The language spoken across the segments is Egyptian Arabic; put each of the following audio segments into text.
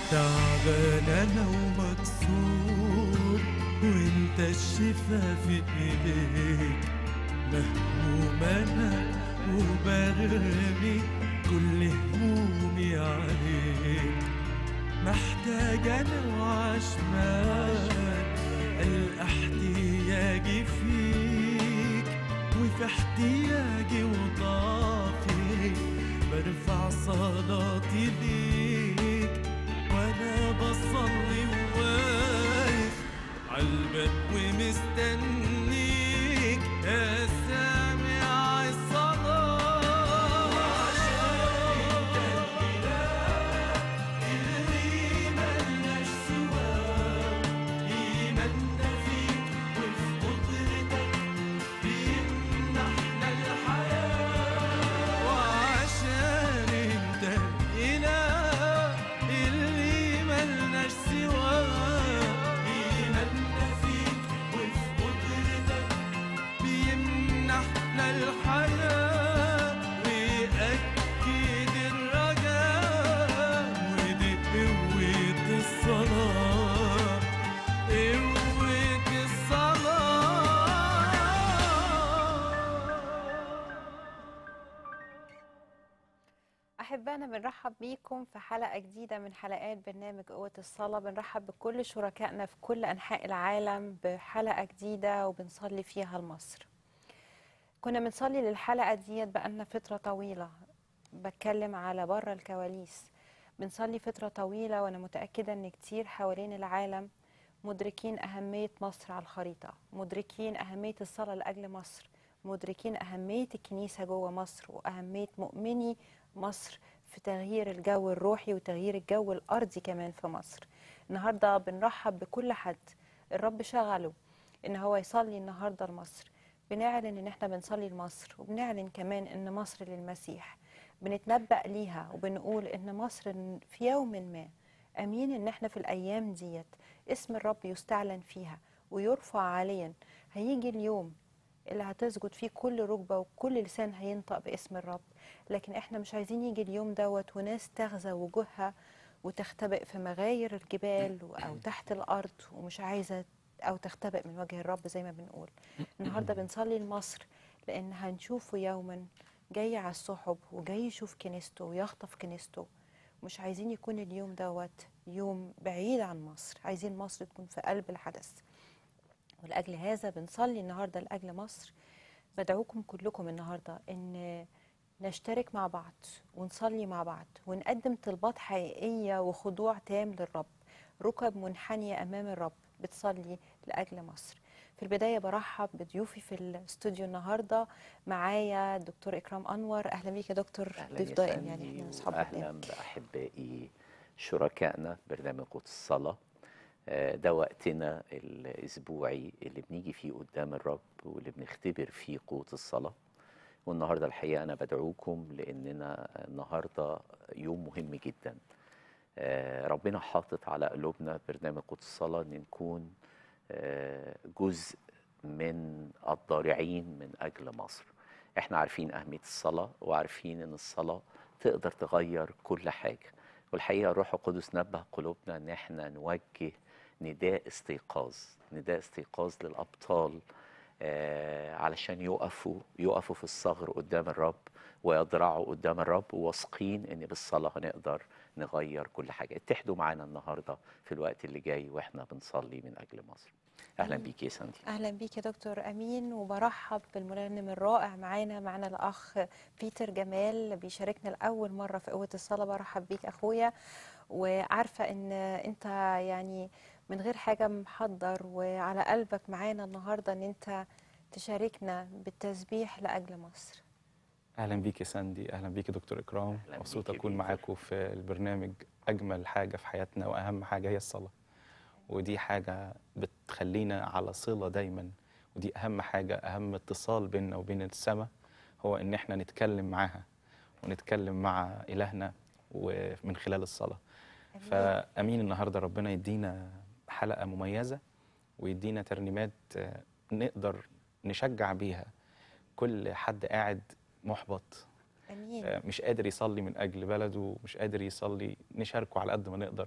تعبان انا ومكسور وانت الشفا في ايديك مهموم انا وبرمي كل همومي عليك محتاج انا وعشمان القى احتياجي فيك وفي احتياجي وضعفي برفع صلاتي ليك وانا بصلي وواقف عالباب ومستنيك يا سامع الصلاة عشان انت الاله اللي ملناش سواه ايماننا فيك وفي قدرتك بيمنحنا الحياة وعشان انت الاله اللي ملناش سواه ايماننا فيك وفي قدرتك بيمنحنا الحياة ويأكد الرجاء ودي قوة الصلاة قوة الصلاة أحبائنا بنرحب بيكم في حلقة جديدة من حلقات برنامج قوة الصلاة بنرحب بكل شركائنا في كل أنحاء العالم بحلقة جديدة وبنصلي فيها لمصر كنا بنصلي للحلقة ديت بقالنا فترة طويلة بتكلم على بره الكواليس بنصلي فترة طويلة وأنا متأكدة إن كتير حوالين العالم مدركين أهمية مصر على الخريطة مدركين أهمية الصلاة لأجل مصر مدركين أهمية الكنيسة جوه مصر وأهمية مؤمني مصر في تغيير الجو الروحي وتغيير الجو الأرضي كمان في مصر النهاردة بنرحب بكل حد الرب شغله إن هو يصلي النهاردة لمصر بنعلن إن إحنا بنصلي لمصر وبنعلن كمان إن مصر للمسيح بنتنبأ ليها وبنقول إن مصر في يوم ما أمين إن إحنا في الأيام ديت اسم الرب يستعلن فيها ويرفع عاليا هيجي اليوم اللي هتسجد فيه كل ركبة وكل لسان هينطق باسم الرب لكن احنا مش عايزين يجي اليوم دوت وناس تغزى وجوهها وتختبئ في مغاير الجبال أو تحت الأرض ومش عايزة أو تختبئ من وجه الرب زي ما بنقول النهاردة بنصلي لمصر لأن هنشوفه يوما جاي على السحب وجاي يشوف كنيسته ويخطف كنيسته مش عايزين يكون اليوم دوت يوم بعيد عن مصر عايزين مصر تكون في قلب الحدث ولأجل هذا بنصلي النهاردة لأجل مصر بدعوكم كلكم النهاردة إن نشترك مع بعض ونصلي مع بعض ونقدم طلبات حقيقية وخضوع تام للرب ركب منحنية أمام الرب بتصلي لأجل مصر في البداية برحب بضيوفي في الاستوديو النهاردة معايا دكتور إكرام أنور أهلا بيك يا دكتور ضيف دائم يعني احنا أصحاب اهلا قدام. باحبائي شركائنا في برنامج قوت الصلاه آه، ده وقتنا الاسبوعي اللي بنيجي فيه قدام الرب واللي بنختبر فيه قوه الصلاه والنهارده الحقيقه انا بدعوكم لاننا النهارده يوم مهم جدا آه، ربنا حاطط على قلوبنا برنامج قوت الصلاه ان نكون آه، جزء من الضارعين من اجل مصر احنا عارفين اهميه الصلاه وعارفين ان الصلاه تقدر تغير كل حاجه والحقيقه الروح القدس نبه قلوبنا ان احنا نوجه نداء استيقاظ نداء استيقاظ للابطال آه علشان يقفوا يقفوا في الصغر قدام الرب ويضرعوا قدام الرب وواثقين ان بالصلاه هنقدر نغير كل حاجه اتحدوا معانا النهارده في الوقت اللي جاي واحنا بنصلي من اجل مصر اهلا بيك يا ساندي اهلا بيك يا دكتور امين وبرحب بالمرنم الرائع معانا معانا الاخ بيتر جمال بيشاركنا لاول مره في قوه الصلاه برحب بيك اخويا وعارفه ان انت يعني من غير حاجه محضر وعلى قلبك معانا النهارده ان انت تشاركنا بالتسبيح لاجل مصر اهلا بيك يا ساندي اهلا بيك يا دكتور اكرام أهلاً مبسوط بيك يا اكون بيتر. معاكم في البرنامج اجمل حاجه في حياتنا واهم حاجه هي الصلاه ودي حاجه بتخلينا على صله دايما ودي اهم حاجه اهم اتصال بيننا وبين السماء هو ان احنا نتكلم معاها ونتكلم مع الهنا ومن خلال الصلاه أمين. فامين النهارده ربنا يدينا حلقه مميزه ويدينا ترنيمات آه، نقدر نشجع بيها كل حد قاعد محبط امين آه، مش قادر يصلي من اجل بلده مش قادر يصلي نشاركه على قد ما نقدر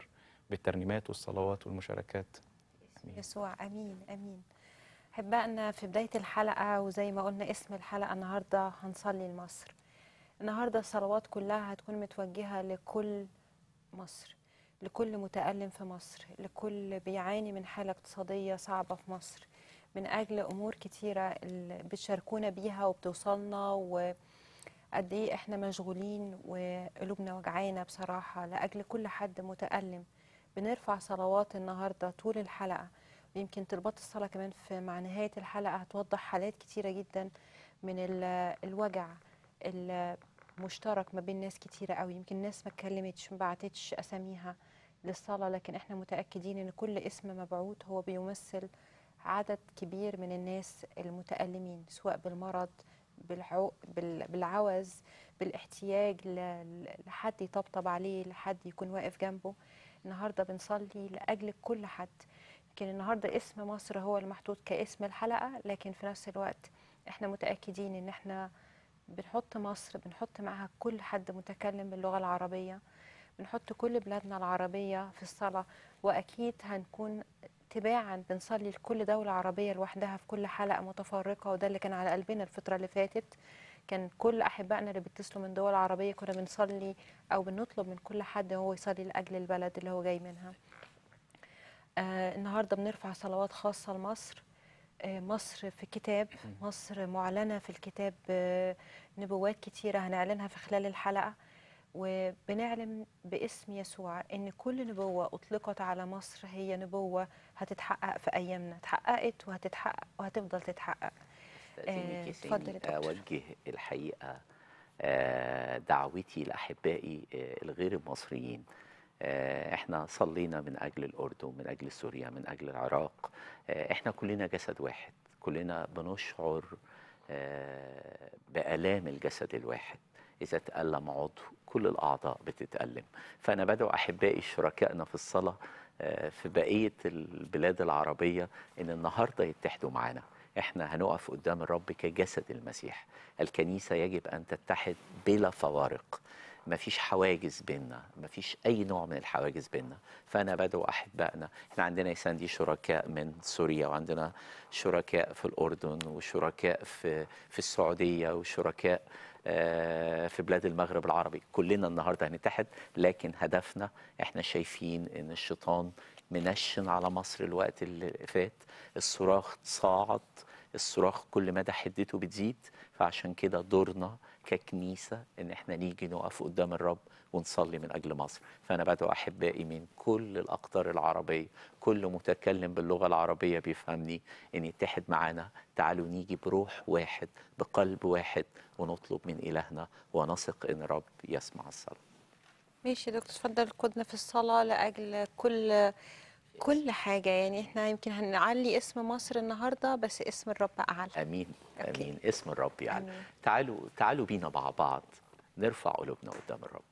بالترنيمات والصلوات والمشاركات يسوع امين امين احبائنا في بدايه الحلقه وزي ما قلنا اسم الحلقه النهارده هنصلي لمصر النهارده الصلوات كلها هتكون متوجهه لكل مصر لكل متألم في مصر لكل بيعاني من حالة اقتصادية صعبة في مصر من أجل أمور كتيرة اللي بتشاركونا بيها وبتوصلنا وقد إيه إحنا مشغولين وقلوبنا وجعانة بصراحة لأجل كل حد متألم بنرفع صلوات النهاردة طول الحلقة ويمكن طلبات الصلاة كمان في مع نهاية الحلقة هتوضح حالات كتيرة جدا من ال- الوجع المشترك ما بين ناس كتيرة قوي يمكن ناس ما اتكلمتش ما بعتتش أساميها للصلاة لكن احنا متأكدين ان كل اسم مبعوث هو بيمثل عدد كبير من الناس المتألمين سواء بالمرض بالعو... بال... بالعوز بالاحتياج ل... ل- لحد يطبطب عليه لحد يكون واقف جنبه النهارده بنصلي لأجل كل حد يمكن النهارده اسم مصر هو المحطوط كاسم الحلقة لكن في نفس الوقت احنا متأكدين ان احنا بنحط مصر بنحط معاها كل حد متكلم باللغة العربية بنحط كل بلادنا العربية في الصلاة وأكيد هنكون تباعا بنصلي لكل دولة عربية لوحدها في كل حلقة متفرقة وده اللي كان على قلبنا الفترة اللي فاتت كان كل أحبائنا اللي بيتصلوا من دول عربية كنا بنصلي أو بنطلب من كل حد هو يصلي لأجل البلد اللي هو جاي منها آه النهاردة بنرفع صلوات خاصة لمصر آه مصر في كتاب مصر معلنة في الكتاب آه نبوات كتيرة هنعلنها في خلال الحلقة وبنعلن باسم يسوع ان كل نبوه اطلقت على مصر هي نبوه هتتحقق في ايامنا اتحققت وهتتحقق وهتفضل تتحقق استاذنك يا اتفضل يا سامي دكتور. اوجه الحقيقه آه، دعوتي لاحبائي آه، الغير المصريين آه، احنا صلينا من اجل الاردن من اجل سوريا من اجل العراق آه، احنا كلنا جسد واحد كلنا بنشعر آه، بالام الجسد الواحد اذا تالم عضو كل الاعضاء بتتالم فانا بدعو احبائي شركائنا في الصلاه آه، في بقيه البلاد العربيه ان النهارده يتحدوا معانا احنا هنقف قدام الرب كجسد المسيح الكنيسه يجب ان تتحد بلا فوارق مفيش حواجز بيننا مفيش اي نوع من الحواجز بيننا فانا بدعو احبائنا احنا عندنا يا ساندي شركاء من سوريا وعندنا شركاء في الاردن وشركاء في في السعوديه وشركاء آه، في بلاد المغرب العربي كلنا النهارده هنتحد لكن هدفنا احنا شايفين ان الشيطان منشن على مصر الوقت اللي فات الصراخ صاعد الصراخ كل مدى حدته بتزيد فعشان كده دورنا ككنيسة ان احنا نيجي نقف قدام الرب ونصلي من اجل مصر فانا بدعو احبائي من كل الاقطار العربية كل متكلم باللغة العربية بيفهمني ان يتحد معانا تعالوا نيجي بروح واحد بقلب واحد ونطلب من الهنا ونثق ان الرب يسمع الصلاة ماشي يا دكتور اتفضل قدنا في الصلاة لأجل كل كل حاجة يعني احنا يمكن هنعلي اسم مصر النهاردة بس اسم الرب أعلى امين أوكي. امين اسم الرب يعني آمين. تعالوا تعالوا بينا مع بعض نرفع قلوبنا قدام الرب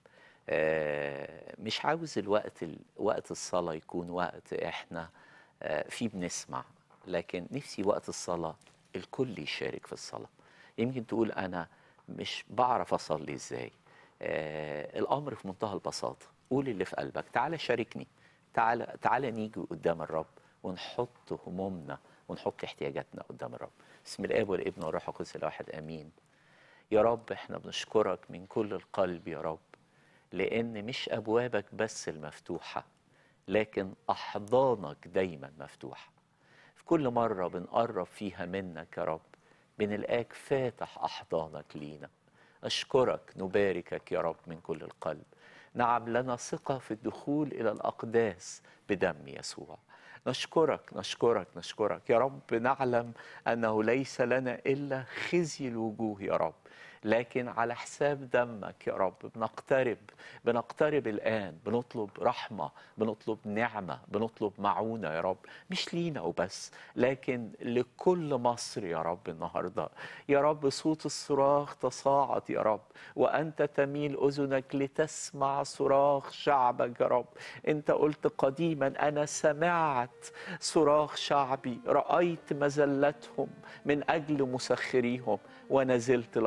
آه، مش عاوز الوقت ال- وقت الصلاة يكون وقت احنا آه، فيه بنسمع لكن نفسي وقت الصلاة الكل يشارك في الصلاة يمكن تقول أنا مش بعرف أصلي إزاي آه، الأمر في منتهى البساطة قول اللي في قلبك تعالى شاركني تعالى تعالى نيجي قدام الرب ونحط همومنا ونحط احتياجاتنا قدام الرب بسم الاب والابن والروح القدس الواحد امين يا رب احنا بنشكرك من كل القلب يا رب لان مش ابوابك بس المفتوحه لكن احضانك دايما مفتوحه في كل مره بنقرب فيها منك يا رب بنلقاك فاتح احضانك لينا اشكرك نباركك يا رب من كل القلب نعم لنا ثقه في الدخول الى الاقداس بدم يسوع نشكرك نشكرك نشكرك يا رب نعلم انه ليس لنا الا خزي الوجوه يا رب لكن على حساب دمك يا رب بنقترب بنقترب الان بنطلب رحمه بنطلب نعمه بنطلب معونه يا رب مش لينا وبس لكن لكل مصر يا رب النهارده يا رب صوت الصراخ تصاعد يا رب وانت تميل اذنك لتسمع صراخ شعبك يا رب انت قلت قديما انا سمعت صراخ شعبي رايت مذلتهم من اجل مسخريهم ونزلت لانقذهم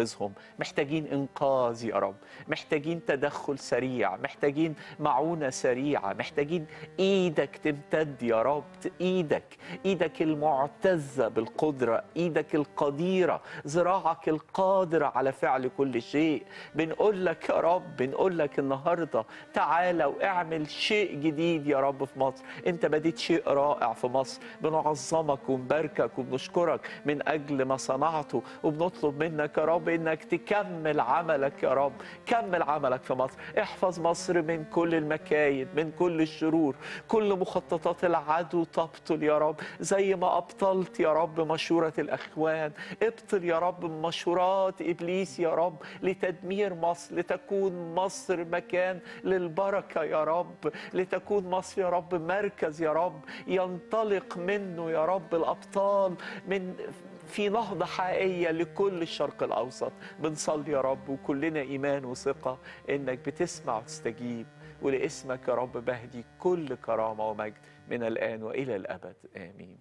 انقذهم محتاجين انقاذ يا رب محتاجين تدخل سريع محتاجين معونه سريعه محتاجين ايدك تمتد يا رب ايدك ايدك المعتزه بالقدره ايدك القديره ذراعك القادره على فعل كل شيء بنقول لك يا رب بنقول لك النهارده تعالى واعمل شيء جديد يا رب في مصر انت بديت شيء رائع في مصر بنعظمك ونباركك وبنشكرك من اجل ما صنعته وبنطلب منك يا رب انك تكمل عملك يا رب كمل عملك في مصر احفظ مصر من كل المكايد من كل الشرور كل مخططات العدو تبطل يا رب زي ما ابطلت يا رب مشوره الاخوان ابطل يا رب مشورات ابليس يا رب لتدمير مصر لتكون مصر مكان للبركه يا رب لتكون مصر يا رب مركز يا رب ينطلق منه يا رب الابطال من في نهضة حقيقية لكل الشرق الأوسط بنصلي يا رب وكلنا إيمان وثقة إنك بتسمع وتستجيب ولاسمك يا رب بهدي كل كرامة ومجد من الآن وإلى الأبد آمين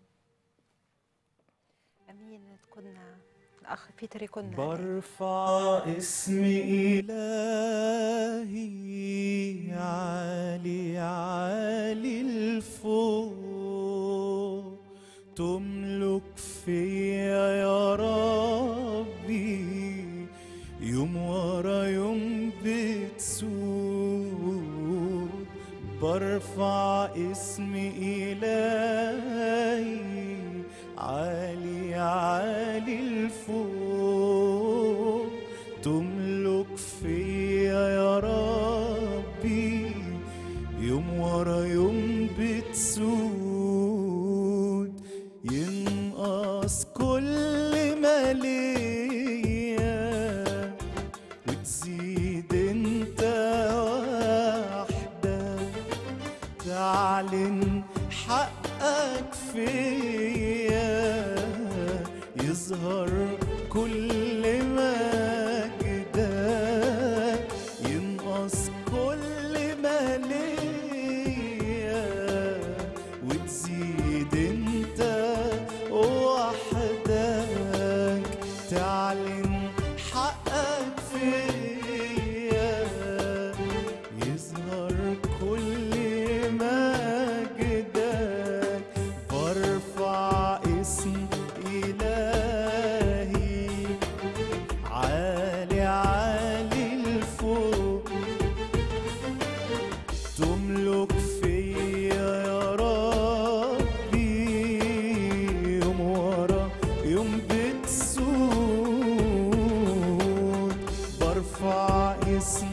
امين تكوننا الاخ بيتر يكون برفع اسم إلهي عالي عالي الفوق تملك فيا يا ربي يوم ورا يوم بتسود برفع اسم إلهي عالي عالي الفوق تملك فيا يا ربي يوم ورا يوم بتسود ينقص كل ما ليا وتزيد انت وحدك تعلن حقك فيا يظهر كل مجدك ينقص كل ما ليا وتزيد انت وحدك تعلن حقك فيا يظهر كل مجدك برفع اسم إلهي عالي عالي الفوق تملك فيا يا ربي يوم ورا يوم بتسود برفع اسم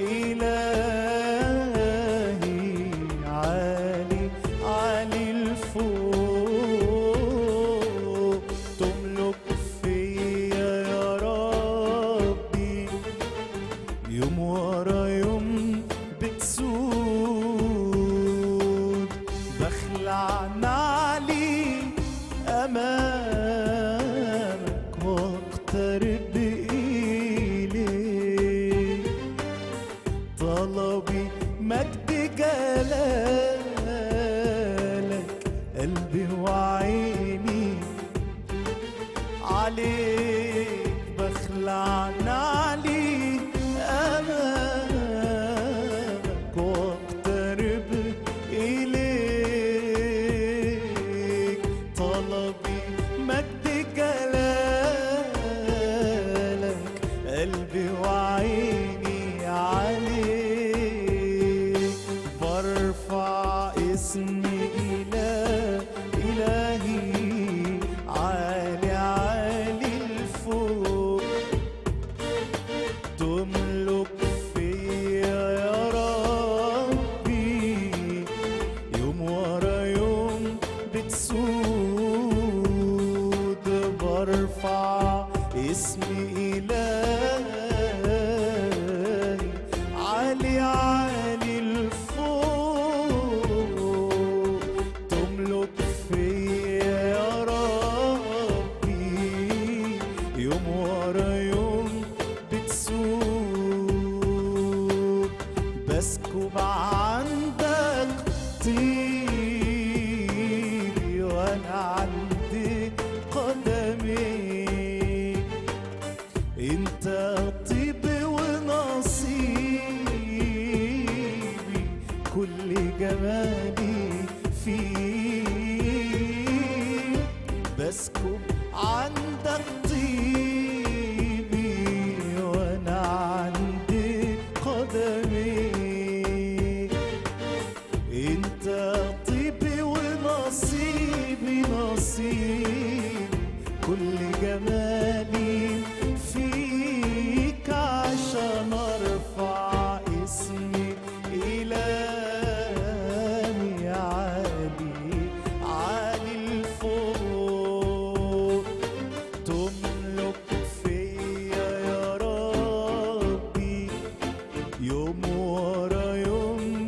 إلهي عالي عالي الفوق تملك فيا يا ربي يوم ورا يوم بتسود بخلع نعلي أمامك واقترب إليك طلبي مجد جلالك قلبي وعيني عليك بخلع نعلي أمامك واقترب إليك طلبي مجد جلالك قلبي وعيني عليك برفع اسم إله إلهي عالي عالي الفوق يسكب عندك طيبي وانا عندي قدمي انت طيبي ونصيبي نصيب كل جمالي فيك عشان ارفع اسمي الهي عالي عالي الفوق تملك فيا يا ربي يوم ورا يوم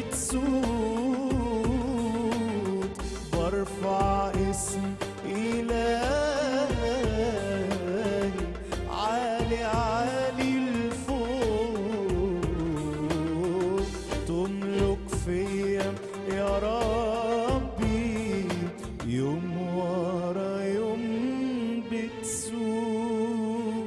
بتسود برفع اسم إلهي عالي عالي الفوق تملك فيا يا ربي يوم ورا يوم بتسود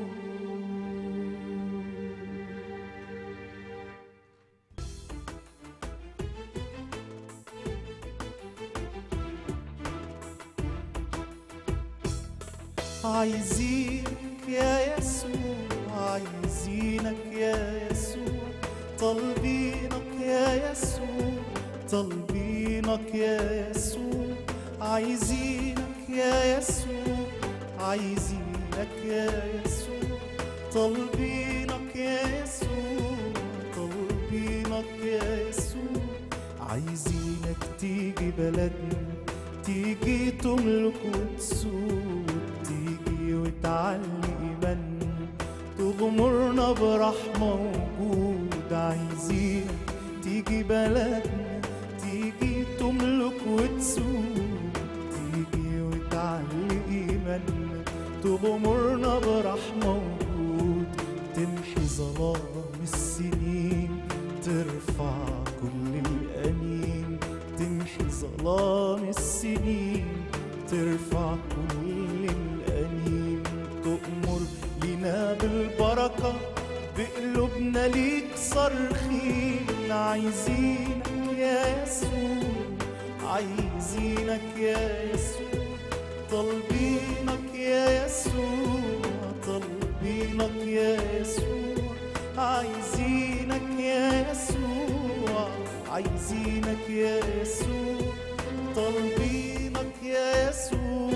عايزينك يا يسوع عايزينك يا يسوع طالبينك يا يسوع طالبينك يا يسوع عايزينك يا يسوع عايزينك يا يسوع طالبينك يا يسوع طالبينك يا يسوع عايزينك تيجي بلدنا تيجي تملك وتسود تيجي وتعلي إيماننا تغمرنا برحمة وجود عايزينك تيجي بلدنا تيجي تملك وتسود تيجي وتعلي إيماننا تغمرنا برحمة وجود تمحي ظلام السنين ترفع كل الأنين تمحي ظلام السنين ترفع كل الأنين تؤمر لنا بالبركة بقلوبنا ليك صارخين عايزينك يا يسوع عايزينك يا يسوع طالبينك يا يسوع طالبينك يا يسوع عايزينك يا يسوع عايزينك يا يسوع طالبينك يا يسوع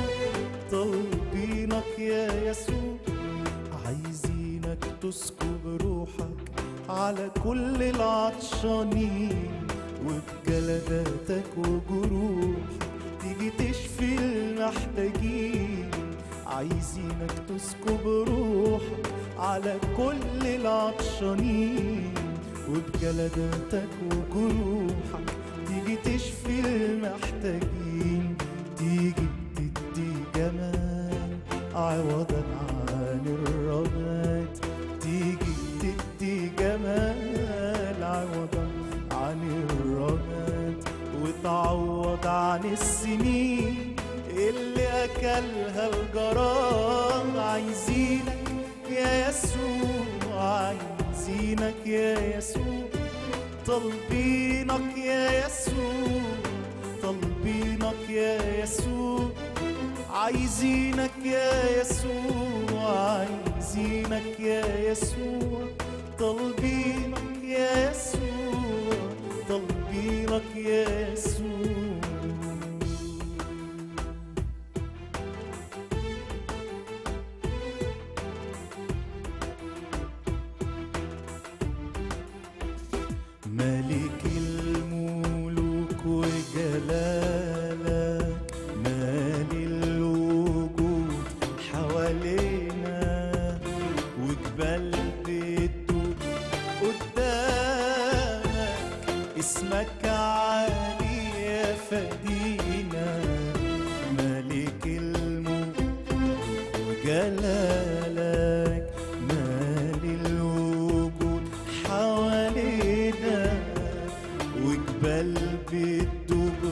طالبينك يا يسوع عايزينك تسكب روحك على كل العطشانين وبجلداتك وجروحك تيجي تشفي المحتاجين عايزينك تسكب روحك على كل العطشانين وبجلداتك وجروحك تيجي تشفي المحتاجين تيجي تدي جمال عوضا عن الرماد تيجي تدي جمال عوضا عن الرماد وتعوض عن السنين اللي اكلها الجرام عايزينك يا يسوع عايزينك يا يسوع طالبينك يا يسوع طالبينك يا يسوع عايزينك يا يسوع عايزينك يا يسوع طالبينك يا يسوع طالبينك يا يسوع ملك الملوك وجلالك مال الوجود حوالينا وجبال بتدوب قدامك اسمك عالي يا فدينا ملك الملوك وجلالك مال الوجود حوالينا وجبال بتدوب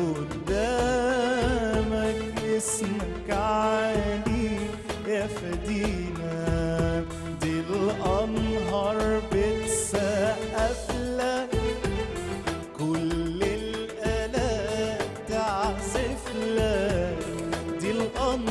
قدامك اسمك عالي يا فدينا دي الأنهار بتسقف لك كل الآلات تعزف لك دي الأنهار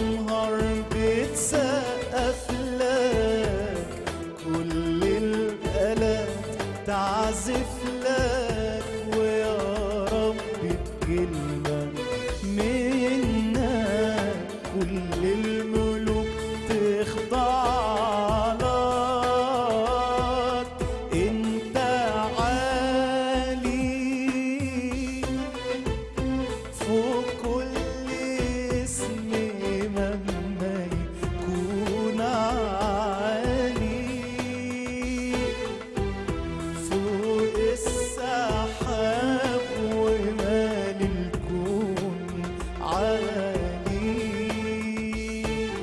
عالي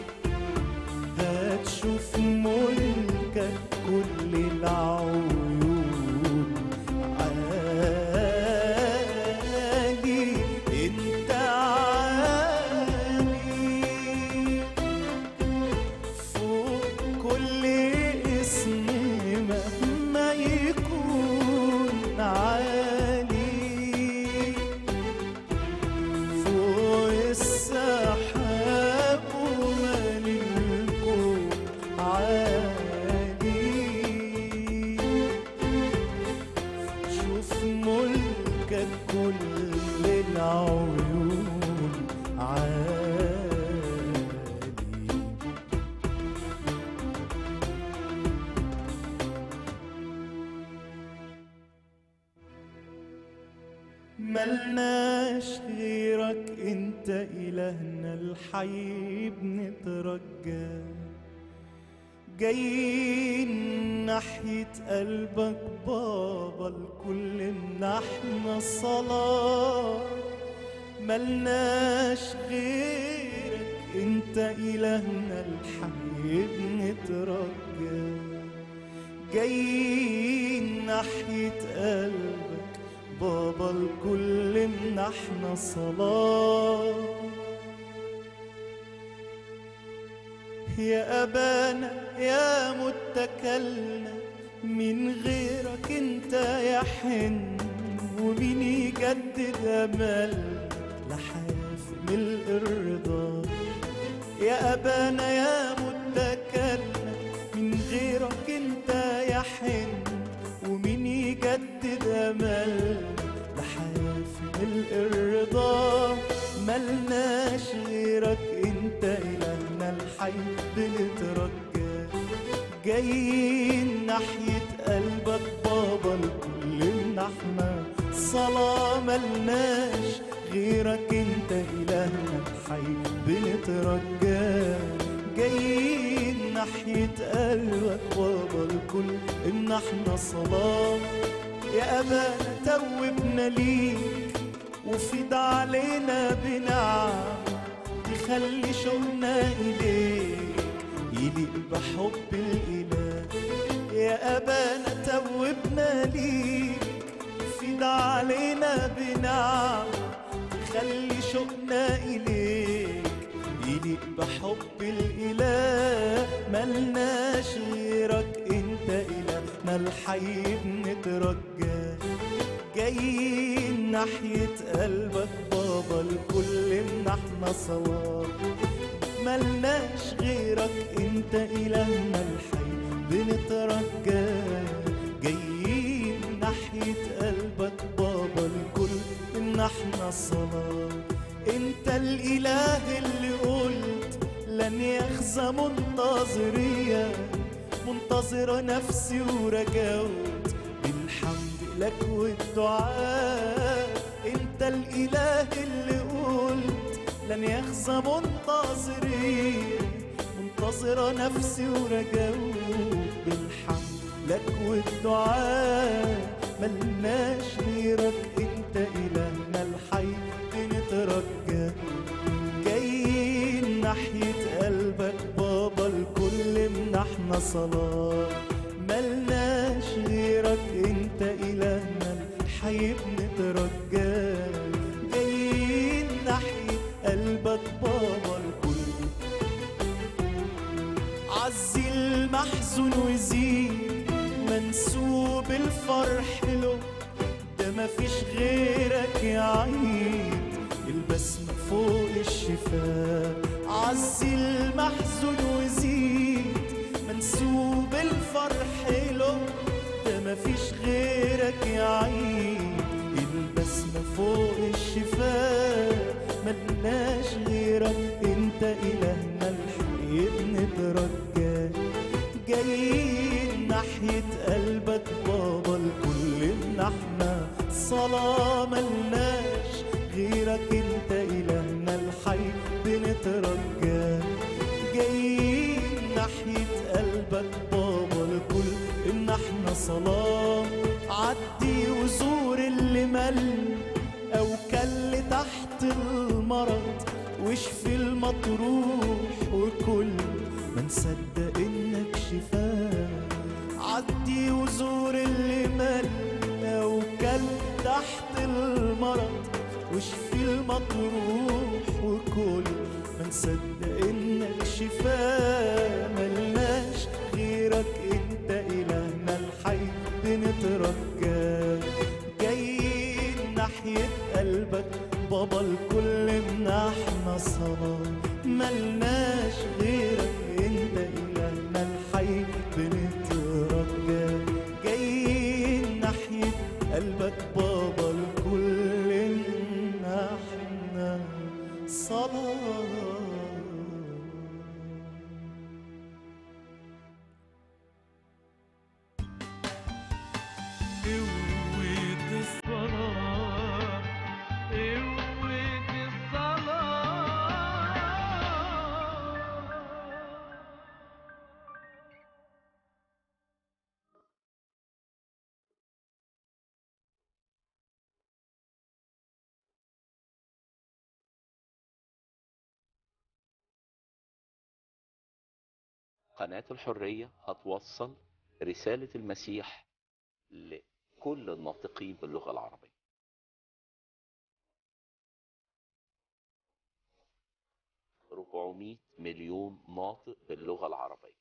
هتشوف ملكك كل العيون عالي انت عالي فوق كل اسم مهما يكون عالي فوق السحاب ومال الكون عالي شوف ملكك كل العيون عالي ملناش غيرك انت الهنا الحي بنترجى جايين ناحية قلبك بابا الكل منحنا الصلاة ملناش غيرك انت الهنا الحي بنترجى جايين ناحية قلبك بابا الكل منحنا صلاة يا أبانا يا متكلنا من غيرك انت يا حن ومين يجدد أمل لحافل الرضا يا أبانا يا متكلنا من غيرك انت يا حن ومين يجدد أمل لحافل الرضا ملناش غيرك انت إلهنا الحي بنترجى جايين ناحية قلبك بابا الكل احنا صلاة ملناش غيرك انت إلهنا الحي بنترجى جايين ناحية قلبك بابا الكل ان احنا صلاة يا أبانا توبنا ليك وفيض علينا بنعم تخلي شوقنا إليك يليق بحب الإله يا أبانا توبنا ليك فيض علينا بنعم تخلي شوقنا إليك يليق بحب الإله ملناش غيرك انت إلهنا الحي بنترجى جايين ناحية قلبك بابا الكل منحنا صلاة ملناش غيرك انت إلهنا الحي بنترجى جايين ناحية قلبك بابا الكل منحنا صلاة انت الإله اللي قلت لن يخزى منتظريا منتظرة نفسي ورجوت بالحمد لك والدعاء انت الاله اللي قلت لن يخزى منتظري منتظرة نفسي ورجوت بالحمد لك والدعاء ملناش غيرك انت الهنا الحي بنترجى جايين ناحية قلبك بابا الكل منحنا صلاة ملناش غيرك انت إلهنا الحي بنترجى جايين ناحية قلبك بابا الكل عزي المحزون وزيد منسوب الفرح له ده مفيش غيرك يا عيد البسمة فوق الشفاء عزي المحزون وزيد منسوب الفرح له ده مفيش غيرك يا عيد البسمة فوق الشفاء ملناش غيرك انت إلهنا الحي بنترجى جايين ناحية قلبك بابا الكل منحنا صلاة ملناش غيرك انت إلهنا الحي بنترجى جايين ناحية قلبك بابا الكل ان احنا صلاة عدي وزور اللي مل او كل تحت المرض واشفي المطروح وكل ما نصدق انك شفاء عدي وزور اللي مل وكل تحت المرض واشفي المطروح وكل ما نصدق انك شفاء ملناش غيرك انت الهنا الحي بنترجاك جايين ناحية قلبك بابا الكل منحنا صلاة ملناش غيرك انت الهنا الحي بنترجاك جايين ناحية قلبك بابا الكل منحنا صلاة قوة الصلاة قوة الصلاة قناة الحرية هتوصل رسالة المسيح لكل الناطقين باللغة العربية ربعمية مليون ناطق باللغة العربية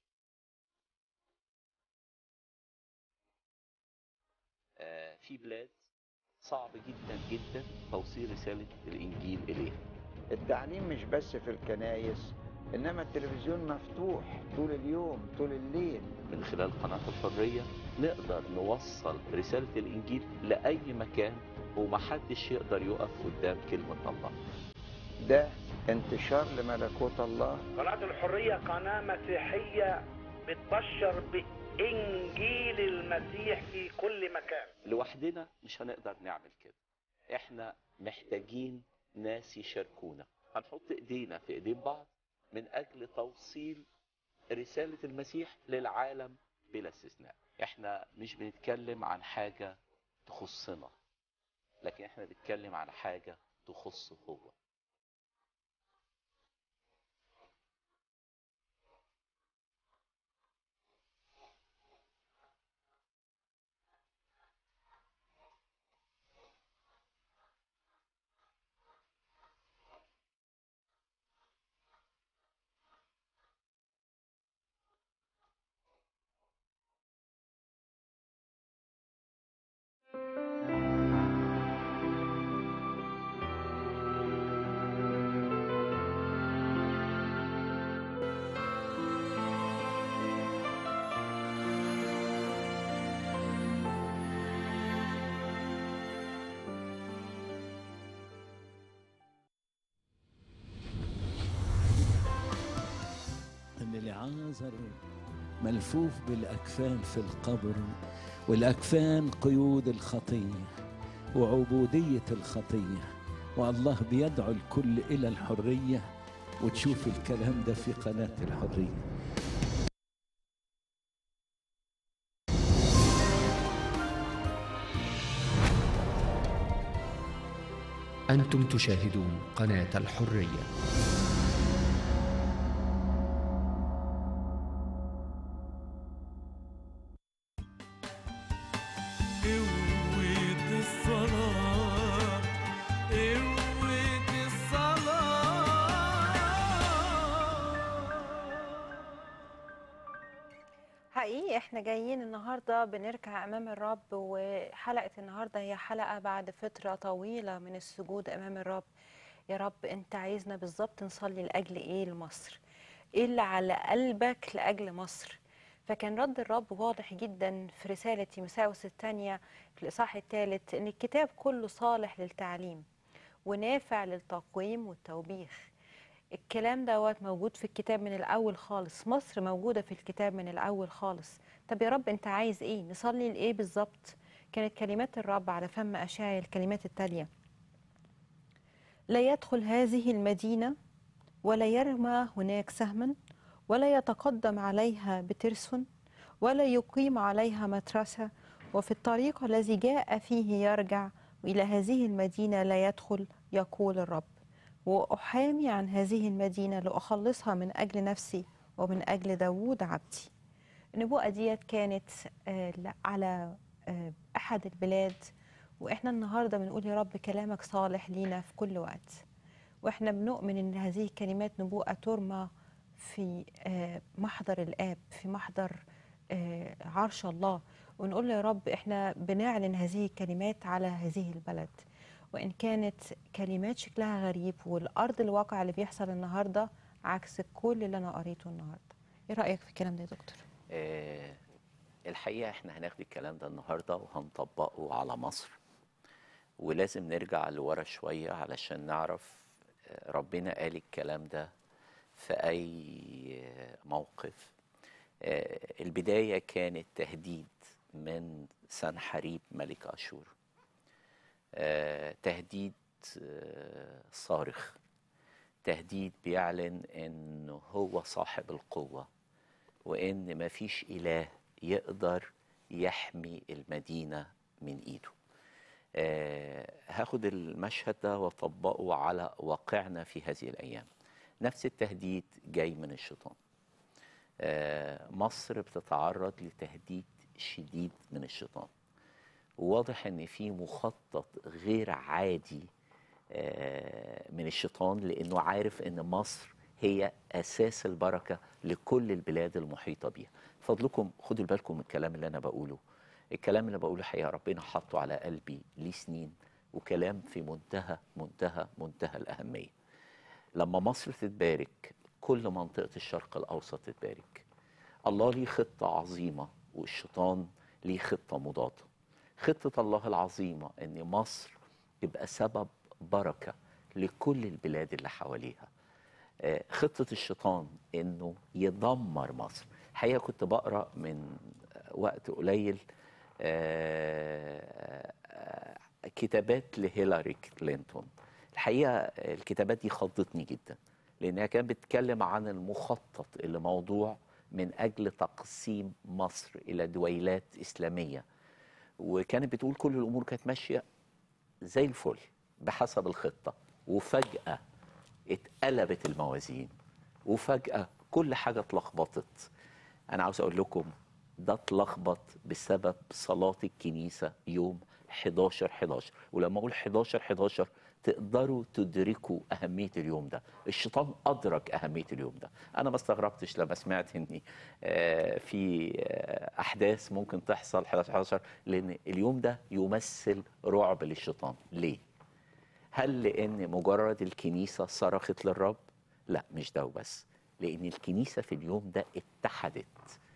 آه، في بلاد صعب جدا جدا توصيل رسالة الإنجيل إليها التعليم مش بس في الكنايس انما التلفزيون مفتوح طول اليوم طول الليل من خلال قناة الحرية نقدر نوصل رسالة الإنجيل لأي مكان ومحدش يقدر يقف قدام كلمة الله ده انتشار لملكوت الله قناة الحرية قناة مسيحية بتبشر بإنجيل المسيح في كل مكان لوحدنا مش هنقدر نعمل كده احنا محتاجين ناس يشاركونا هنحط ايدينا في ايدين بعض من اجل توصيل رسالة المسيح للعالم بلا استثناء احنا مش بنتكلم عن حاجة تخصنا لكن احنا بنتكلم عن حاجة تخصه هو ان لعازر ملفوف بالاكفان في القبر والاكفان قيود الخطيه وعبوديه الخطيه والله بيدعو الكل الى الحريه وتشوف الكلام ده في قناه الحريه أنتم تشاهدون قناة الحرية قوة الصلاة قوة الصلاة حقيقي احنا جايين النهارده بنركع امام الرب وحلقه النهارده هي حلقه بعد فتره طويله من السجود امام الرب يا رب انت عايزنا بالظبط نصلي لاجل ايه لمصر ايه اللي على قلبك لاجل مصر فكان رد الرب واضح جدا في رساله تيموثاوس الثانيه في الاصحاح الثالث ان الكتاب كله صالح للتعليم ونافع للتقويم والتوبيخ الكلام دوت موجود في الكتاب من الأول خالص مصر موجودة في الكتاب من الأول خالص طب يا رب أنت عايز إيه نصلي لإيه بالظبط كانت كلمات الرب على فم أشعيا الكلمات التالية لا يدخل هذه المدينة ولا يرمى هناك سهما ولا يتقدم عليها بترس ولا يقيم عليها مترسة وفي الطريق الذي جاء فيه يرجع وإلى هذه المدينة لا يدخل يقول الرب وأحامي عن هذه المدينة لأخلصها من أجل نفسي ومن أجل داوود عبدي النبوءة ديت كانت آه، ل- على آه، أحد البلاد وإحنا النهاردة بنقول يا رب كلامك صالح لينا في كل وقت وإحنا بنؤمن إن هذه الكلمات نبوءة ترمى في آه، محضر الآب في محضر آه، عرش الله ونقول له يا رب إحنا بنعلن هذه الكلمات على هذه البلد وإن كانت كلمات شكلها غريب والأرض الواقع اللي بيحصل النهاردة عكس كل اللي أنا قريته النهاردة إيه رأيك في الكلام ده يا دكتور؟ آه، الحقيقة احنا هناخد الكلام ده النهاردة وهنطبقه على مصر ولازم نرجع لورا شوية علشان نعرف آه، ربنا قال الكلام ده في أي آه، موقف آه، البداية كانت تهديد من سنحريب ملك أشور آه، تهديد آه، صارخ تهديد بيعلن انه هو صاحب القوه وان مفيش اله يقدر يحمي المدينه من ايده آه هاخد المشهد ده واطبقه على واقعنا في هذه الايام نفس التهديد جاي من الشيطان آه مصر بتتعرض لتهديد شديد من الشيطان وواضح ان في مخطط غير عادي آه، من الشيطان لانه عارف ان مصر هي اساس البركه لكل البلاد المحيطه بيها فضلكم خدوا بالكم من الكلام اللي انا بقوله الكلام اللي بقوله حقيقه ربنا حطه على قلبي ليه سنين وكلام في منتهى منتهى منتهى الاهميه لما مصر تتبارك كل منطقه الشرق الاوسط تتبارك الله ليه خطه عظيمه والشيطان ليه خطه مضاده خطه الله العظيمه ان مصر تبقى سبب بركه لكل البلاد اللي حواليها آه، خطه الشيطان انه يدمر مصر الحقيقه كنت بقرا من وقت قليل آه، آه، كتابات لهيلاري كلينتون الحقيقه الكتابات دي خضتني جدا لانها كانت بتتكلم عن المخطط اللي موضوع من اجل تقسيم مصر الى دويلات اسلاميه وكانت بتقول كل الامور كانت ماشيه زي الفل بحسب الخطه وفجاه اتقلبت الموازين وفجاه كل حاجه اتلخبطت انا عاوز اقول لكم ده اتلخبط بسبب صلاه الكنيسه يوم 11 11 ولما اقول 11 11 تقدروا تدركوا اهميه اليوم ده الشيطان ادرك اهميه اليوم ده انا ما استغربتش لما سمعت ان آه، في آه، احداث ممكن تحصل 11 11 لان اليوم ده يمثل رعب للشيطان ليه هل لان مجرد الكنيسه صرخت للرب لا مش ده وبس لان الكنيسه في اليوم ده اتحدت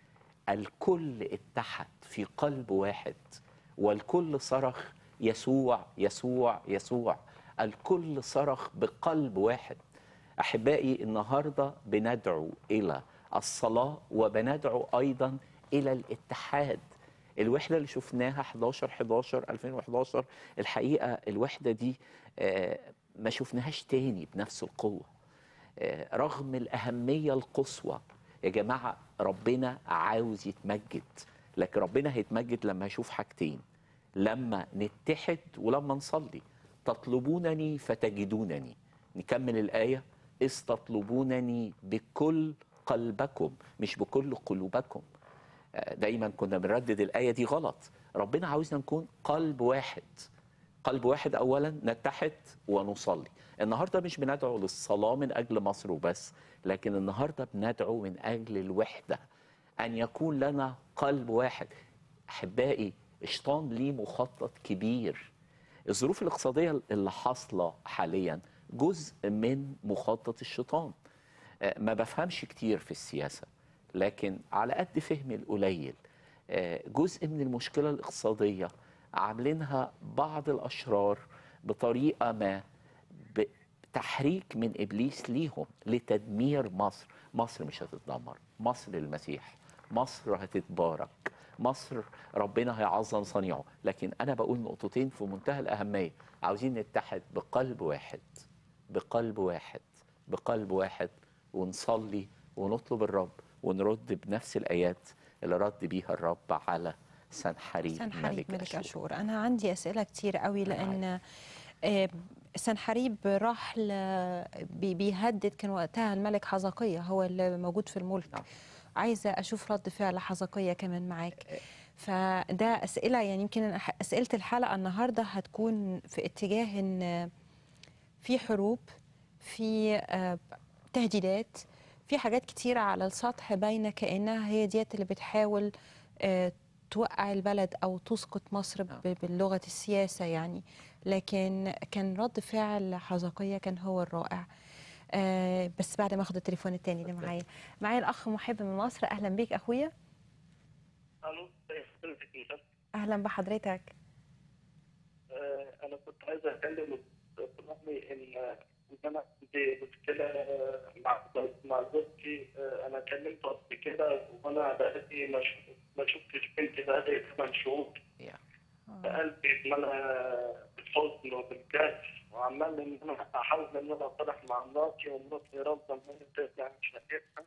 الكل اتحد في قلب واحد والكل صرخ يسوع يسوع يسوع الكل صرخ بقلب واحد احبائي النهارده بندعو الى الصلاه وبندعو ايضا الى الاتحاد الوحده اللي شفناها 11 11 2011 الحقيقه الوحده دي آه، ما شفناهاش تاني بنفس القوه آه، رغم الأهمية القصوى يا جماعة ربنا عاوز يتمجد لكن ربنا هيتمجد لما يشوف حاجتين لما نتحد ولما نصلي تطلبونني فتجدونني نكمل الآية إذ تطلبونني بكل قلبكم مش بكل قلوبكم آه، دايما كنا بنردد الآية دي غلط ربنا عاوزنا نكون قلب واحد قلب واحد اولا نتحد ونصلي النهارده مش بندعو للصلاه من اجل مصر وبس لكن النهارده بندعو من اجل الوحده ان يكون لنا قلب واحد احبائي الشيطان ليه مخطط كبير الظروف الاقتصاديه اللي حاصله حاليا جزء من مخطط الشيطان آه، ما بفهمش كتير في السياسه لكن على قد فهمي القليل آه، جزء من المشكله الاقتصاديه عاملينها بعض الاشرار بطريقه ما بتحريك من ابليس ليهم لتدمير مصر مصر مش هتتدمر مصر المسيح مصر هتتبارك مصر ربنا هيعظم صنيعه لكن انا بقول نقطتين في منتهى الاهميه عاوزين نتحد بقلب واحد بقلب واحد بقلب واحد ونصلي ونطلب الرب ونرد بنفس الايات اللي رد بيها الرب على سنحريب سنحريب ملك, ملك أشور. أشور أنا عندي أسئلة كتير قوي لأن آه، سنحريب راح ل... بي- بيهدد كان وقتها الملك حزقية هو اللي موجود في الملك نعم. عايزة أشوف رد فعل حزقية كمان معاك فده أسئلة يعني يمكن أح- أسئلة الحلقة النهاردة هتكون في اتجاه إن في حروب في آه، تهديدات في حاجات كتيرة على السطح باينة كأنها هي ديت اللي بتحاول آه، توقع البلد أو تسقط مصر ب- باللغة السياسة يعني لكن كان رد فعل حزقية كان هو الرائع آه، بس بعد ما اخد التليفون التاني اللي معايا معايا الأخ محب من مصر أهلا بيك أخويا الو حضرتك أهلا بحضرتك آه، انا كنت عايز اتكلم بنظمي ان ان انا عندي مشكله مع مع زوجتي آه، انا كلمته قبل كده وانا بقالي ما ش- ما شفتش بنتي بقالي ثمان شهور قلبي اتملى بالحزن وبالكأس وعمال ان انا احاول ان انا اصالح مع مراتي ومراتي رافضه ان هي ترجع من شقتها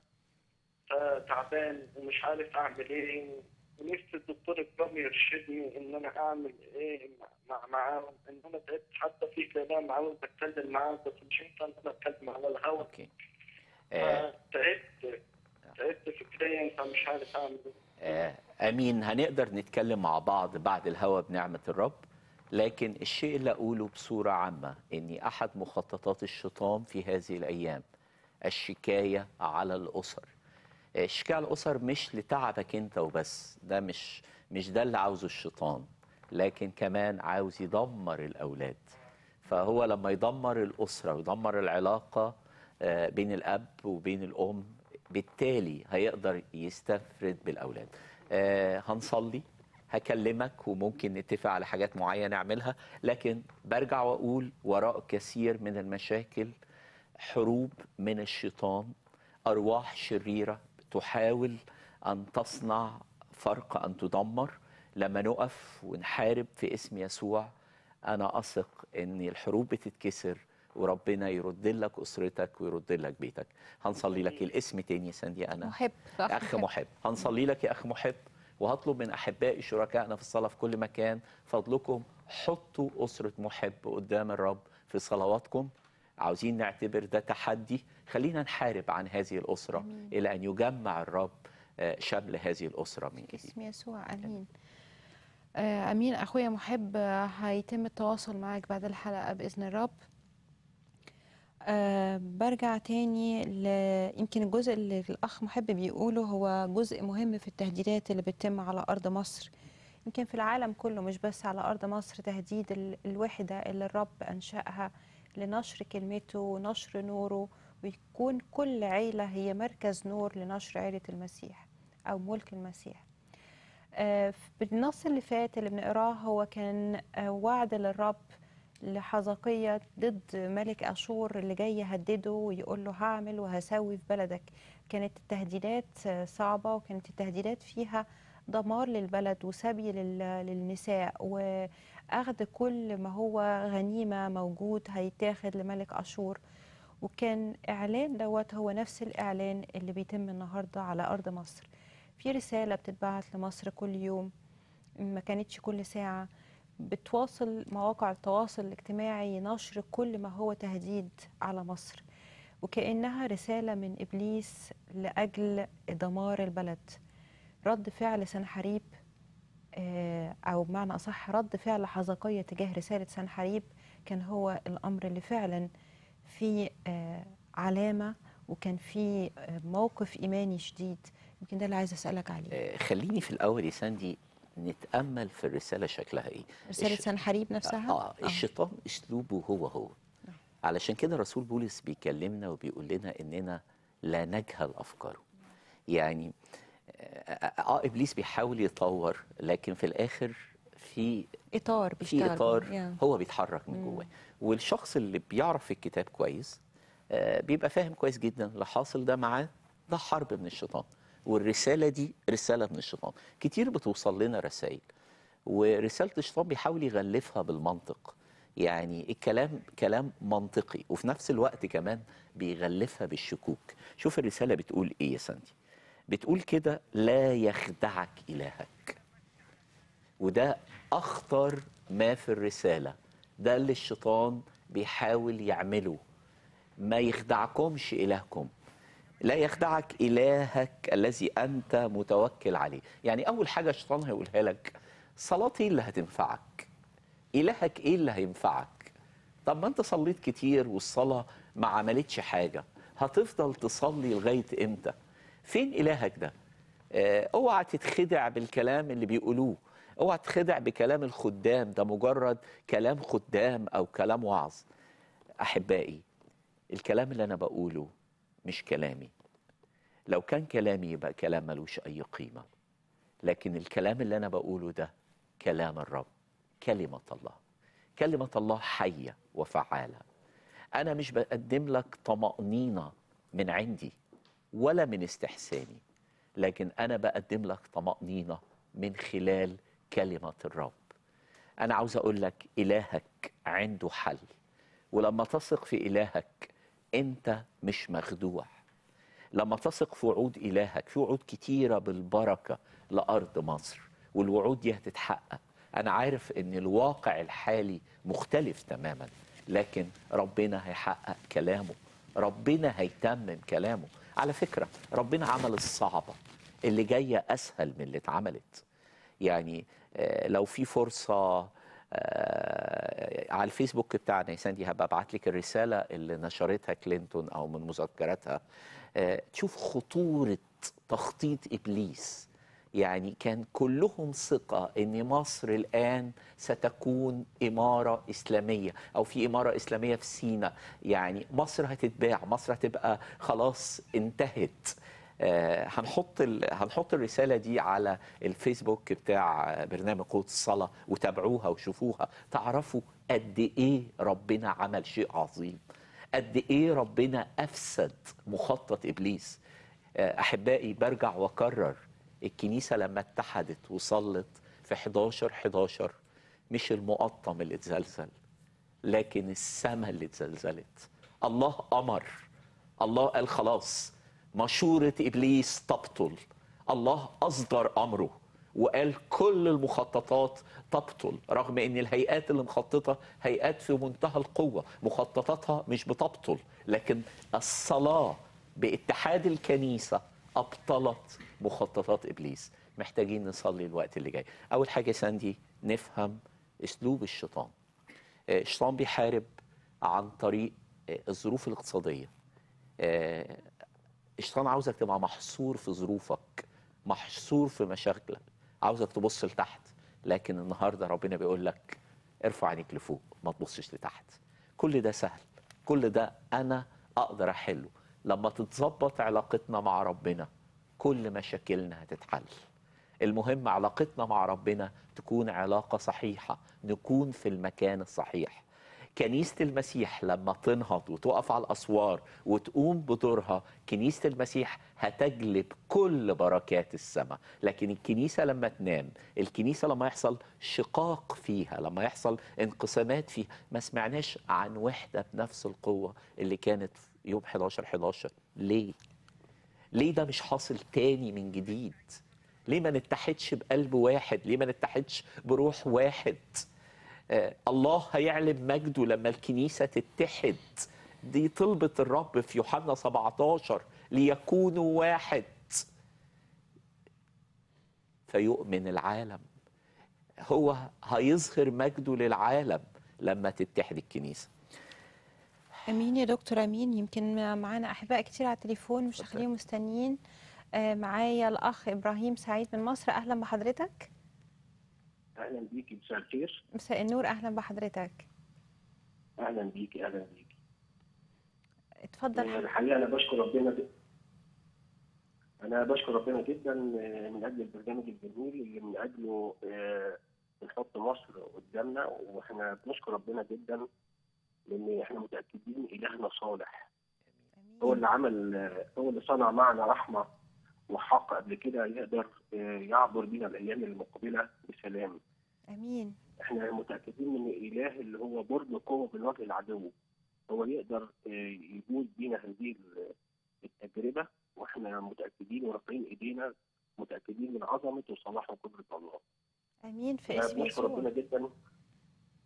فتعبان ومش عارف اعمل ايه ونفسي الدكتور الجامعي يرشدني ان انا اعمل ايه مع معاهم ان انا تعبت حتى في كلام عاوز اتكلم معاه بس مش هينفع ان انا اتكلم على الهوا اوكي آه تعبت تعبت فكريا فمش عارف اعمل ايه آه امين هنقدر نتكلم مع بعض بعد الهوا بنعمه الرب لكن الشيء اللي اقوله بصوره عامه اني احد مخططات الشيطان في هذه الايام الشكايه على الاسر آه، الشكايه على الاسر مش لتعبك انت وبس ده مش مش ده اللي عاوزه الشيطان لكن كمان عاوز يدمر الاولاد فهو لما يدمر الاسره ويدمر العلاقه آه، بين الاب وبين الام بالتالي هيقدر يستفرد بالاولاد آه، هنصلي هكلمك وممكن نتفق على حاجات معينه نعملها لكن برجع واقول وراء كثير من المشاكل حروب من الشيطان ارواح شريره تحاول ان تصنع فرق ان تدمر لما نقف ونحارب في اسم يسوع انا اثق ان الحروب بتتكسر وربنا يرد لك اسرتك ويرد لك بيتك هنصلي لك الاسم تاني يا ساندي انا محب اخ محب هنصلي لك يا اخ محب وهطلب من احبائي شركائنا في الصلاه في كل مكان فضلكم حطوا اسره محب قدام الرب في صلواتكم عاوزين نعتبر ده تحدي خلينا نحارب عن هذه الاسره آمين. الى ان يجمع الرب آه، شمل هذه الاسره من جديد باسم يسوع امين آه، امين اخويا محب آه، هيتم التواصل معاك بعد الحلقه باذن الرب أه برجع تاني ل... يمكن الجزء اللي الأخ محب بيقوله هو جزء مهم في التهديدات اللي بتتم على أرض مصر يمكن في العالم كله مش بس على أرض مصر تهديد ال... الوحدة اللي الرب أنشأها لنشر كلمته ونشر نوره ويكون كل عيلة هي مركز نور لنشر عيلة المسيح أو ملك المسيح آه، بالنص اللي فات اللي بنقراه هو كان آه، وعد للرب لحزقية ضد ملك أشور اللي جاي يهدده ويقول له هعمل وهسوي في بلدك كانت التهديدات آه، صعبة وكانت التهديدات فيها دمار للبلد وسبي لل- للنساء وأخذ كل ما هو غنيمة موجود هيتاخد لملك أشور وكان إعلان دوت هو نفس الإعلان اللي بيتم النهاردة على أرض مصر في رسالة بتتبعت لمصر كل يوم ما كانتش كل ساعة بتواصل مواقع التواصل الاجتماعي نشر كل ما هو تهديد على مصر وكأنها رسالة من إبليس لأجل دمار البلد رد فعل سنحريب آه، أو بمعنى أصح رد فعل حزقية تجاه رسالة سنحريب كان هو الأمر اللي فعلا في آه، علامة وكان في آه، موقف إيماني شديد يمكن ده اللي عايزة أسألك عليه آه، خليني في الاول يا ساندي نتامل في الرساله شكلها ايه رسالة الش- سنحريب نفسها اه الشيطان اسلوبه هو هو علشان كده رسول بولس بيكلمنا وبيقول لنا اننا لا نجهل افكاره يعني اه آه، ابليس بيحاول يطور لكن في الاخر في إطار بيشتغل في اطار جوه. هو بيتحرك من جواه والشخص اللي بيعرف الكتاب كويس آه، بيبقى فاهم كويس جدا اللي حاصل ده معاه ده حرب من الشيطان والرساله دي رساله من الشيطان كتير بتوصل لنا رسائل ورساله الشيطان بيحاول يغلفها بالمنطق يعني الكلام كلام منطقي وفي نفس الوقت كمان بيغلفها بالشكوك شوف الرساله بتقول ايه يا ساندي بتقول كده لا يخدعك الهك وده اخطر ما في الرساله ده اللي الشيطان بيحاول يعمله ما يخدعكمش إلهكم لا يخدعك إلهك الذي أنت متوكل عليه يعني أول حاجة الشيطان هيقولها لك صلاتي اللي هتنفعك إلهك إيه اللي هينفعك طب ما أنت صليت كتير والصلاة ما عملتش حاجة هتفضل تصلي لغاية إمتى فين إلهك ده آه، اوعى تتخدع بالكلام اللي بيقولوه اوعى تتخدع بكلام الخدام ده مجرد كلام خدام او كلام وعظ احبائي الكلام اللي انا بقوله مش كلامي لو كان كلامي يبقى كلام ملوش اي قيمه لكن الكلام اللي انا بقوله ده كلام الرب كلمه الله كلمه الله حيه وفعاله انا مش بقدم لك طمانينه من عندي ولا من استحساني لكن انا بقدم لك طمانينه من خلال كلمه الرب انا عاوز اقول لك الهك عنده حل ولما تثق في الهك انت مش مخدوع لما تثق في وعود الهك في وعود كتيره بالبركه لارض مصر والوعود دي هتتحقق انا عارف ان الواقع الحالي مختلف تماما لكن ربنا هيحقق كلامه ربنا هيتمم كلامه على فكره ربنا عمل الصعبه اللي جايه اسهل من اللي اتعملت يعني آه، لو في فرصه آه، على الفيسبوك بتاعنا يا ساندي هبقى ابعت لك الرساله اللي نشرتها كلينتون او من مذكراتها آه، تشوف خطوره تخطيط ابليس يعني كان كلهم ثقه ان مصر الان ستكون اماره اسلاميه او في اماره اسلاميه في سيناء يعني مصر هتتباع مصر هتبقى خلاص انتهت آه، هنحط ال... هنحط الرساله دي على الفيسبوك بتاع برنامج قوه الصلاه وتابعوها وشوفوها تعرفوا قد ايه ربنا عمل شيء عظيم قد ايه ربنا افسد مخطط ابليس آه، احبائي برجع واكرر الكنيسه لما اتحدت وصلت في 11 11 مش المقطم اللي اتزلزل لكن السماء اللي اتزلزلت الله امر الله قال خلاص مشورة إبليس تبطل الله أصدر أمره وقال كل المخططات تبطل رغم ان الهيئات اللي مخططه هيئات في منتهى القوه مخططاتها مش بتبطل لكن الصلاه باتحاد الكنيسه ابطلت مخططات ابليس محتاجين نصلي الوقت اللي جاي اول حاجه يا ساندي نفهم اسلوب الشيطان آه، الشيطان بيحارب عن طريق آه، الظروف الاقتصاديه آه، الشيطان عاوزك تبقى محصور في ظروفك محصور في مشاكلك عاوزك تبص لتحت لكن النهارده ربنا بيقول لك ارفع عينيك لفوق ما تبصش لتحت كل ده سهل كل ده انا اقدر احله لما تتظبط علاقتنا مع ربنا كل مشاكلنا هتتحل المهم علاقتنا مع ربنا تكون علاقة صحيحة نكون في المكان الصحيح كنيسة المسيح لما تنهض وتقف على الأسوار وتقوم بدورها كنيسة المسيح هتجلب كل بركات السماء لكن الكنيسة لما تنام الكنيسة لما يحصل شقاق فيها لما يحصل انقسامات فيها ما سمعناش عن وحدة بنفس القوة اللي كانت في يوم 11 11 ليه؟ ليه ده مش حاصل تاني من جديد؟ ليه ما نتحدش بقلب واحد؟ ليه ما نتحدش بروح واحد؟ آه الله هيعلم مجده لما الكنيسة تتحد دي طلبة الرب في يوحنا 17 ليكونوا واحد فيؤمن العالم هو هيظهر مجده للعالم لما تتحد الكنيسة امين يا دكتور امين يمكن معانا احباء كتير على التليفون مش اتفضل. خليهم مستنيين آه، معايا الاخ ابراهيم سعيد من مصر اهلا بحضرتك اهلا بيكي مساء الخير مساء النور اهلا بحضرتك اهلا بيكي اهلا بيكي اتفضل حضرتك. الحقيقه انا بشكر ربنا ج- انا بشكر ربنا جدا آه، من اجل البرنامج الجميل اللي من اجله آه، بنحط مصر قدامنا واحنا بنشكر ربنا جدا لان احنا متاكدين الهنا صالح هو اللي عمل آه، هو اللي صنع معنا رحمه وحق قبل كده يقدر آه، يعبر بينا الايام المقبله بسلام امين احنا متاكدين من الاله اللي هو برج قوه بالوجه العدو هو يقدر آه، يجوز بينا هذه ال- التجربه واحنا متاكدين ورافعين ايدينا متاكدين من عظمه وصلاح وقدره الله امين في أنا اسم بنشكر ربنا يسوع جدا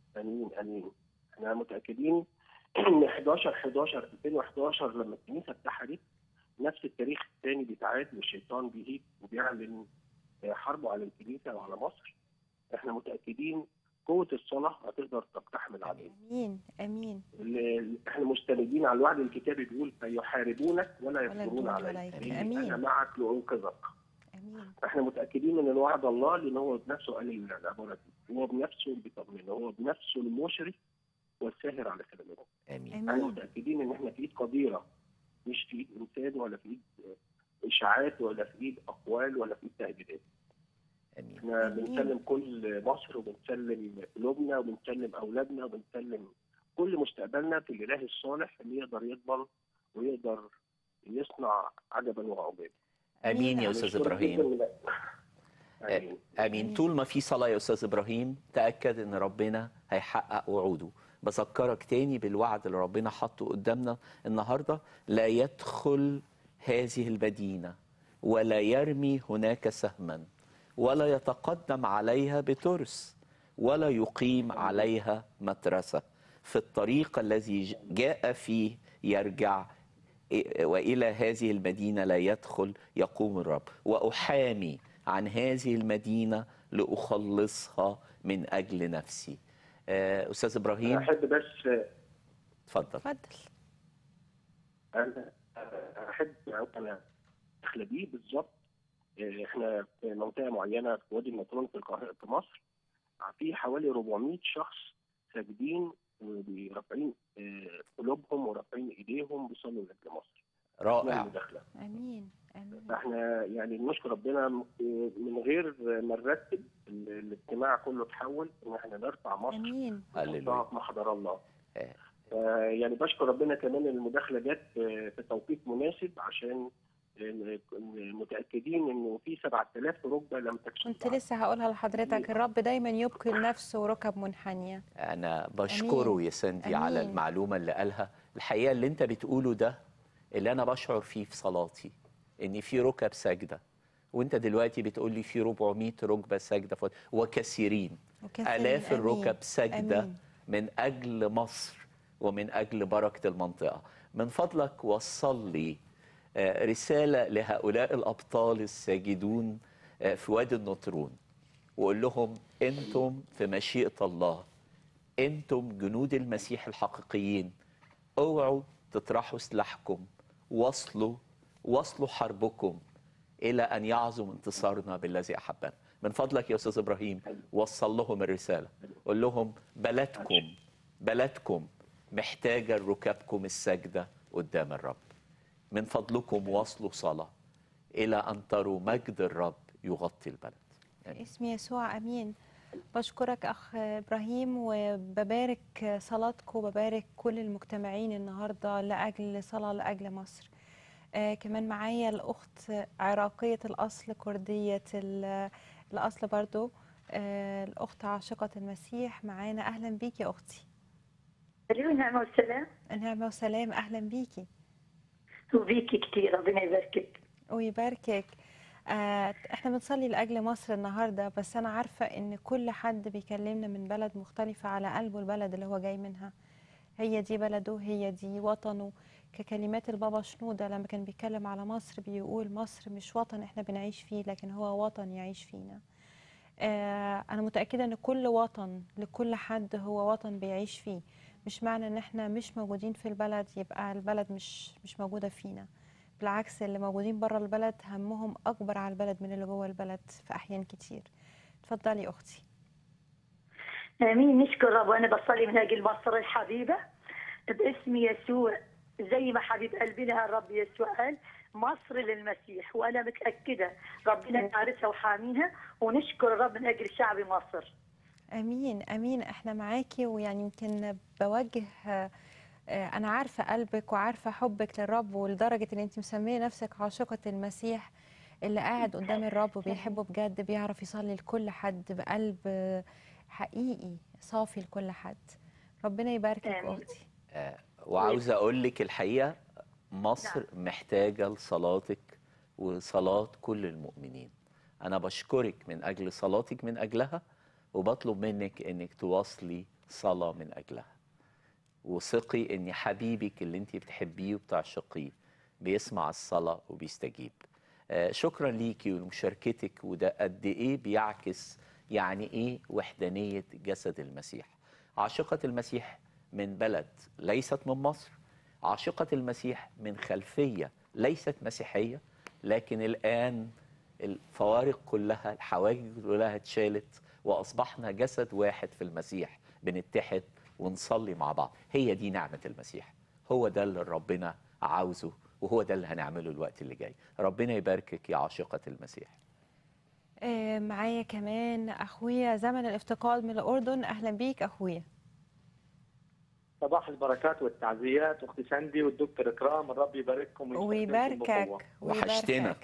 امين امين احنا متاكدين ان 11 11 2011 لما الكنيسه اتحدت نفس التاريخ الثاني بيتعاد والشيطان بيهيج وبيعلن حربه على الكنيسه وعلى مصر احنا متاكدين قوه الصلاه هتقدر تقتحم عليه امين امين ال- احنا مستندين على الوعد الكتابي بيقول فيحاربونك ولا ولا يصبرون يكون عليك عليك. إني آمين. انا معك لانقذك امين احنا متاكدين من الوعد الله لان هو بنفسه قال لنا العباره دي هو بنفسه بيطمنا هو بنفسه المشرف والساهر على كلامه امين احنا امين متاكدين ان احنا في ايد قديره مش في ايد انسان ولا في ايد اشاعات ولا في ايد اقوال ولا في ايد تهديدات امين احنا آمين. بنسلم كل مصر وبنسلم قلوبنا وبنسلم اولادنا وبنسلم كل مستقبلنا في الاله الصالح اللي يقدر يضمن ويقدر يصنع عجبا وعجابا امين يا استاذ بنشكرك ابراهيم جداً من- امين امين طول ما في صلاه يا استاذ ابراهيم تاكد ان ربنا هيحقق وعوده بذكرك تاني بالوعد اللي ربنا حطه قدامنا النهارده لا يدخل هذه المدينه ولا يرمي هناك سهما ولا يتقدم عليها بترس ولا يقيم عليها مترسه في الطريق الذي ج- جاء فيه يرجع إ- والى هذه المدينه لا يدخل يقوم الرب واحامي عن هذه المدينه لاخلصها من اجل نفسي آه، استاذ انا ابراهيم احب بس اتفضل اتفضل انا احب انا داخله بيه بالظبط آه، احنا في منطقه معينه في وادي النطرون في القاهره في مصر في حوالي 400 شخص ساجدين ورافعين آه، قلوبهم ورافعين ايديهم بيصلوا لاجل مصر رائع المداخله امين امين فاحنا يعني نشكر ربنا م- من غير ما نرتب ال- الاجتماع كله اتحول ان احنا نرفع مصر امين هللويا ونحطها في محضر الله آه. آه، يعني بشكر ربنا كمان المداخله جت في في توقيت مناسب عشان آه، متاكدين انه في 7000 ركبه لم تكسر كنت لسه هقولها لحضرتك الرب دايما يبقي لنفسه ركب منحنيه انا بشكره أمين. يا سندي على أمين. المعلومه اللي قالها الحقيقه اللي انت بتقوله ده اللي انا بشعر فيه في صلاتي ان في ركب ساجده وانت دلوقتي بتقول لي في 400 ركبه ساجده ف- وكثيرين وكثيرين. الاف أمين. الركب ساجده أمين. من اجل مصر ومن اجل بركه المنطقه من فضلك وصل لي آه، رساله لهؤلاء الابطال الساجدون آه، في وادي النطرون وقول لهم انتم في مشيئه الله انتم جنود المسيح الحقيقيين اوعوا تطرحوا سلاحكم واصلوا واصلوا حربكم الى ان يعظم انتصارنا بالذي احبنا من فضلك يا استاذ ابراهيم وصل لهم الرساله قول لهم بلدكم بلدكم محتاجه ركابكم السجده قدام الرب من فضلكم واصلوا صلاه الى ان تروا مجد الرب يغطي البلد اسم يسوع امين بشكرك اخ ابراهيم وببارك صلاتكم وببارك كل المجتمعين النهارده لاجل صلاه لاجل مصر آه كمان معايا الاخت عراقيه الاصل كرديه ال- الاصل برضو آه الاخت عاشقه المسيح معانا اهلا بيكي يا اختي الو نعمة والسلام نعمه وسلام اهلا بيكي وبيكي كتير ربنا يباركك ويباركك آه، احنا بنصلي لاجل مصر النهارده بس انا عارفه ان كل حد بيكلمنا من بلد مختلفه على قلبه البلد اللي هو جاي منها هي دي بلده هي دي وطنه ككلمات البابا شنودة لما كان بيتكلم على مصر بيقول مصر مش وطن احنا بنعيش فيه لكن هو وطن يعيش فينا آه، انا متاكده ان كل وطن لكل حد هو وطن بيعيش فيه مش معنى ان احنا مش موجودين في البلد يبقى البلد مش مش موجوده فينا بالعكس اللي موجودين بره البلد همهم اكبر على البلد من اللي جوه البلد في احيان كتير اتفضلي اختي امين نشكر رب وانا بصلي من اجل مصر الحبيبه باسم يسوع زي ما حبيب قلبنا الرب يسوع قال مصر للمسيح وانا متاكده ربنا يعرفها وحاميها ونشكر الرب من اجل شعب مصر امين امين احنا معاكي ويعني يمكن بوجه آه، آه، انا عارفه قلبك وعارفه حبك للرب ولدرجه ان انت مسميه نفسك عاشقه المسيح اللي قاعد قدام الرب وبيحبه بجد بيعرف يصلي لكل حد بقلب آه، حقيقي صافي لكل حد ربنا يباركك آمين. اختي آه، وعاوز اقول لك الحقيقه مصر محتاجه لصلاتك وصلاه كل المؤمنين انا بشكرك من اجل صلاتك من اجلها وبطلب منك انك تواصلي صلاة من أجلها وثقي ان حبيبك اللي انت بتحبيه وبتعشقيه بيسمع الصلاة وبيستجيب آه، شكرا ليكي ولمشاركتك وده قد ايه بيعكس يعني ايه وحدانية جسد المسيح عاشقة المسيح من بلد ليست من مصر عاشقة المسيح من خلفية ليست مسيحية لكن الآن الفوارق كلها الحواجز كلها اتشالت وأصبحنا جسد واحد في المسيح بنتحد ونصلي مع بعض هي دي نعمة المسيح هو ده اللي ربنا عاوزه وهو ده اللي هنعمله الوقت اللي جاي ربنا يباركك يا عاشقة المسيح آه، معايا كمان اخويا زمن الافتقاد من الاردن اهلا بيك اخويا صباح البركات والتعزيات اختي ساندي والدكتور اكرام الرب يبارككم ويستخدمكم بقوة. ويباركك وحشتنا. ويباركك.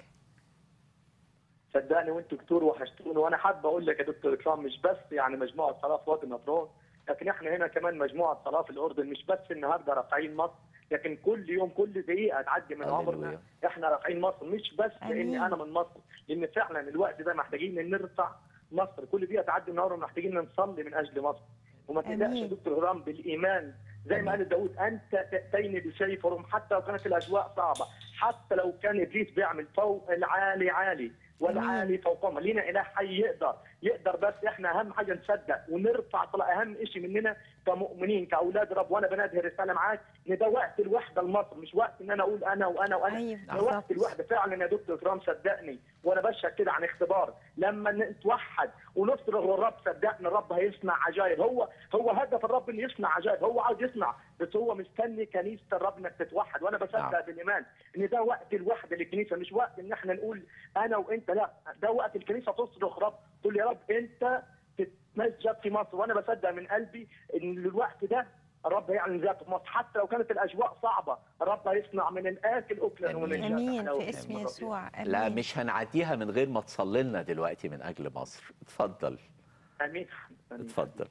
صدقني وانتوا كتير وحشتوني وانا حابب اقول لك يا دكتور اكرام مش بس يعني مجموعه صلاه في وادي النطرون لكن احنا هنا كمان مجموعه صلاه في الاردن مش بس النهارده رافعين مصر لكن كل يوم كل دقيقه تعدي من عمرنا هللويا. احنا رافعين مصر مش بس آمين. لاني انا من مصر لان فعلا الوقت ده محتاجين ان نرفع مصر كل دقيقه تعدي من عمرنا محتاجين نصلي من اجل مصر وما تقلقش يا آمين. دكتور هرام بالايمان زي ما قال داود انت تاتيني بسيف ورم حتى لو كانت الاجواء صعبه حتى لو كان ابليس بيعمل فوق العالي عالي والعالي فوقهم لينا اله حي يقدر يقدر بس احنا اهم حاجه نصدق ونرفع صلاه اهم شيء مننا كمؤمنين كاولاد رب وانا بنادي رساله معاك ان ده وقت الوحده لمصر مش وقت ان انا اقول انا وانا وانا أيوة، ده وقت بالظبط. الوحده فعلا يا دكتور كرام صدقني وانا بشهد كده عن اختبار لما نتوحد ونصرخ للرب صدقني الرب هيصنع عجائب هو هو هدف الرب انه يصنع عجائب هو عاوز يصنع بس هو مستني كنيسه الرب انك تتوحد وانا بصدق نعم. بالايمان ان ده وقت الوحده للكنيسه مش وقت ان احنا نقول انا وانت لا ده وقت الكنيسه تصرخ رب تقول يا رب انت تتمجد في مصر وانا بصدق من قلبي ان الوقت ده الرب هيعلن ذاته في مصر حتى لو كانت الاجواء صعبه الرب هيصنع من الاكل اكلا ومن الجاف امين حلاوة. في اسم آمين. يسوع امين لا مش هنعديها من غير ما تصلي لنا دلوقتي من أجل مصر اتفضل امين آمين. اتفضل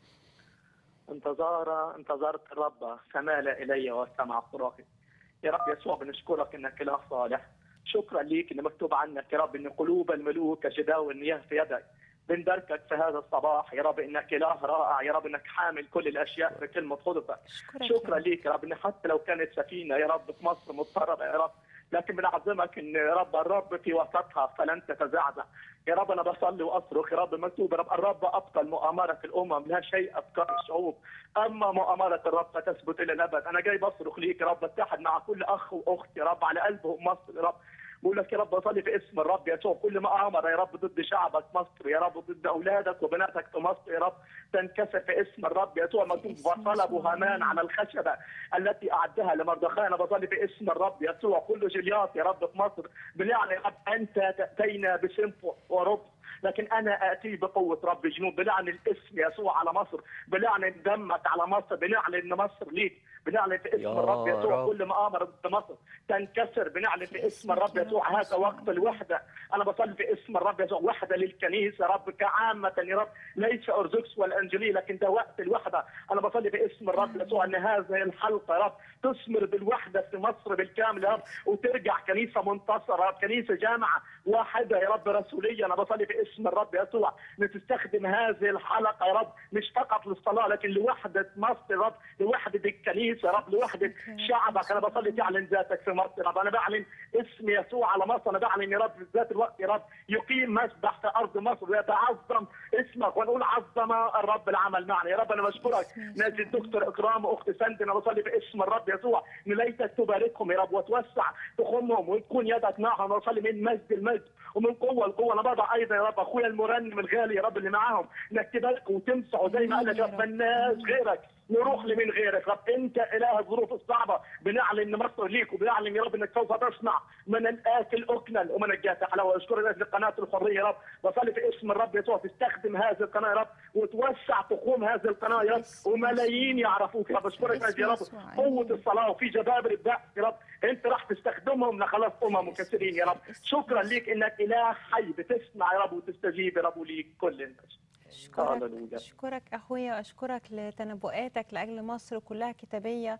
انتظار انتظرت الرب فمال الي واستمع صراخي يا رب يسوع بنشكرك انك اله صالح شكرا ليك ان مكتوب عنك يا رب ان قلوب الملوك كجداول المياه في يدك بنباركك في هذا الصباح يا رب انك اله رائع يا رب انك حامل كل الاشياء بكلمه خلقك اشكرك شكرا ليك يا رب ان حتى لو كانت سفينه يا رب في مصر مضطربه يا رب لكن بنعظمك ان يا رب الرب في وسطها فلن تتزعزع يا رب انا بصلي واصرخ يا رب مكتوب يا رب الرب ابطل مؤامره الامم لا شيء ابقى الشعوب اما مؤامره الرب فتثبت الى الابد انا جاي بصرخ ليك يا رب اتحد مع كل اخ واخت يا رب على قلبهم مصر يا رب بقول لك يا رب اصلي في اسم الرب يسوع كل مؤامره يا رب ضد شعبك مصر يا رب ضد اولادك وبناتك في مصر يا رب تنكسر في اسم الرب يسوع مكتوب وصلبوا هامان على الخشبه التي اعدها لمردخاي انا بصلي في اسم الرب يسوع كل جليات يا رب في مصر بنعلن يا رب انت تاتينا بسنف ورب لكن انا اتي بقوه رب جنود بنعلن الاسم يسوع على مصر بنعلن دمك على مصر بنعلن ان مصر ليك بنعلن في اسم يا الرب يسوع رب. كل مؤامره ضد مصر تنكسر بنعلن في اسم الرب يسوع هذا وقت الوحده انا بصلي في اسم الرب يسوع وحده للكنيسه يا رب كعامه يا رب ليس ارثوذكس ولا انجيلي لكن ده وقت الوحده انا بصلي في اسم الرب يسوع ان هذه الحلقه يا رب تثمر بالوحده في مصر بالكامل يا رب وترجع كنيسه منتصره يا رب كنيسه جامعه واحده يا رب رسوليه انا بصلي في اسم الرب يسوع ان تستخدم هذه الحلقه يا رب مش فقط للصلاه لكن لوحده مصر يا رب لوحده الكنيسه يا رب لوحده شعبك انا بصلي تعلن ذاتك في مصر يا رب انا بعلن اسم يسوع على مصر انا بعلن يا رب في ذات الوقت يا رب يقيم مسبح في ارض مصر ويتعظم اسمك ونقول عظم الرب العمل معنا يا رب انا بشكرك نادي الدكتور اكرام واخت سند انا بصلي في اسم الرب يسوع ان ليتك تباركهم يا رب وتوسع تخمهم وتكون يدك معهم وصلي من مجد المجد ومن قوه لقوه انا بضع ايضا يا رب اخويا المرنم الغالي يا رب اللي معاهم انك تبارك وتمسحه زي ما قال لك يا رب الناس غيرك نروح لمن غيرك رب انت اله الظروف الصعبه بنعلن ان مصر ليك وبنعلن يا رب انك سوف تصنع من الاكل اكلا ومن الجاف حلاوه اشكر لاجل قناه الحريه يا رب بصلي في اسم الرب يسوع تستخدم هذه القناه يا رب وتوسع تخوم هذه القناه يا رب وملايين يعرفوك يا رب اشكرك لاجل يا رب قوه الصلاه وفي جبابر البحث يا رب انت راح تستخدمهم لخلاص امم كثيرين يا رب شكرا ليك انك اله حي بتسمع يا رب وتستجيب يا رب وليك كل الناس اشكرك هللويا. اشكرك اخويا واشكرك لتنبؤاتك لاجل مصر كلها كتابيه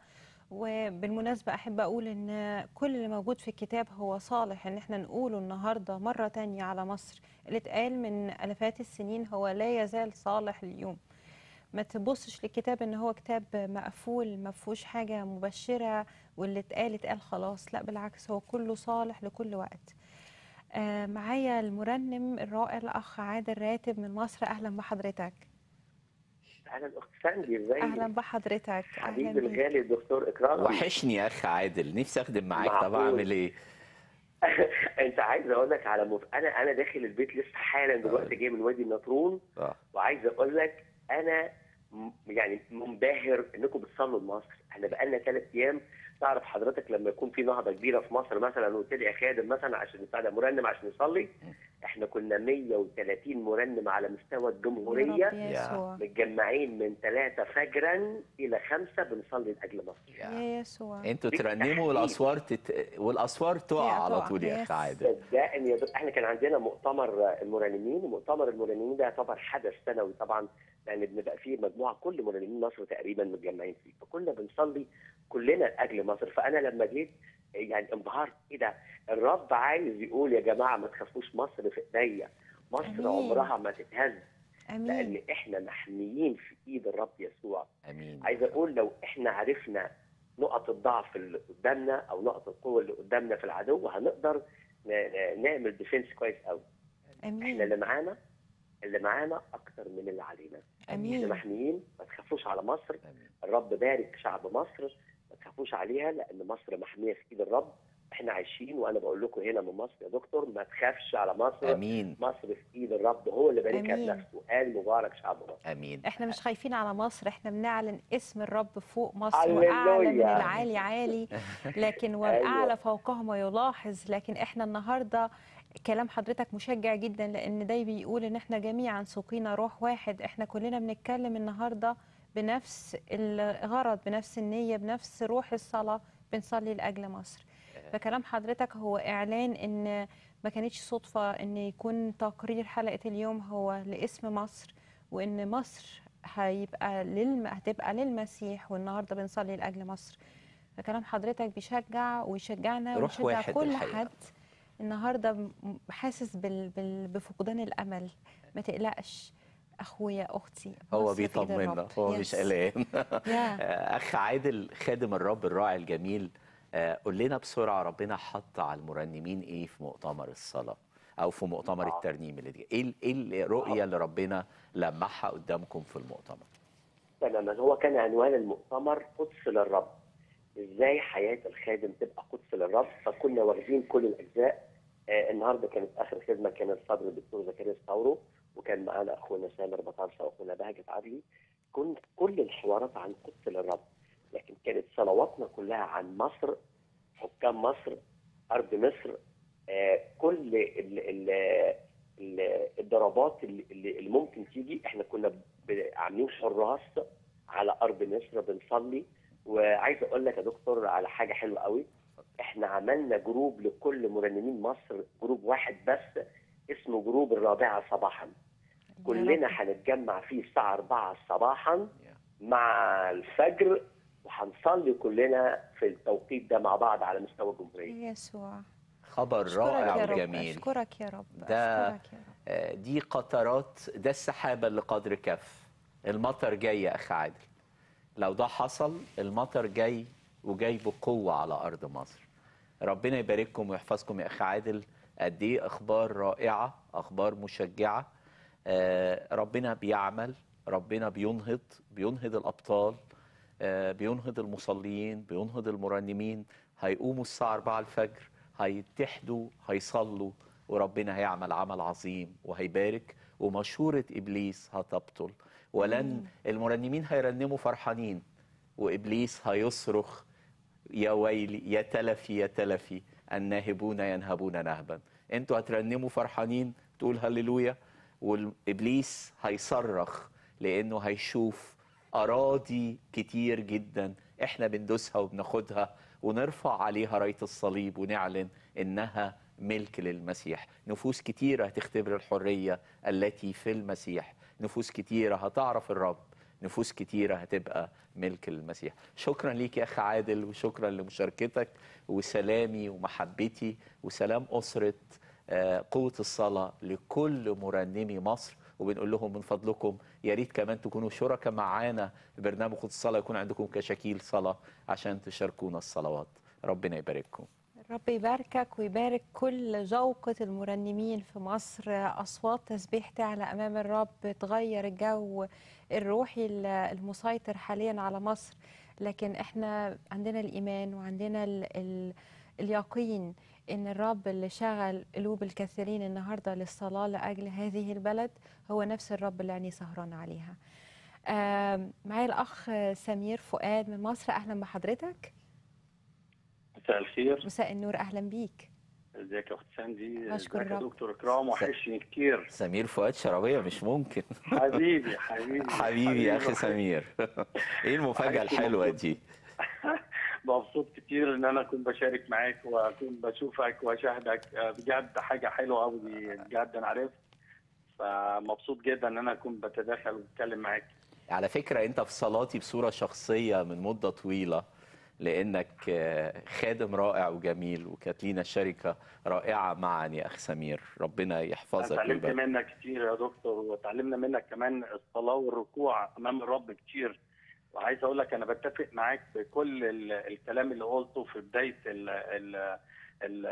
وبالمناسبة أحب أقول إن كل اللي موجود في الكتاب هو صالح إن إحنا نقوله النهاردة مرة تانية على مصر اللي اتقال من ألفات السنين هو لا يزال صالح اليوم ما تبصش للكتاب ان هو كتاب مقفول ما فيهوش حاجه مبشره واللي اتقال اتقال خلاص لا بالعكس هو كله صالح لكل وقت آه معايا المرنم الرائع الاخ عادل راتب من مصر اهلا بحضرتك اهلا اخت ساندي ازيك اهلا بحضرتك اهلا حبيبي بيك الغالي الدكتور اكرام وحشني يا اخ عادل نفسي اخدم معاك طب معقول. اعمل ايه انت عايز اقول لك على مف... انا انا داخل البيت لسه حالا دلوقتي جاي من وادي النطرون اه وعايز اقول لك انا م- يعني منبهر انكم بتصلوا لمصر احنا بقالنا ثلاث ايام تعرف حضرتك لما يكون في نهضه كبيره في مصر مثلا وقلت لي يا خادم مثلا عشان بتاع ده مرنم عشان يصلي احنا كنا 130 مرنم على مستوى الجمهوريه يا رب يسوع متجمعين من ثلاثة فجرا إلى خمسة بنصلي لأجل مصر يا يسوع انتوا ترنموا بالتحديد. والاصوار تت... والاصوار تقع على تقع. طول يا يس. اخ عادل صدقني يا دكتور احنا كان عندنا مؤتمر المرنمين ومؤتمر المرنمين ده يعتبر حدث سنوي طبعا لان بنبقى فيه مجموعه كل مرنمين مصر تقريبا متجمعين فيه فكنا بنصلي كلنا لاجل مصر فانا لما جيت يعني انبهرت ايه ده الرب عايز يقول يا جماعه ما تخافوش مصر في ايديا مصر أمين. عمرها ما تتهز امين لان احنا محميين في ايد الرب يسوع امين عايز اقول لو احنا عرفنا نقط الضعف اللي قدامنا او نقط القوه اللي قدامنا في العدو هنقدر ن- ن- نعمل ديفنس كويس قوي احنا امين اللي معانا اللي معانا اكتر من اللي علينا احنا امين محميين ما تخافوش على مصر امين الرب بارك شعب مصر ما تخافوش عليها لان مصر محميه في ايد الرب احنا عايشين وانا بقول لكم هنا من مصر يا دكتور ما تخافش على مصر امين مصر في ايد الرب هو اللي باركها أمين. بنفسه قال مبارك شعب مصر امين احنا مش خايفين على مصر احنا بنعلن اسم الرب فوق مصر هللويا. واعلى من العالي عالي لكن والاعلى أيوة. فوقه ما يلاحظ لكن احنا النهارده كلام حضرتك مشجع جدا لان ده بيقول ان احنا جميعا سقينا روح واحد احنا كلنا بنتكلم النهارده بنفس الغرض بنفس النيه بنفس روح الصلاه بنصلي لاجل مصر فكلام حضرتك هو اعلان ان ما كانتش صدفه ان يكون تقرير حلقه اليوم هو لاسم مصر وان مصر هيبقى للم... هتبقى للمسيح والنهارده بنصلي لاجل مصر فكلام حضرتك بيشجع ويشجعنا روح ويشجع واحد كل الحقيقة. حد النهارده م- حاسس بال... بال... بفقدان الامل ما تقلقش اخويا اختي هو مصر في إيد بيطمنا الرب. هو مش Yes. قلقان يا. اخ عادل خادم الرب الراعي الجميل آه، قول لنا بسرعه ربنا حط على المرنمين ايه في مؤتمر الصلاه او في مؤتمر آه. الترنيم اللي دي ايه ال- ايه الرؤيه اللي ربنا لمعها قدامكم في المؤتمر تماما هو كان عنوان المؤتمر قدس للرب ازاي حياه الخادم تبقى قدس للرب فكنا واخدين كل الاجزاء آه النهارده كانت اخر خدمه كانت صدر الدكتور زكريا ستاورو وكان معانا اخونا سامر بطارسه واخونا بهجت عدلي كنت كل الحوارات عن قدس للرب لكن كانت صلواتنا كلها عن مصر حكام مصر ارض مصر آه كل ال ال ال الضربات اللي, اللي اللي ممكن تيجي احنا كنا ب- عاملين حراس على ارض مصر بنصلي وعايز اقول لك يا دكتور على حاجه حلوه قوي احنا عملنا جروب لكل مرنمين مصر جروب واحد بس اسمه جروب الرابعه صباحا كلنا هنتجمع فيه الساعه 4 صباحا مع الفجر وهنصلي كلنا في التوقيت ده مع بعض على مستوى الجمهوريه يسوع خبر اشكرك رائع يا رب وجميل اشكرك يا رب ده اشكرك يا رب آه، دي قطرات ده السحابه اللي قدر كف المطر جاي يا اخ عادل لو ده حصل المطر جاي وجاي بقوه على ارض مصر ربنا يبارككم ويحفظكم يا اخ عادل قد ايه اخبار رائعه اخبار مشجعه آه، ربنا بيعمل ربنا بينهض بينهض الابطال آه، بينهض المصلين بينهض المرنمين هيقوموا الساعه 4 الفجر هيتحدوا هيصلوا وربنا هيعمل عمل عظيم وهيبارك ومشورة إبليس هتبطل ولن المرنمين هيرنموا فرحانين وإبليس هيصرخ يا ويلي يا تلفي يا تلفي الناهبون ينهبون نهبا انتوا هترنموا فرحانين تقول هللويا والإبليس هيصرخ لأنه هيشوف أراضي كتير جدا احنا بندوسها وبناخدها ونرفع عليها راية الصليب ونعلن إنها ملك للمسيح نفوس كتيرة هتختبر الحرية التي في المسيح نفوس كتيرة هتعرف الرب نفوس كتيرة هتبقى ملك للمسيح شكرا ليك يا أخ عادل وشكرا لمشاركتك وسلامي ومحبتي وسلام أسرة آه، قوة الصلاة لكل مرنمي مصر وبنقول لهم من فضلكم يا ريت كمان تكونوا شركاء معانا في برنامج قدس الصلاه يكون عندكم كشكيل صلاه عشان تشاركونا الصلوات ربنا يبارككم رب يباركك ويبارك كل جوقة المرنمين في مصر أصوات تسبيح تعلى أمام الرب تغير الجو الروحي ال- المسيطر حاليا على مصر لكن احنا عندنا الإيمان وعندنا ال ال اليقين إن الرب اللي شغل قلوب الكثيرين النهاردة للصلاة لأجل هذه البلد هو نفس الرب اللي عينيه سهران عليها آم، معايا الأخ سمير فؤاد من مصر أهلا بحضرتك مساء الخير مساء النور أهلا بيك ازيك يا اخت ساندي أشكر ازيك يا الرب. دكتور اكرام وحشني كتير سمير فؤاد شرابيه مش ممكن حبيبي حبيبي حبيبي يا اخي حبيبي. سمير ايه المفاجاه وحشني الحلوه مبسوط. دي مبسوط كتير ان انا اكون بشارك معاك واكون بشوفك واشاهدك آه، بجد حاجه حلوه قوي بجد انا عرفت فمبسوط جدا ان انا اكون بتداخل وبتكلم معاك على فكره انت في صلاتي بصوره شخصيه من مده طويله لانك آه، خادم رائع وجميل وكانت لينا شركه رائعه معا يا اخ سمير ربنا أنا يحفظك اتعلمت ويبارك منك كتير يا دكتور وتعلمنا منك كمان الصلاة والركوع أمام الرب كتير وعايز أقول لك أنا بتفق معاك بكل ال- الكلام اللي قلته في بداية ال ال ال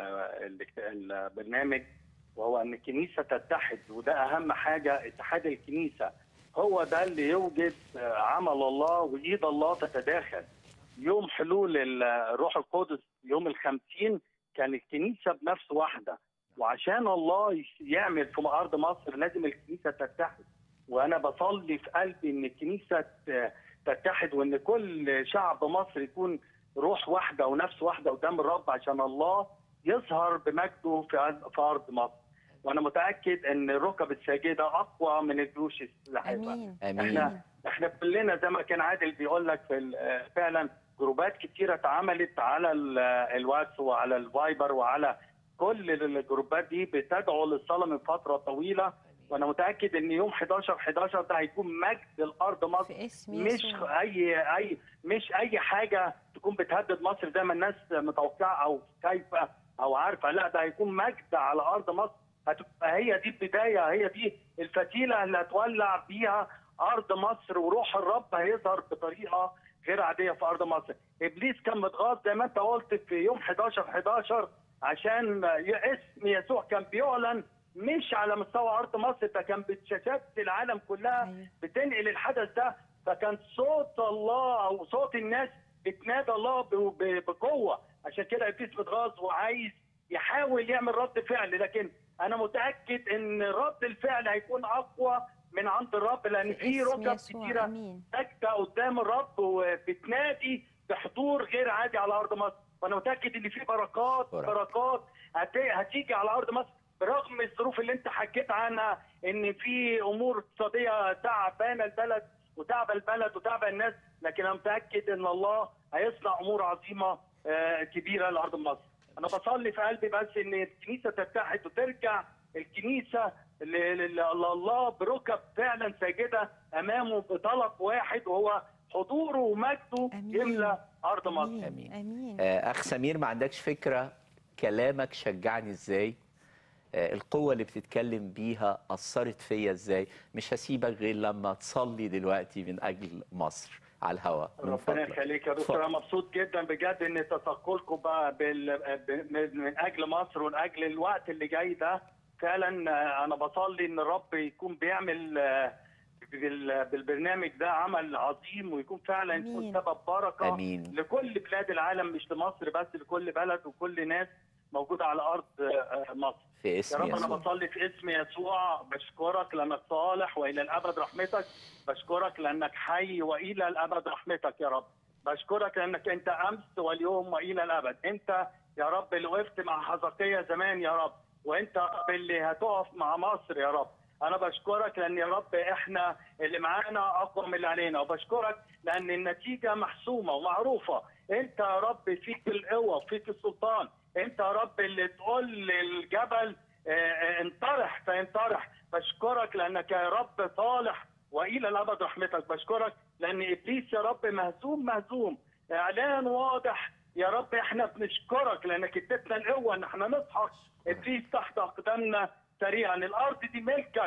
ال البرنامج وهو أن الكنيسة تتحد وده أهم حاجة اتحاد الكنيسة هو ده اللي يوجد عمل الله وإيد الله تتداخل يوم حلول ال- الروح القدس يوم الخمسين كان الكنيسة بنفس واحدة وعشان الله يش- يعمل في ارض مصر لازم الكنيسه تتحد وانا بصلي في قلبي ان الكنيسه ت- تتحد وان كل شعب مصر يكون روح واحده ونفس واحده قدام الرب عشان الله يظهر بمجده في أرض- في ارض مصر وانا متاكد ان الركب الساجده اقوى من الجيوش السلاحفه امين احنا احنا كلنا زي ما كان عادل بيقول لك في ال- آه، فعلا جروبات كتيره اتعملت على ال- آه، الواتس وعلى الفايبر وعلى كل الجروبات دي بتدعو للصلاه من فتره طويله وانا متاكد ان يوم 11 11 ده هيكون مجد الارض مصر في اسم مش يسوع. اي اي مش اي حاجه تكون بتهدد مصر زي ما الناس متوقعه او خايفه او عارفه لا ده هيكون مجد على ارض مصر هتبقى هي دي البدايه هي دي الفتيله اللي هتولع بيها ارض مصر وروح الرب هيظهر بطريقه غير عاديه في ارض مصر ابليس كان متغاظ زي ما انت قلت في يوم 11 11 عشان اسم يسوع كان بيعلن مش على مستوى ارض مصر ده كان بشاشات العالم كلها بتنقل الحدث ده فكان صوت الله او صوت الناس بتنادى الله ب- ب- بقوه عشان كده ابليس متغاظ وعايز يحاول يعمل رد فعل لكن انا متاكد ان رد الفعل هيكون اقوى من عند الرب لان في اسم ركب يسوع. كتيره آمين. ساكته قدام الرب وبتنادي بحضور غير عادي على ارض مصر وانا متاكد ان في بركات بركات هت- هتيجي على ارض مصر برغم الظروف اللي انت حكيت عنها ان في امور اقتصاديه تعبانه البلد وتعب البلد وتعب الناس لكن انا متاكد ان الله هيصنع امور عظيمه آه، كبيره لارض مصر انا بصلي في قلبي بس ان الكنيسه تتحد وترجع الكنيسه ل- ل- لله بركب فعلا ساجده امامه بطلب واحد وهو حضوره ومجده يملى ارض مصر امين امين آه، اخ سمير ما عندكش فكره كلامك شجعني ازاي آه، القوة اللي بتتكلم بيها أثرت فيا إزاي مش هسيبك غير لما تصلي دلوقتي من أجل مصر على الهواء من ربنا فضلك يخليك يا دكتور انا مبسوط جدا بجد ان تثقلكم بقى بال... ب- من من اجل مصر ومن اجل الوقت اللي جاي ده فعلا آه، انا بصلي ان الرب يكون بيعمل آه، بال- بالبرنامج ده عمل عظيم ويكون فعلا يكون سبب بركه آمين. لكل بلاد العالم مش لمصر بس لكل بلد وكل ناس موجوده على ارض آه، مصر في يا اسم رب انا يسوع بصلي في اسم يسوع بشكرك لانك صالح والى الابد رحمتك بشكرك لانك حي والى الابد رحمتك يا رب بشكرك لانك انت امس واليوم والى الابد انت يا رب اللي وقفت مع حزقية زمان يا رب وانت يا رب اللي هتقف مع مصر يا رب انا بشكرك لان يا رب احنا اللي معانا اقوى من اللي علينا وبشكرك لان النتيجه محسومه ومعروفه انت يا رب فيك القوه وفيك السلطان انت يا رب اللي تقول للجبل آه، آه، انطرح فينطرح بشكرك لانك يا رب صالح والى الابد رحمتك بشكرك لان ابليس يا رب مهزوم مهزوم اعلان واضح يا رب احنا بنشكرك لانك اديتنا القوه ان احنا نسحق ابليس تحت اقدامنا سريعا الارض دي ملكك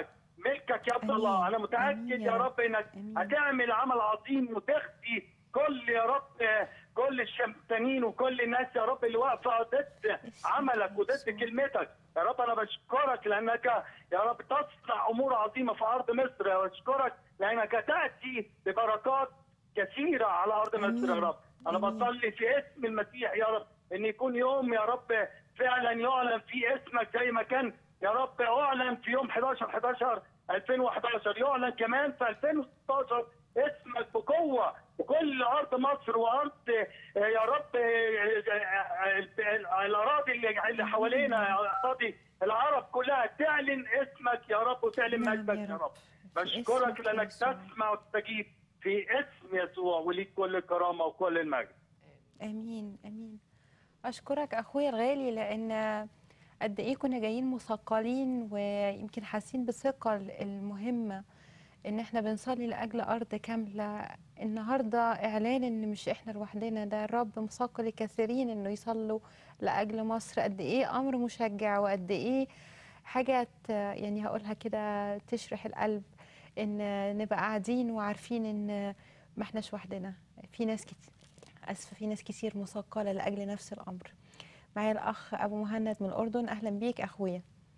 ملكك يا عبد الله انا متاكد يا رب انك هتعمل عمل عظيم وتخفي كل يا رب كل الشمتانين وكل الناس يا رب اللي واقفه ضد عملك وضد كلمتك يا رب انا بشكرك لانك يا رب تصنع امور عظيمه في ارض مصر بشكرك لانك تاتي ببركات كثيره على ارض مصر يا رب انا بصلي في اسم المسيح يا رب ان يكون يوم يا رب فعلا يعلن في اسمك زي ما كان يا رب اعلن في يوم 11 11 2011 يعلن كمان في 2016 اسمك بقوه بكل ارض مصر وارض آه، يا رب آه، آه، الاراضي اللي اللي حوالينا اراضي العرب كلها تعلن اسمك يا رب وتعلن مجدك يا رب بشكرك لانك تسمع وتستجيب في اسم يسوع وليك كل الكرامه وكل المجد امين امين اشكرك اخويا الغالي لان قد ايه كنا جايين مثقلين ويمكن حاسين بالثقه المهمه ان احنا بنصلي لاجل ارض كامله النهارده اعلان ان مش احنا لوحدنا ده الرب مثقل الكثيرين انه يصلوا لاجل مصر قد ايه امر مشجع وقد ايه حاجه ت- يعني هقولها كده تشرح القلب ان نبقى قاعدين وعارفين ان ما احناش وحدنا في ناس كتير اسفه في ناس كتير مثقله لاجل نفس الامر معايا الاخ ابو مهند من الاردن اهلا بيك اخويا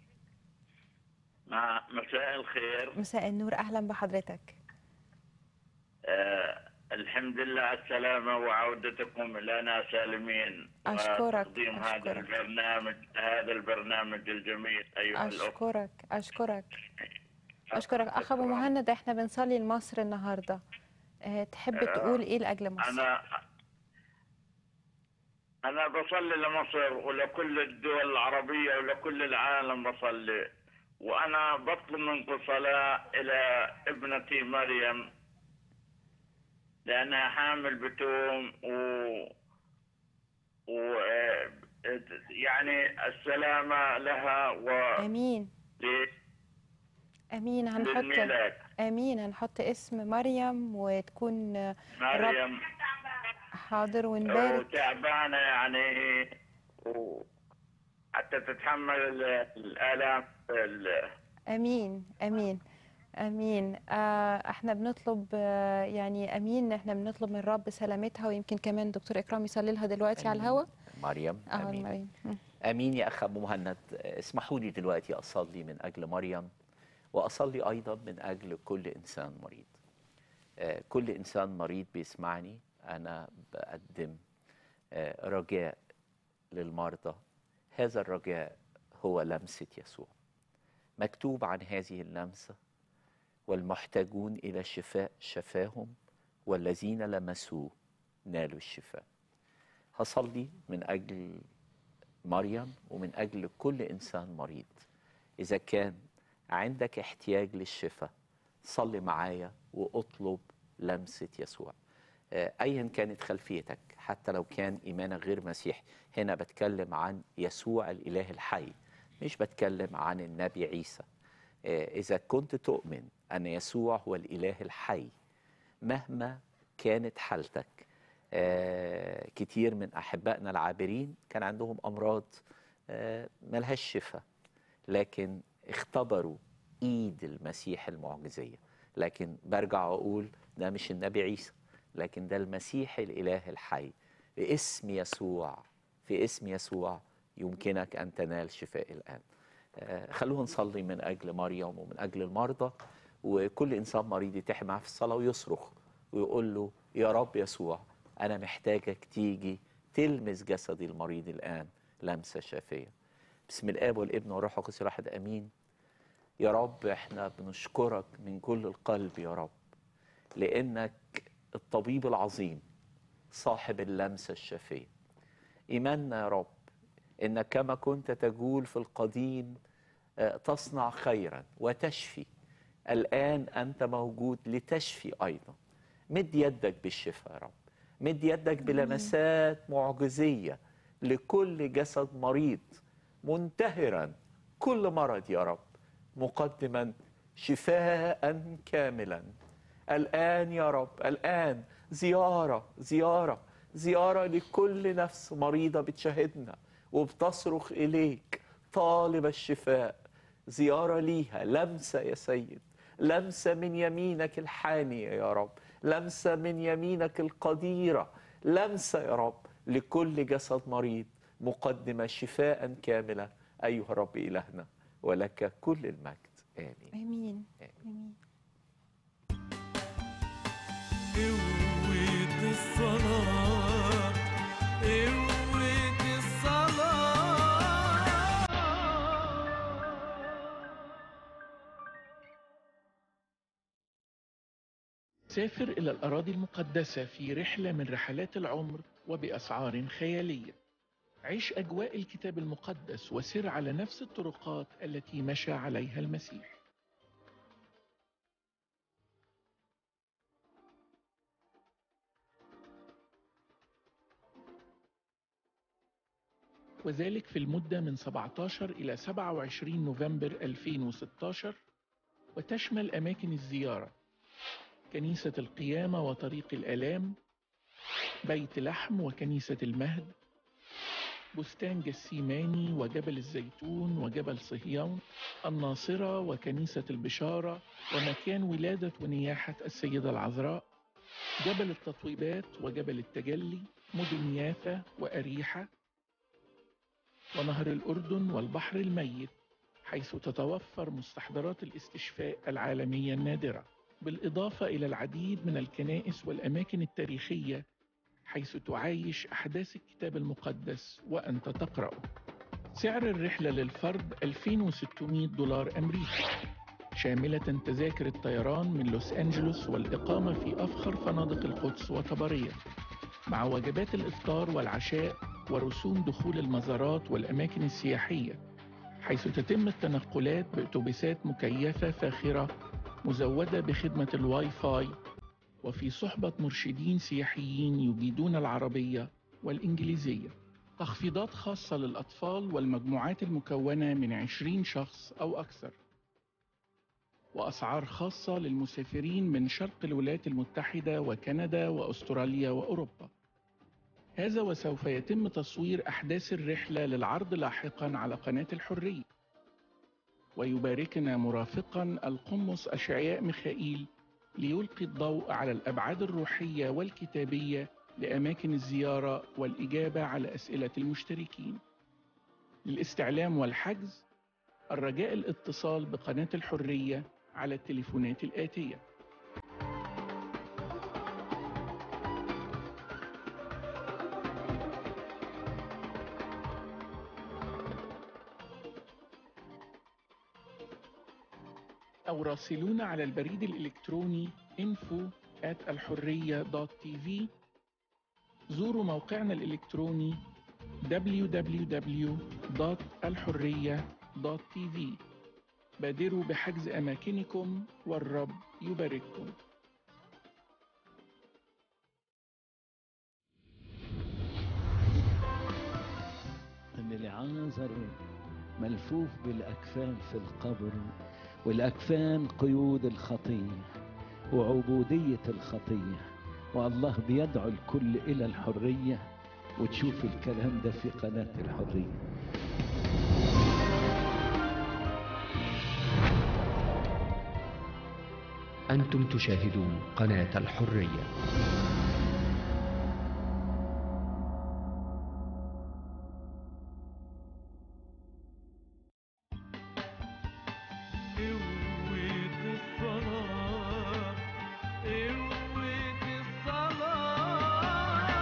مع مساء الخير مساء النور اهلا بحضرتك آه الحمد لله على السلامة وعودتكم لنا سالمين أشكرك، وتقديم هذا أشكرك. البرنامج هذا البرنامج الجميل أيها الأخ اشكرك اشكرك اشكرك اخ ابو مهند احنا بنصلي لمصر النهارده أه تحب آه، تقول ايه لاجل مصر أنا أنا بصلي لمصر ولكل الدول العربية ولكل العالم بصلي وأنا بطلب منكم صلاة إلى ابنتي مريم لأنها حامل بتوم و و يعني السلامة لها و امين ل- امين هنحط للميلاد امين هنحط اسم مريم وتكون آه، مريم حاضر ونبارك وتعبانة يعني و- حتى تتحمل ال- الآلام ال- امين امين امين آه احنا بنطلب آه يعني امين احنا بنطلب من الرب سلامتها ويمكن كمان دكتور اكرام يصلي لها دلوقتي على الهوا مريم اه امين مريم مم. امين يا اخ ابو مهند اسمحوا لي دلوقتي اصلي من اجل مريم واصلي ايضا من اجل كل انسان مريض آه، كل انسان مريض بيسمعني انا بقدم آه، رجاء للمرضى هذا الرجاء هو لمسه يسوع مكتوب عن هذه اللمسه والمحتاجون الى الشفاء شفاهم والذين لمسوه نالوا الشفاء هصلي من اجل مريم ومن اجل كل انسان مريض اذا كان عندك احتياج للشفاء صلي معايا واطلب لمسه يسوع آه، ايا كانت خلفيتك حتى لو كان ايمانك غير مسيحي هنا بتكلم عن يسوع الاله الحي مش بتكلم عن النبي عيسى آه، اذا كنت تؤمن ان يسوع هو الاله الحي مهما كانت حالتك آه، كتير من احبائنا العابرين كان عندهم امراض آه، ملهاش شفاء لكن اختبروا ايد المسيح المعجزيه لكن برجع واقول ده مش النبي عيسى لكن ده المسيح الاله الحي باسم يسوع في اسم يسوع يمكنك ان تنال شفاء الان آه، خلونا نصلي من اجل مريم ومن اجل المرضى وكل انسان مريض يتحي معاه في الصلاه ويصرخ ويقول له يا رب يسوع انا محتاجك تيجي تلمس جسدي المريض الان لمسه شافيه بسم الاب والابن والروح القدس الواحد امين يا رب احنا بنشكرك من كل القلب يا رب لانك الطبيب العظيم صاحب اللمسه الشافيه ايماننا يا رب انك كما كنت تقول في القديم آه، تصنع خيرا وتشفي الان انت موجود لتشفي ايضا مد يدك بالشفاء يا رب مد يدك بلمسات معجزيه لكل جسد مريض منتهرا كل مرض يا رب مقدما شفاء كاملا الآن يا رب الآن زيارة زيارة زيارة لكل نفس مريضة بتشاهدنا وبتصرخ إليك طالب الشفاء زيارة ليها لمسة يا سيد لمسة من يمينك الحانية يا رب لمسة من يمينك القديرة لمسة يا رب لكل جسد مريض مقدمة شفاء كاملة أيها الرب إلهنا ولك كل المجد آمين امين امين قوة الصلاة قوة الصلاة سافر إلى الأراضي المقدسة في رحلة من رحلات العمر وبأسعار خيالية عيش أجواء الكتاب المقدس وسر على نفس الطرقات التي مشى عليها المسيح وذلك في المدة من 17 إلى 27 نوفمبر 2016 وتشمل أماكن الزيارة كنيسة القيامة وطريق الآلام بيت لحم وكنيسة المهد بستان جسيماني وجبل الزيتون وجبل صهيون الناصرة وكنيسة البشارة ومكان ولادة ونياحة السيدة العذراء جبل التطويبات وجبل التجلي مدن يافا وأريحة ونهر الأردن والبحر الميت حيث تتوفر مستحضرات الاستشفاء العالمية النادرة بالإضافة إلى العديد من الكنائس والأماكن التاريخية حيث تعايش أحداث الكتاب المقدس وأنت تقرأه سعر الرحلة للفرد 2600 دولار أمريكي شاملة تذاكر الطيران من لوس أنجلوس والإقامة في أفخر فنادق القدس وطبرية مع وجبات الإفطار والعشاء ورسوم دخول المزارات والأماكن السياحية حيث تتم التنقلات بأتوبيسات مكيفة فاخرة مزودة بخدمة الواي فاي وفي صحبة مرشدين سياحيين يجيدون العربية والإنجليزية تخفيضات خاصة للأطفال والمجموعات المكونة من 20 شخص أو أكثر وأسعار خاصة للمسافرين من شرق الولايات المتحدة وكندا وأستراليا وأوروبا هذا وسوف يتم تصوير أحداث الرحلة للعرض لاحقا على قناة الحرية ويباركنا مرافقا القمص أشعياء ميخائيل ليلقي الضوء على الأبعاد الروحية والكتابية لأماكن الزيارة والإجابة على أسئلة المشتركين للاستعلام والحجز الرجاء الاتصال بقناة الحرية على التليفونات الآتية أو راسلونا على البريد الإلكتروني info at الحرية.tv زوروا موقعنا الإلكتروني www.الحرية.tv بادروا بحجز أماكنكم والرب يبارككم ان العازر ملفوف بالاكفان في القبر والاكفان قيود الخطيه وعبوديه الخطيه والله بيدعو الكل الى الحريه وتشوف الكلام ده في قناه الحريه أنتم تشاهدون قناة الحرية قوة الصلاة قوة الصلاة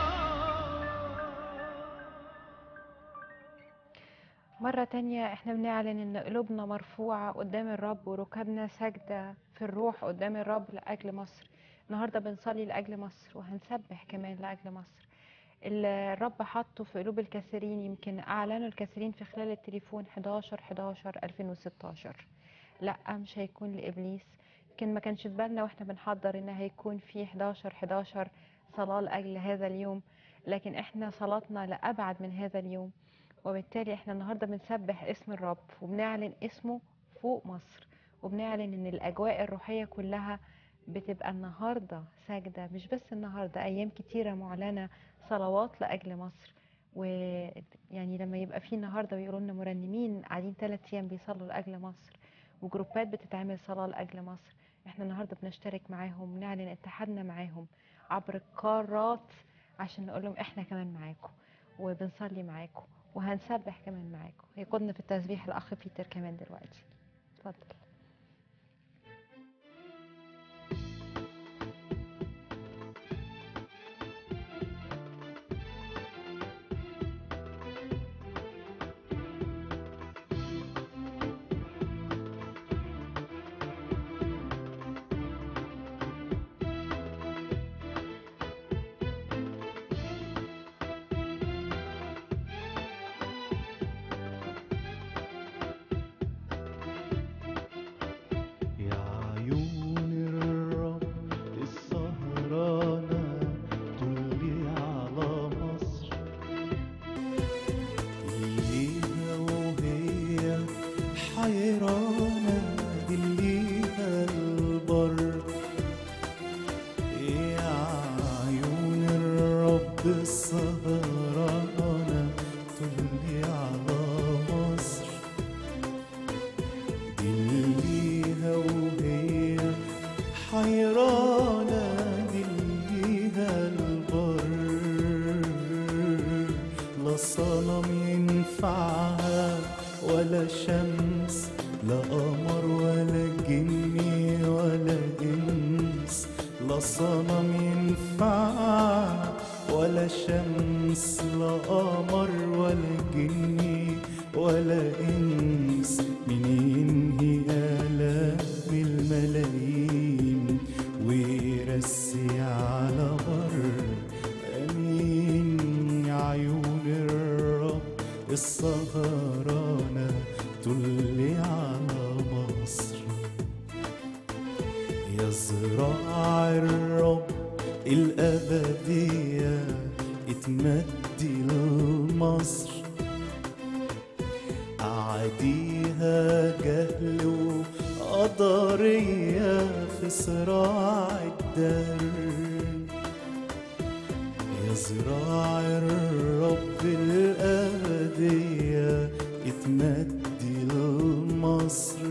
مرة تانية احنا بنعلن ان قلوبنا مرفوعة قدام الرب وركبنا ساجدة في الروح قدام الرب لأجل مصر النهاردة بنصلي لأجل مصر وهنسبح كمان لأجل مصر اللي الرب حطه في قلوب الكثيرين يمكن أعلنوا الكثيرين في خلال التليفون 11 11 2016 لا مش هيكون لإبليس يمكن ما كانش في بالنا واحنا بنحضر ان هيكون في 11 11 صلاة لأجل هذا اليوم لكن احنا صلاتنا لأبعد من هذا اليوم وبالتالي احنا النهارده بنسبح اسم الرب وبنعلن اسمه فوق مصر وبنعلن ان الاجواء الروحيه كلها بتبقى النهارده ساجده مش بس النهارده ايام كتيره معلنه صلوات لاجل مصر ويعني لما يبقى في النهارده بيقولوا لنا مرنمين قاعدين ثلاث ايام بيصلوا لاجل مصر وجروبات بتتعمل صلاه لاجل مصر احنا النهارده بنشترك معاهم نعلن اتحادنا معاهم عبر القارات عشان نقول لهم احنا كمان معاكم وبنصلي معاكم وهنسبح كمان معاكم هيقودنا في التسبيح الاخ بيتر كمان دلوقتي اتفضل يا عيون الرب السهرانة طلي على مصر الليها وهي حيرانة الليها البر يا عيون الرب السهرانة طلي على مصر دليها وهي حيرانة دليها البر لا صنم ينفعها ولا شمس لا قمر ولا جني ولا إنس لا صنم ينفعها ولا شمس لا قمر ولا جني ولا إنس من ينهي آلاف الملايين ويرسي على بر أمين يا عيون الرب السهرانة طلي على مصر يزرع الرب الأبدية اتمدي لمصر أعديها جهل وقدرية في صراع الدر يزرع الرب الأبدية اتمدي لمصر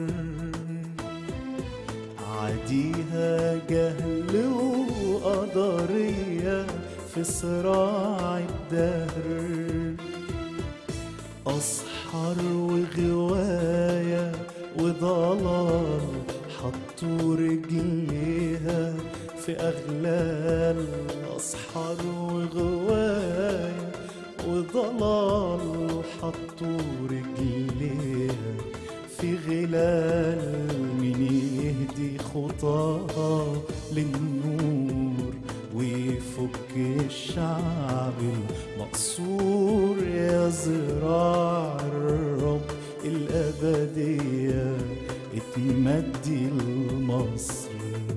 عديها جهل وقدرية في صراع الدهر أسحر وغواية وضلال حطوا رجليها في أغلال أسحر وغواية وضلال حطوا رجليها في غلال من يهدي خطاها للنور ويفك الشعب المقصور يزرع الرب الأبدية اتمدي لمصر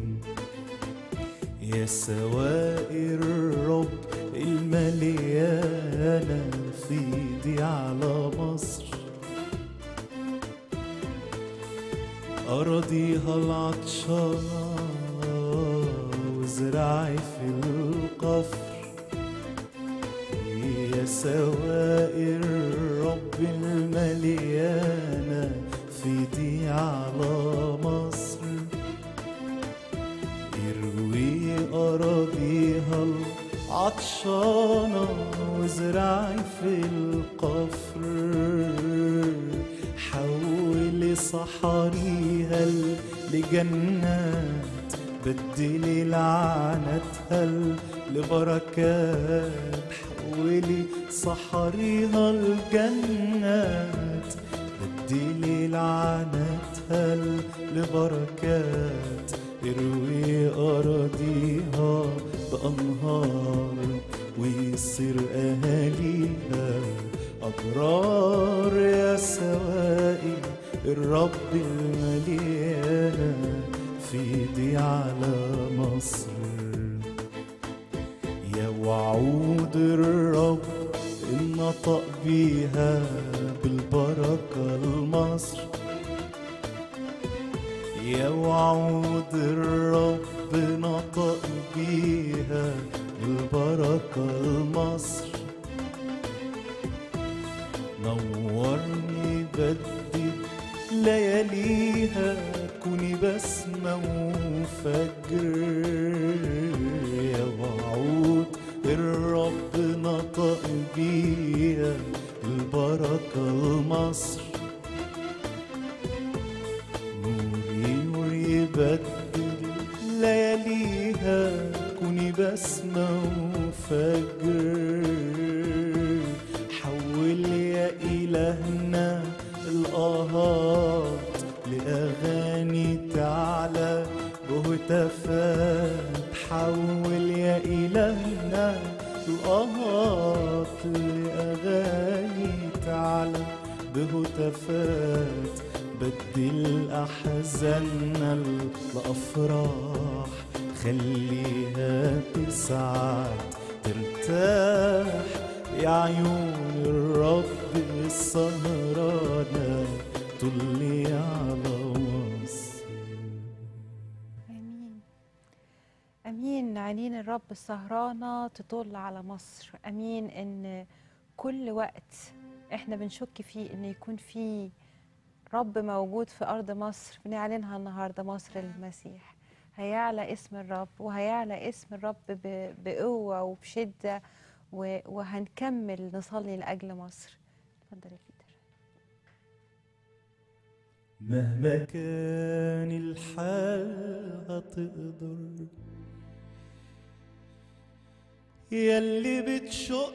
يا سوائر الرب المليانة في دي على مصر أراضيها العطشانة وزرعي في القفر يا سوائر رب المليانة في دي على مصر يروي أراضيها العطشانة وزرعي في القفر حولي صحاريها لجنات بدلي لعنتها لبركات حولي صحاريها الجنات بدلي لعنتها لبركات اروي أراضيها بأنهار ويصير أهاليها أبرار يا سوائي الرب المليانة في دي على مصر يا وعود الرب النطق بيها بالبركة لمصر يا وعود الرب نطق بيها البركة لمصر يبدل لياليها كوني بسمة وفجر يا وعود الرب نطق بيها البركة لمصر نور نور يبدل لياليها كوني بسمة وفجر حول يا إلهنا الآهات لأغاني تعلى بهتافات حول يا إلهنا الآهات لأغاني تعلى بهتافات بدل أحزاننا لأفراح خليها تسعد ترتاح يا عيون الرب السهرانة طلي على مصر امين امين عينين الرب السهرانه تطل على مصر امين ان كل وقت احنا بنشك فيه ان يكون في رب موجود في ارض مصر بنعلنها النهارده مصر للمسيح هيعلى اسم الرب وهيعلى اسم الرب ب- بقوه وبشده و- وهنكمل نصلي لاجل مصر اتفضل يا بيتر مهما كان الحال هتقدر ياللي بتشق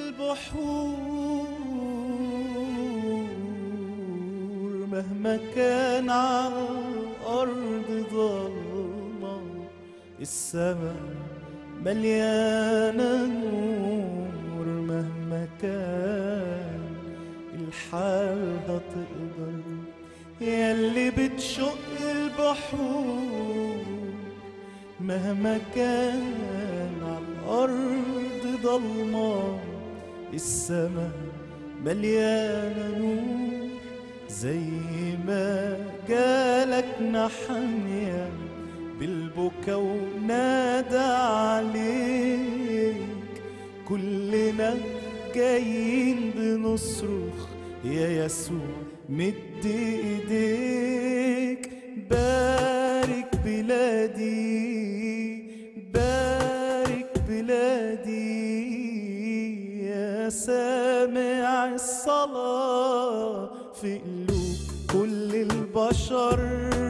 البحور مهما كان على الأرض ضلمة السماء مليانة نور مهما كان الحال هتقدر ياللي بتشق البحور مهما كان على الأرض ضلمة السماء مليانة نور زي ما جالك نحمية بالبكا ونادى عليك كلنا جايين بنصرخ يا يسوع مد ايديك بارك بلادي بارك بلادي يا سامع الصلاة في قلوب كل البشر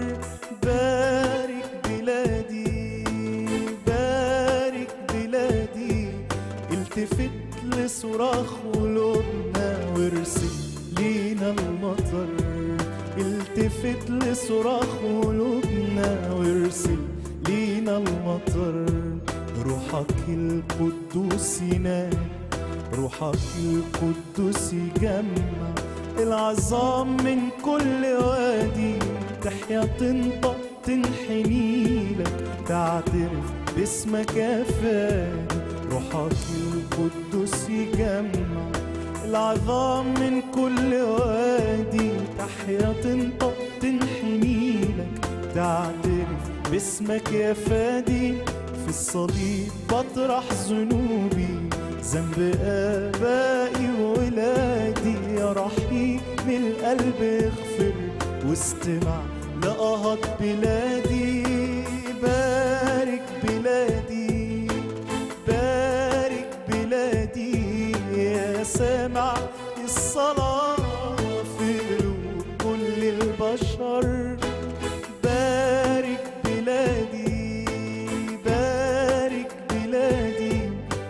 بارك بلادي بارك بلادي التفت لصراخ قلوبنا وارسل لينا المطر التفت لصراخ قلوبنا وارسل لينا المطر روحك القدوس ينام روحك القدوس يجمع العظام من كل وادي تحيا تنطق تنحني لك تعترف باسمك يا فادي روحك القدوس يجمع العظام من كل وادي تحيا تنطق تنحني لك تعترف باسمك يا فادي في الصليب بطرح ذنوبي ذنب آبائي وولادي يا رحيم القلب اغفر واستمع لقهط بلادي بارك بلادي بارك بلادي يا سامع الصلاة في قلوب كل البشر بارك بلادي بارك بلادي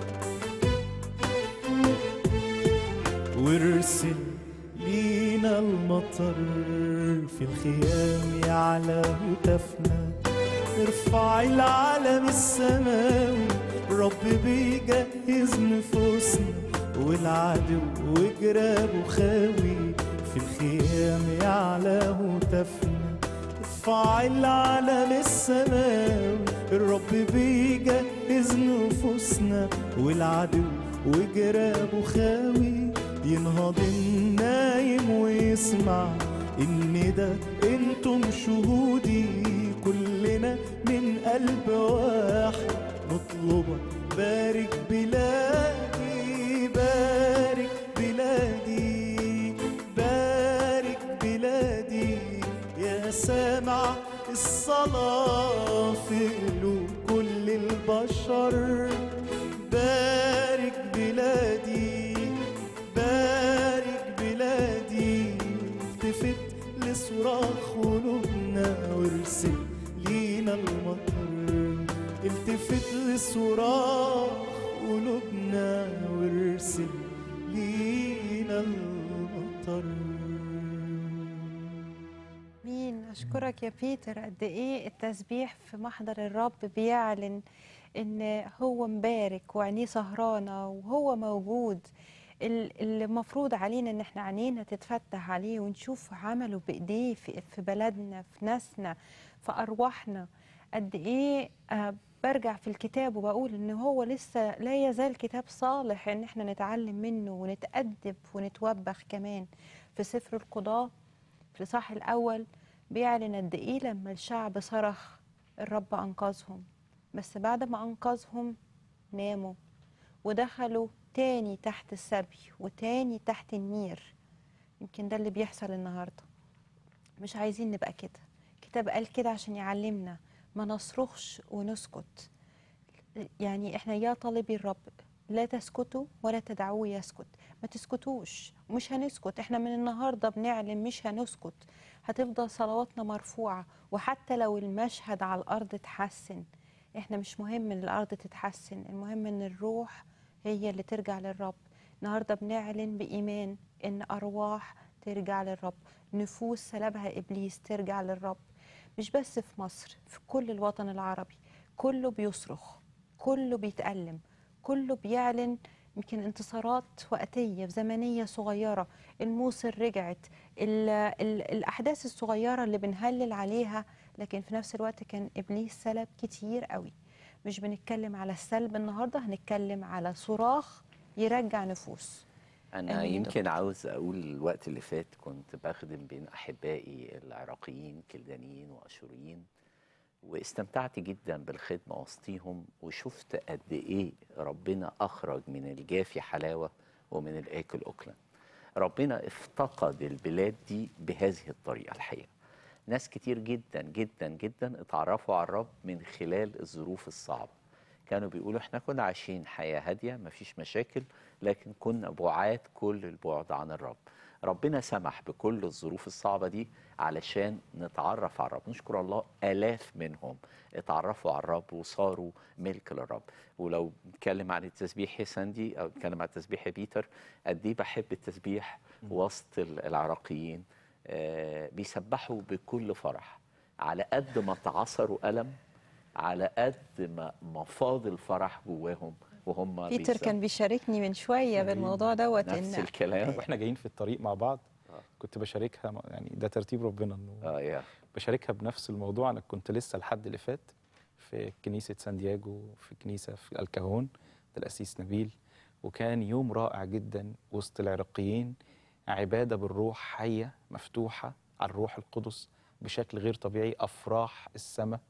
وارسل لينا المطر في الخيام يعلى هتافنا ارفع العلم السماوي رب بيجهز نفوسنا والعدو وجرابه خاوي في الخيام يعلى هتافنا ارفع العلم السماوي الرب بيجهز نفوسنا والعدو وجرابه خاوي ينهض النايم ويسمع ان ده انتم شهودي كلنا من قلب واحد نطلبك بارك بلادي بارك بلادي بارك الصلاة في قلوب كل البشر بارك بلادي بارك بلادي التفت لصراخ قلوبنا وارسل لينا المطر التفت لصراخ قلوبنا وارسل لينا المطر مين أشكرك يا بيتر قد إيه التسبيح في محضر الرب بيعلن إن هو مبارك وعينيه سهرانة وهو موجود ال- اللي المفروض علينا إن إحنا عينينا تتفتح عليه ونشوف عمله بإيديه في في بلدنا في ناسنا في أرواحنا قد إيه آه، برجع في الكتاب وبقول إن هو لسه لا يزال كتاب صالح إن إحنا نتعلم منه ونتأدب ونتوبخ كمان في سفر القضاء في الإصحاح الأول بيعلن قد إيه لما الشعب صرخ الرب أنقذهم بس بعد ما أنقذهم ناموا ودخلوا تاني تحت السبي وتاني تحت النير يمكن ده اللي بيحصل النهاردة مش عايزين نبقى كده الكتاب قال كده عشان يعلمنا ما نصرخش ونسكت يعني احنا يا طالبي الرب لا تسكتوا ولا تدعوه يسكت ما تسكتوش مش هنسكت احنا من النهارده بنعلن مش هنسكت هتفضل صلواتنا مرفوعه وحتى لو المشهد على الارض اتحسن احنا مش مهم ان الارض تتحسن المهم ان الروح هي اللي ترجع للرب النهارده بنعلن بايمان ان ارواح ترجع للرب نفوس سلبها ابليس ترجع للرب مش بس في مصر في كل الوطن العربي كله بيصرخ كله بيتألم كله بيعلن يمكن انتصارات وقتية في زمنية صغيرة الموصل رجعت ال ال الأحداث الصغيرة اللي بنهلل عليها لكن في نفس الوقت كان إبليس سلب كتير قوي مش بنتكلم على السلب النهاردة هنتكلم على صراخ يرجع نفوس أنا آمين. يمكن عاوز أقول الوقت اللي فات كنت بخدم بين أحبائي العراقيين كلدانيين وأشوريين واستمتعت جدا بالخدمة وسطيهم وشفت قد إيه ربنا أخرج من الجافي حلاوة ومن الآكل أكلا ربنا افتقد البلاد دي بهذه الطريقة الحقيقة ناس كتير جدا جدا جدا اتعرفوا على الرب من خلال الظروف الصعبة كانوا بيقولوا احنا كنا عايشين حياة هادية مفيش مشاكل لكن كنا بعاد كل البعد عن الرب ربنا سمح بكل الظروف الصعبة دي علشان نتعرف على الرب نشكر الله آلاف منهم اتعرفوا على الرب وصاروا ملك للرب ولو نتكلم عن التسبيح يا ساندي أو نتكلم عن التسبيح يا بيتر قد إيه بحب التسبيح وسط ال- العراقيين آه بيسبحوا بكل فرح على قد ما تعصروا ألم على قد ما مفاض الفرح جواهم وهم بيتر بيسبحوا. كان بيشاركني من شوية بالموضوع دوت نفس إن الكلام واحنا جايين في الطريق مع بعض كنت بشاركها م- يعني ده ترتيب ربنا انه اه يا بشاركها بنفس الموضوع انا كنت لسه الحد اللي فات في كنيسه سان دياجو في كنيسه في الكهون القسيس نبيل وكان يوم رائع جدا وسط العراقيين عباده بالروح حيه مفتوحه على الروح القدس بشكل غير طبيعي افراح السماء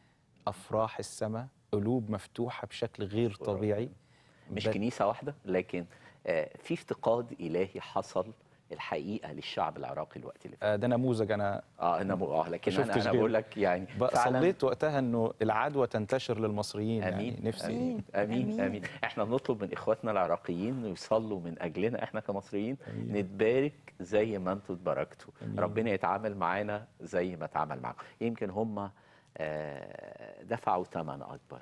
افراح السماء قلوب مفتوحه بشكل غير طبيعي مش ب- كنيسة واحدة لكن آه، في افتقاد إلهي حصل الحقيقة للشعب العراقي الوقت اللي فات آه، ده نموذج انا اه انا م- اه لكن انا شفتش انا غيره. بقول لك يعني بقى فعلاً- صليت وقتها انه العدوى تنتشر للمصريين امين يعني نفسي امين امين, أمين. احنا بنطلب من اخواتنا العراقيين إنه يصلوا من اجلنا احنا كمصريين أمين. نتبارك زي ما انتوا اتباركتوا أمين. ربنا يتعامل معانا زي ما اتعامل معاكم يمكن هم آه، دفعوا ثمن اكبر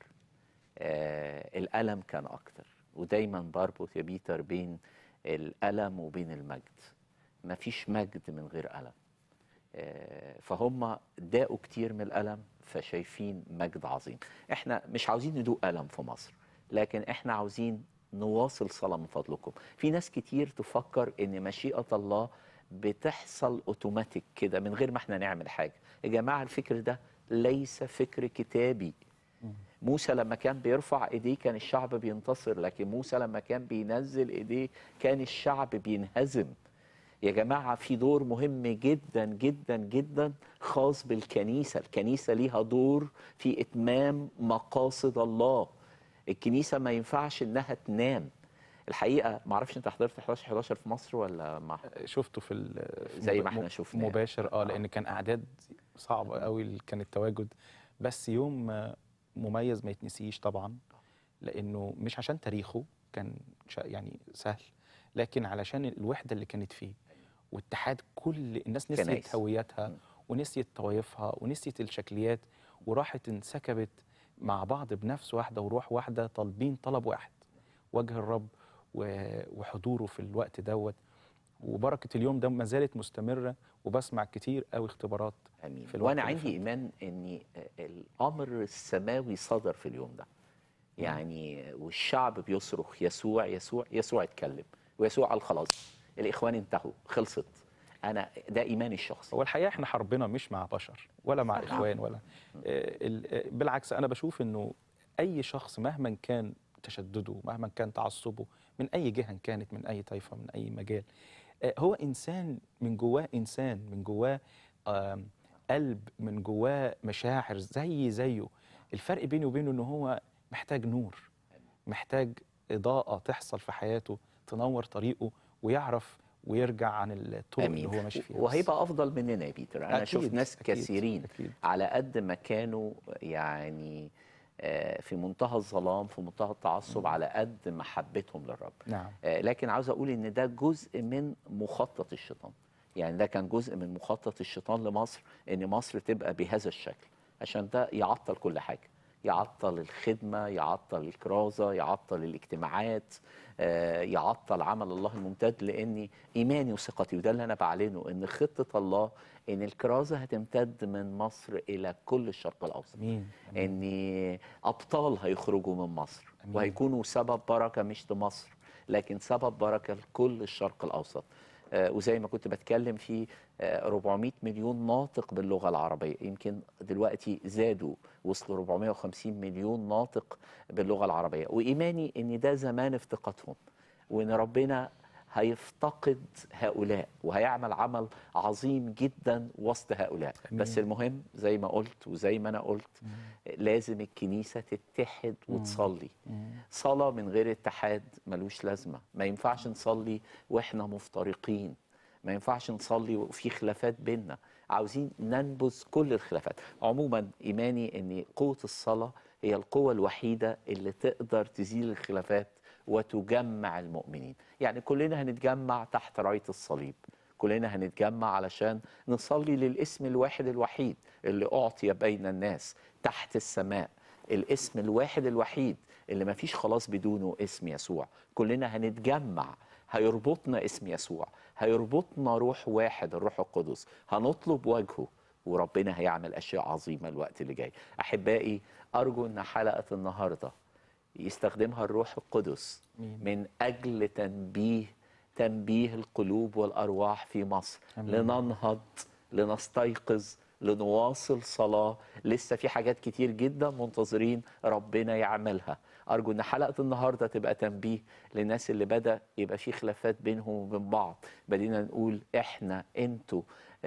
آه، الالم كان اكتر ودايما بربط يا بيتر بين الالم وبين المجد مفيش مجد من غير الم آه، فهم داقوا كتير من الألم فشايفين مجد عظيم احنا مش عاوزين ندوق ألم في مصر لكن احنا عاوزين نواصل صلاة من فضلكم في ناس كتير تفكر ان مشيئة الله بتحصل اوتوماتيك كده من غير ما احنا نعمل حاجة يا جماعة الفكر ده ليس فكر كتابي موسى لما كان بيرفع ايديه كان الشعب بينتصر لكن موسى لما كان بينزل ايديه كان الشعب بينهزم يا جماعة في دور مهم جدا جدا جدا خاص بالكنيسة الكنيسة ليها دور في إتمام مقاصد الله الكنيسة ما ينفعش إنها تنام الحقيقة ما اعرفش انت حضرت 11 11 في مصر ولا ما شفته في ال- زي م- ما احنا م- شفنا مباشر اه لان كان اعداد صعب قوي ال- كان التواجد بس يوم آه، مميز ما يتنسيش طبعا لانه مش عشان تاريخه كان شا- يعني سهل لكن علشان الوحده اللي كانت فيه واتحاد كل الناس نسيت كنايس. هويتها ونسيت طوائفها ونسيت الشكليات وراحت انسكبت مع بعض بنفس واحده وروح واحده طالبين طلب واحد وجه الرب و- وحضوره في الوقت دوت وبركه اليوم ده ما زالت مستمره وبسمع كتير قوي اختبارات امين في الوقت وانا اللي عندي فات. ايمان ان الامر السماوي صدر في اليوم ده يعني والشعب بيصرخ يسوع يسوع يسوع اتكلم ويسوع قال خلاص الاخوان انتهوا خلصت انا ده ايماني الشخصي هو الحقيقه احنا حربنا مش مع بشر ولا مع صح. اخوان ولا آه، ال- آه، بالعكس انا بشوف انه اي شخص مهما كان تشدده مهما كان تعصبه من اي جهه إن كانت من اي طائفه من اي مجال آه، هو انسان من جواه انسان من جواه آم، قلب من جواه مشاعر زي زيه الفرق بينه وبينه ان هو محتاج نور محتاج اضاءه تحصل في حياته تنور طريقه ويعرف ويرجع عن الطرق اللي هو ماشي فيها وهيبقى افضل مننا يا بيتر انا أكيد، شفت ناس أكيد، كثيرين أكيد. على قد ما كانوا يعني آه، في منتهى الظلام في منتهى التعصب على قد محبتهم للرب نعم آه، لكن عاوز اقول ان ده جزء من مخطط الشيطان يعني ده كان جزء من مخطط الشيطان لمصر ان مصر تبقى بهذا الشكل عشان ده يعطل كل حاجه يعطل الخدمه يعطل الكرازه يعطل الاجتماعات آه، يعطل عمل الله الممتد لاني ايماني وثقتي وده اللي انا بعلنه ان خطه الله ان الكرازه هتمتد من مصر الى كل الشرق الاوسط امين ان ابطال هيخرجوا من مصر أمين. وهيكونوا سبب بركه مش لمصر لكن سبب بركه لكل الشرق الاوسط آه، وزي ما كنت بتكلم في آه، 400 مليون ناطق باللغه العربيه يمكن دلوقتي زادوا وصلوا 450 مليون ناطق باللغه العربيه وايماني ان ده زمان افتقادهم وان ربنا هيفتقد هؤلاء وهيعمل عمل عظيم جدا وسط هؤلاء أمين. بس المهم زي ما قلت وزي ما انا قلت لازم الكنيسه تتحد وتصلي صلاه من غير اتحاد ملوش لازمه ما ينفعش نصلي واحنا مفترقين ما ينفعش نصلي وفي خلافات بيننا عاوزين ننبذ كل الخلافات عموما ايماني ان قوه الصلاه هي القوه الوحيده اللي تقدر تزيل الخلافات وتجمع المؤمنين يعني كلنا هنتجمع تحت رايه الصليب كلنا هنتجمع علشان نصلي للاسم الواحد الوحيد اللي اعطي بين الناس تحت السماء الاسم الواحد الوحيد اللي ما فيش خلاص بدونه اسم يسوع كلنا هنتجمع هيربطنا اسم يسوع هيربطنا روح واحد الروح القدس هنطلب وجهه وربنا هيعمل اشياء عظيمه الوقت اللي جاي احبائي ارجو ان حلقه النهارده يستخدمها الروح القدس آمين. من اجل تنبيه تنبيه القلوب والارواح في مصر آمين. لننهض لنستيقظ لنواصل صلاه لسه في حاجات كتير جدا منتظرين ربنا يعملها ارجو ان حلقه النهارده تبقى تنبيه للناس اللي بدا يبقى في خلافات بينهم وبين بعض بدينا نقول احنا انتوا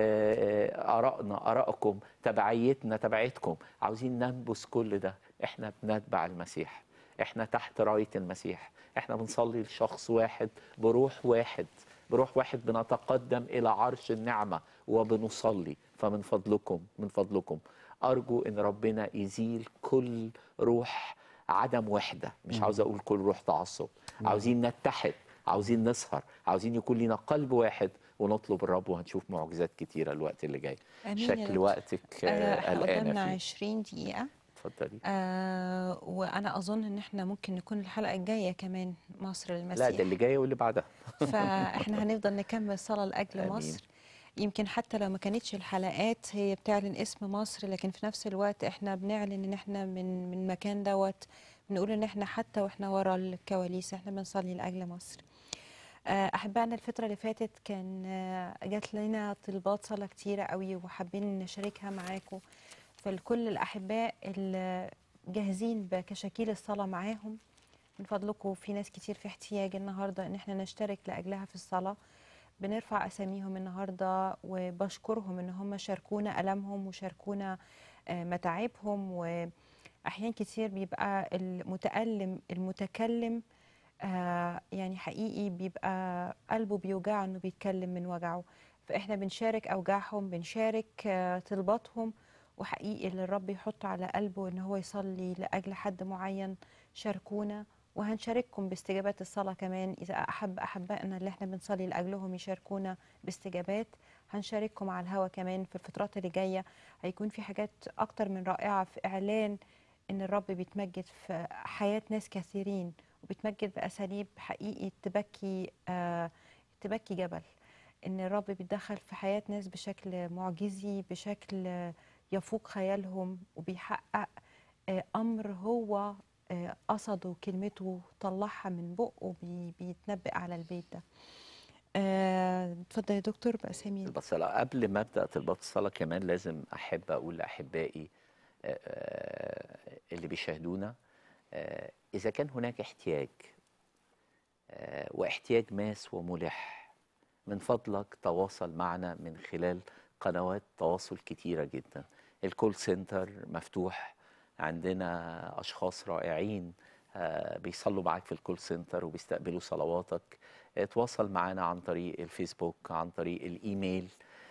آه، آه، ارائنا ارائكم تبعيتنا تبعيتكم عاوزين ننبذ كل ده احنا بنتبع المسيح احنا تحت رايه المسيح احنا بنصلي لشخص واحد بروح واحد بروح واحد بنتقدم الى عرش النعمه وبنصلي فمن فضلكم من فضلكم ارجو ان ربنا يزيل كل روح عدم وحده مش مم. عاوز اقول كل روح تعصب عاوزين نتحد عاوزين نسهر عاوزين يكون لنا قلب واحد ونطلب الرب وهنشوف معجزات كتيره الوقت اللي جاي آمين يا شكل دكتور. وقتك آه، آه، احنا قلقانه قدامنا فيه 20 دقيقة اتفضلي آه وانا اظن ان احنا ممكن نكون الحلقة الجاية كمان مصر لا للمسيح ده اللي جايه واللي بعدها فاحنا هنفضل نكمل صلاة لاجل آمين. مصر يمكن حتى لو ما كانتش الحلقات هي بتعلن اسم مصر لكن في نفس الوقت احنا بنعلن ان احنا من من مكان دوت بنقول ان احنا حتى واحنا ورا الكواليس احنا بنصلي لاجل مصر آه، احبائنا الفتره اللي فاتت كان آه، جات لنا طلبات صلاه كتيره قوي وحابين نشاركها معاكم فلكل الاحباء اللي جاهزين بكشاكيل الصلاه معاهم من فضلكم في ناس كتير في احتياج النهارده ان احنا نشترك لاجلها في الصلاه بنرفع اساميهم النهارده وبشكرهم ان هم شاركونا المهم وشاركونا آه، متاعبهم واحيان كتير بيبقى المتالم المتكلم آه، يعني حقيقي بيبقى قلبه بيوجعه انه بيتكلم من وجعه فاحنا بنشارك اوجاعهم بنشارك آه، طلباتهم وحقيقي اللي الرب يحط على قلبه ان هو يصلي لاجل حد معين شاركونا وهنشارككم باستجابات الصلاة كمان إذا أحب أحبائنا اللي احنا بنصلي لأجلهم يشاركونا باستجابات هنشارككم على الهوا كمان في الفترات اللي جاية هيكون في حاجات أكتر من رائعة في إعلان إن الرب بيتمجد في حياة ناس كثيرين وبيتمجد بأساليب حقيقي تبكي آه تبكي جبل إن الرب بيتدخل في حياة ناس بشكل معجزي بشكل آه، يفوق خيالهم وبيحقق آه، أمر هو آه، قصده كلمته طلعها من بقه بي- بيتنبأ على البيت ده آه، اتفضل يا دكتور بأسامي الصلاة قبل ما ابدا طلبات الصلاه كمان لازم احب اقول لاحبائي آه، آه، اللي بيشاهدونا آه، اذا كان هناك احتياج آه، واحتياج ماس وملح من فضلك تواصل معنا من خلال قنوات تواصل كتيره جدا الكول سنتر مفتوح عندنا اشخاص رائعين آه، بيصلوا معاك في الكول سنتر وبيستقبلوا صلواتك آه، تواصل معنا عن طريق الفيسبوك عن طريق الايميل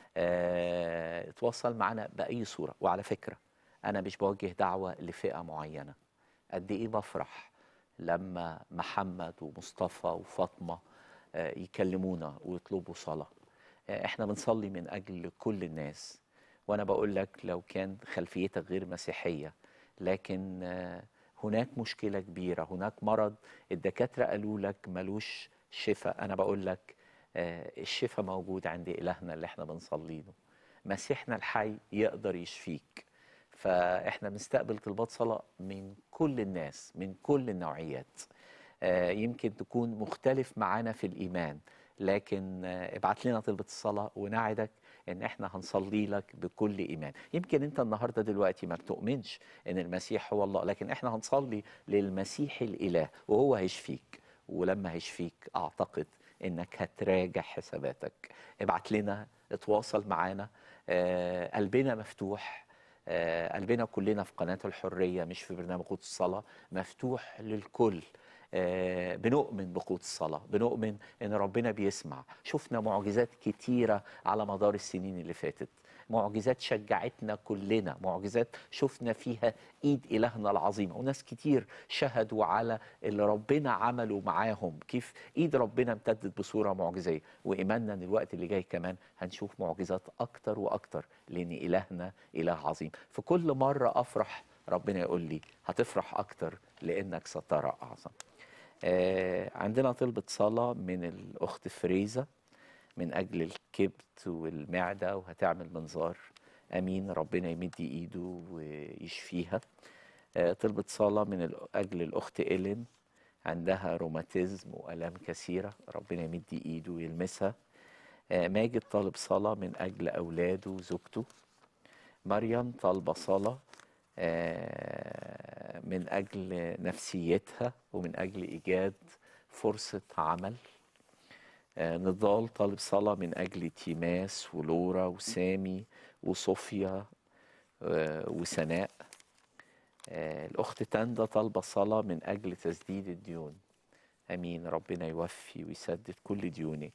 آه، تواصل معنا باي صوره وعلى فكره انا مش بوجه دعوه لفئه معينه قد ايه بفرح لما محمد ومصطفى وفاطمه آه، يكلمونا ويطلبوا صلاه آه، احنا بنصلي من اجل كل الناس وانا بقول لك لو كان خلفيتك غير مسيحيه لكن آه، هناك مشكله كبيره هناك مرض الدكاتره قالوا لك ملوش شفاء انا بقول لك آه، الشفاء موجود عند الهنا اللي احنا بنصلي له مسيحنا الحي يقدر يشفيك فاحنا بنستقبل طلبات صلاه من كل الناس من كل النوعيات آه، يمكن تكون مختلف معانا في الايمان لكن آه، ابعت لنا طلبة الصلاة ونعدك ان احنا هنصلي لك بكل ايمان يمكن انت النهاردة دلوقتي ما بتؤمنش ان المسيح هو الله لكن احنا هنصلي للمسيح الاله وهو هيشفيك ولما هيشفيك اعتقد انك هتراجع حساباتك ابعت لنا اتواصل معانا آه، قلبنا مفتوح آه، قلبنا كلنا في قناة الحرية مش في برنامج قوت الصلاة مفتوح للكل آه، بنؤمن بقوت الصلاة بنؤمن ان ربنا بيسمع شفنا معجزات كتيرة على مدار السنين اللي فاتت معجزات شجعتنا كلنا معجزات شفنا فيها ايد الهنا العظيمه وناس كتير شهدوا على اللي ربنا عمله معاهم كيف ايد ربنا امتدت بصوره معجزيه وايماننا ان الوقت اللي جاي كمان هنشوف معجزات اكتر واكتر لان الهنا اله عظيم في كل مره افرح ربنا يقول لي هتفرح اكتر لانك سترى اعظم آه عندنا طلبة صلاة من الأخت فريزة من أجل الكبد والمعدة وهتعمل منظار أمين ربنا يمد إيده ويشفيها آه طلبة صلاة من ال- أجل الأخت إيلين عندها روماتيزم وآلام كثيرة ربنا يمد إيده ويلمسها آه ماجد طالب صلاة من أجل أولاده وزوجته مريم طالبة صلاة آه، من أجل نفسيتها ومن أجل إيجاد فرصة عمل آه، نضال طالب صلاة من أجل تيماس ولورا وسامي وصوفيا آه، وسناء آه، الأخت تاندا طالبة صلاة من أجل تسديد الديون أمين ربنا يوفي ويسدد كل ديونك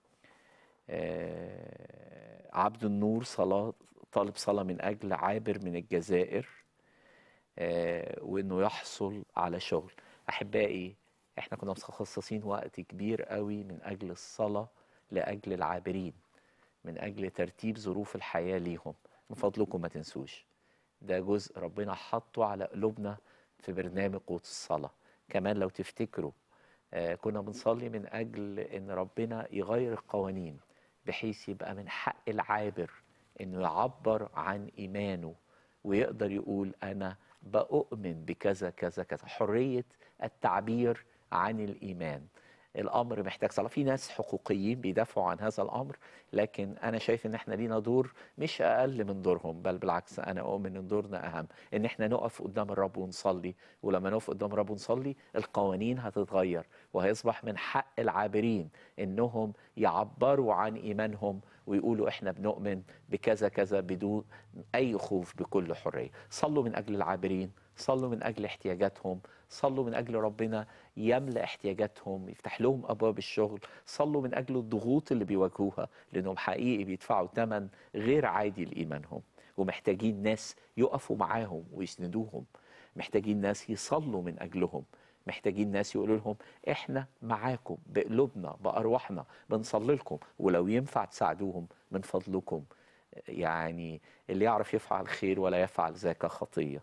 آه، عبد النور صلاة طالب صلاة من أجل عابر من الجزائر آه، وإنه يحصل على شغل أحبائي إحنا كنا مخصصين وقت كبير قوي من أجل الصلاة لأجل العابرين من أجل ترتيب ظروف الحياة ليهم من فضلكم ما تنسوش ده جزء ربنا حطه على قلوبنا في برنامج قوت الصلاة كمان لو تفتكروا آه، كنا بنصلي من أجل إن ربنا يغير القوانين بحيث يبقى من حق العابر إنه يعبر عن إيمانه ويقدر يقول أنا بأؤمن بكذا كذا كذا حرية التعبير عن الإيمان الأمر محتاج صلاة في ناس حقوقيين بيدافعوا عن هذا الأمر لكن أنا شايف إن إحنا لينا دور مش أقل من دورهم بل بالعكس أنا أؤمن إن دورنا أهم إن إحنا نقف قدام الرب ونصلي ولما نقف قدام الرب ونصلي القوانين هتتغير وهيصبح من حق العابرين إنهم يعبروا عن إيمانهم ويقولوا احنا بنؤمن بكذا كذا بدون اي خوف بكل حريه صلوا من اجل العابرين صلوا من اجل احتياجاتهم صلوا من اجل ربنا يملا احتياجاتهم يفتح لهم ابواب الشغل صلوا من اجل الضغوط اللي بيواجهوها لانهم حقيقي بيدفعوا ثمن غير عادي لايمانهم ومحتاجين ناس يقفوا معاهم ويسندوهم محتاجين ناس يصلوا من اجلهم محتاجين ناس يقولوا لهم احنا معاكم بقلوبنا بارواحنا بنصلي لكم ولو ينفع تساعدوهم من فضلكم يعني اللي يعرف يفعل خير ولا يفعل ذاك خطيه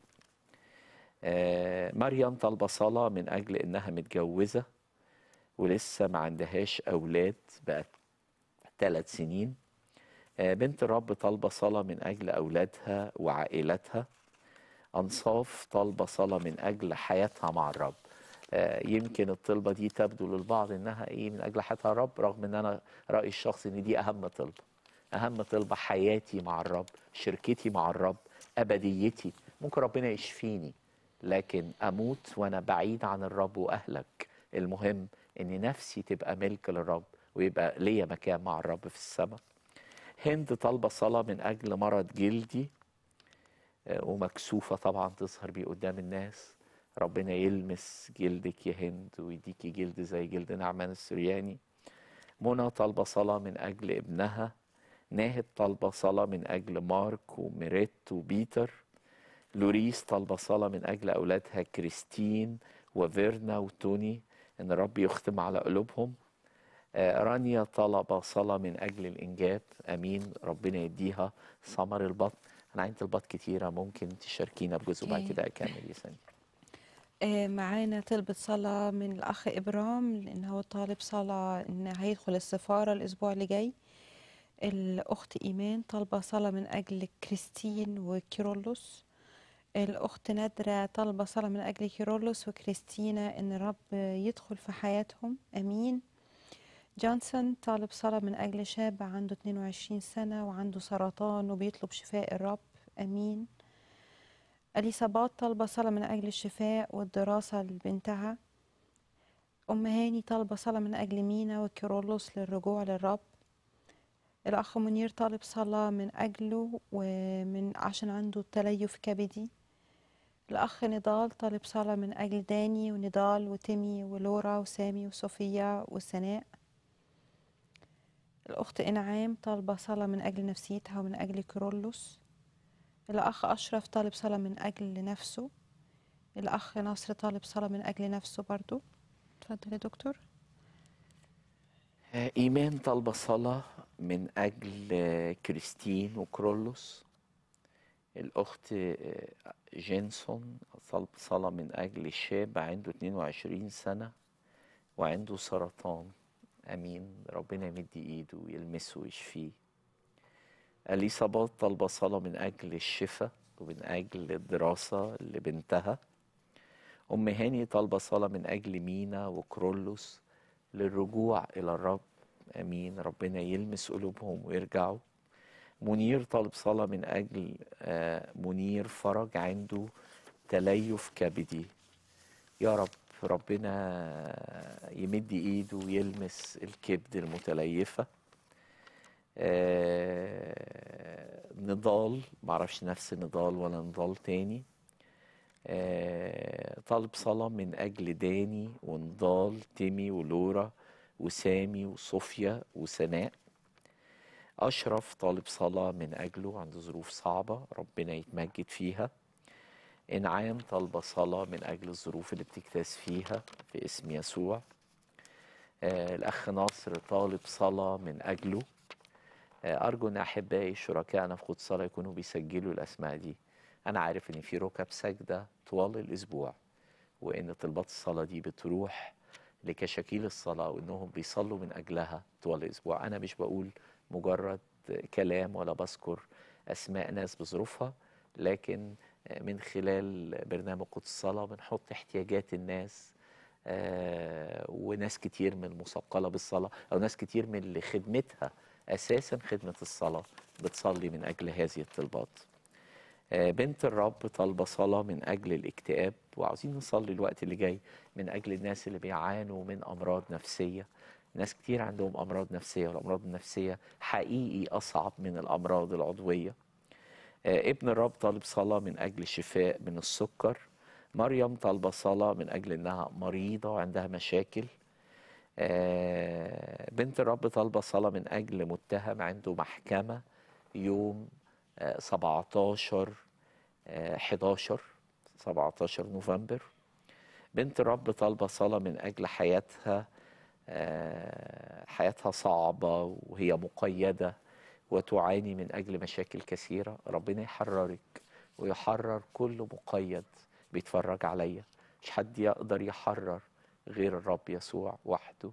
آه، مريم طالبه صلاه من اجل انها متجوزه ولسه ما عندهاش اولاد بقت ثلاث سنين آه، بنت الرب طالبه صلاه من اجل اولادها وعائلتها انصاف طالبه صلاه من اجل حياتها مع الرب آه، يمكن الطلبه دي تبدو للبعض انها ايه من اجل حياتها الرب رغم ان انا رايي الشخصي ان دي اهم طلبه اهم طلبه حياتي مع الرب شركتي مع الرب ابديتي ممكن ربنا يشفيني لكن اموت وانا بعيد عن الرب واهلك المهم ان نفسي تبقى ملك للرب ويبقى ليا مكان مع الرب في السماء هند طالبه صلاه من اجل مرض جلدي آه، ومكسوفه طبعا تظهر بيه قدام الناس ربنا يلمس جلدك يا هند ويديكي جلد زي جلد نعمان السرياني منى طالبه صلاه من اجل ابنها ناهد طالبه صلاه من اجل مارك وميريت وبيتر لوريس طالبه صلاه من اجل اولادها كريستين وفيرنا وتوني ان الرب يختم على قلوبهم آه، رانيا طلب صلاة من أجل الإنجاب أمين ربنا يديها ثمر البطن أنا عندي طلبات كتيرة ممكن تشاركينا بجزء بعد أوكي. كده أكمل يا سندي آه، معانا طلبة صلاة من الأخ إبرام لأن هو طالب صلاة إن هيدخل السفارة الأسبوع اللي جاي الأخت إيمان طالبة صلاة من أجل كريستين وكيرولوس الأخت نادرة طالبة صلاة من أجل كيرولوس وكريستينا إن الرب يدخل في حياتهم أمين جونسون طالب صلاة من أجل شاب عنده 22 سنة وعنده سرطان وبيطلب شفاء الرب أمين أليصابات طالبة صلاة من أجل الشفاء والدراسة لبنتها أم هاني طالبة صلاة من أجل مينا وكيرولوس للرجوع للرب الأخ منير طالب صلاة من أجله ومن عشان عنده تليف كبدي الأخ نضال طالب صلاة من أجل داني ونضال وتيمي ولورا وسامي وصوفيا وسناء الأخت إنعام طالبة صلاة من أجل نفسيتها ومن أجل كيرولوس الأخ أشرف طالب صلاة من أجل نفسه الأخ نصر طالب صلاة من أجل نفسه برضو اتفضل يا دكتور آه، إيمان طالبة صلاة من أجل آه، كريستين وكرولوس الأخت آه، جينسون طالبة صلاة من أجل شاب عنده 22 سنة وعنده سرطان أمين ربنا يمد إيده ويلمسه ويشفيه أليصابات طالبة صلاة من أجل الشفاء ومن أجل الدراسة لبنتها أم هاني طالبة صلاة من أجل مينا وكرولوس للرجوع إلى الرب أمين ربنا يلمس قلوبهم ويرجعوا منير طالب صلاة من أجل آه، منير فرج عنده تليف كبدي يا رب ربنا يمد ايده ويلمس الكبد المتليفة آه، نضال معرفش نفس نضال ولا نضال تاني آه، طالب صلاة من أجل داني ونضال تيمي ولورا وسامي وصوفيا وسناء أشرف طالب صلاة من أجله عنده ظروف صعبة ربنا يتمجد فيها إنعام طالبة صلاة من أجل الظروف اللي بتجتاز فيها في اسم يسوع آه الأخ ناصر طالب صلاة من أجله آه أرجو أن أحبائي شركائنا في قدس الصلاة يكونوا بيسجلوا الأسماء دي أنا عارف إن في ركب سجدة طوال الأسبوع وإن طلبات الصلاة دي بتروح لكشاكيل الصلاة وإنهم بيصلوا من أجلها طوال الأسبوع أنا مش بقول مجرد كلام ولا بذكر أسماء ناس بظروفها لكن من خلال برنامج قدس الصلاة بنحط احتياجات الناس آه، وناس كتير من المثقلة بالصلاة أو ناس كتير من اللي خدمتها أساسا خدمة الصلاة بتصلي من أجل هذه الطلبات آه، بنت الرب طالبة صلاة من أجل الاكتئاب وعاوزين نصلي الوقت اللي جاي من أجل الناس اللي بيعانوا من أمراض نفسية ناس كتير عندهم أمراض نفسية والأمراض النفسية حقيقي أصعب من الأمراض العضوية آه، ابن الرب طالب صلاة من أجل شفاء من السكر مريم طالبة صلاة من أجل أنها مريضة وعندها مشاكل آه، بنت الرب طالبة صلاة من أجل متهم عنده محكمة يوم آه، 17 آه، 11 17 نوفمبر بنت الرب طالبة صلاة من أجل حياتها آه، حياتها صعبة وهي مقيدة وتعاني من أجل مشاكل كثيرة ربنا يحررك ويحرر كل مقيد بيتفرج عليا مش حد يقدر يحرر غير الرب يسوع وحده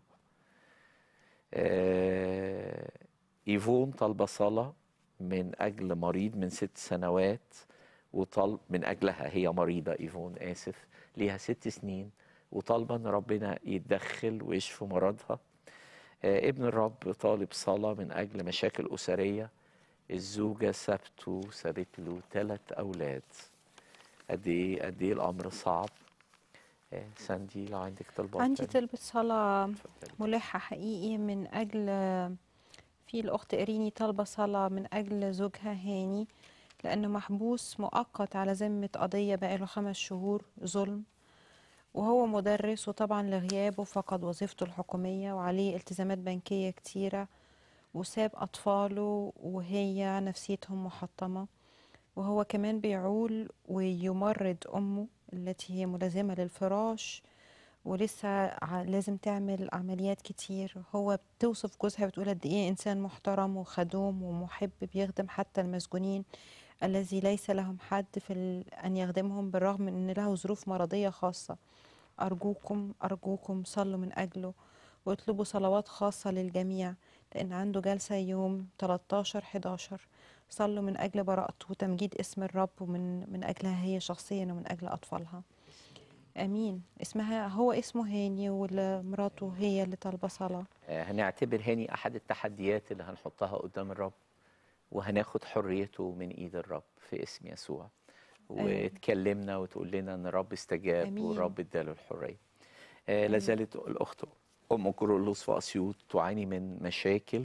آه، إيفون طالبة صلاة من أجل مريض من ست سنوات وطلب من أجلها هي مريضة إيفون آسف ليها ست سنين وطالبة أن ربنا يتدخل ويشفي مرضها آه، ابن الرب طالب صلاة من أجل مشاكل أسرية الزوجة سابته سابت له ثلاث أولاد قد إيه قد إيه الأمر صعب آه، ساندي لو عندك طلبات عندي تانية. طلبة صلاة ملحة حقيقي من أجل في الأخت إريني طالبة صلاة من أجل زوجها هاني لأنه محبوس مؤقت على ذمة قضية بقاله خمس شهور ظلم وهو مدرس وطبعا لغيابه فقد وظيفته الحكومية وعليه التزامات بنكية كتيرة وساب أطفاله وهي نفسيتهم محطمة وهو كمان بيعول ويمرض أمه التي هي ملازمة للفراش ولسه ع- لازم تعمل عمليات كتير هو بتوصف جوزها بتقول قد ايه انسان محترم وخدوم ومحب بيخدم حتى المسجونين الذي ليس لهم حد في ال- ان يخدمهم بالرغم من ان له ظروف مرضية خاصة ارجوكم ارجوكم صلوا من اجله واطلبوا صلوات خاصة للجميع لان عنده جلسة يوم 13 11 صلوا من اجل براءته وتمجيد اسم الرب ومن من اجلها هي شخصيا ومن اجل اطفالها امين اسمها هو اسمه هاني ومراته هي اللي طالبه صلاه آه، هنعتبر هاني أحد التحديات اللي هنحطها قدام الرب وهناخد حريته من إيد الرب في اسم يسوع آمين. وتكلمنا وتقول لنا ان الرب استجاب آمين. والرب اداله الحريه. آه لا زالت الاخت ام كورولوس في اسيوط تعاني من مشاكل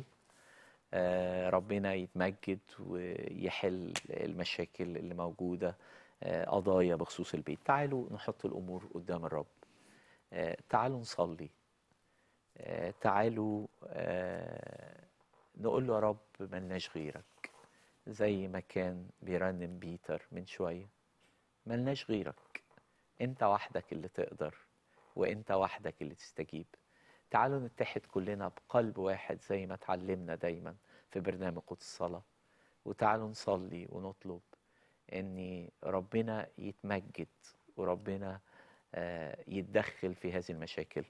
آه ربنا يتمجد ويحل المشاكل اللي موجوده آه قضايا بخصوص البيت. تعالوا نحط الامور قدام الرب. آه تعالوا نصلي. آه تعالوا آه نقول له يا رب ملناش غيرك زي ما كان بيرنم بيتر من شوية ملناش غيرك انت وحدك اللي تقدر وانت وحدك اللي تستجيب تعالوا نتحد كلنا بقلب واحد زي ما اتعلمنا دايما في برنامج قدس الصلاة وتعالوا نصلي ونطلب ان ربنا يتمجد وربنا آه، يتدخل في هذه المشاكل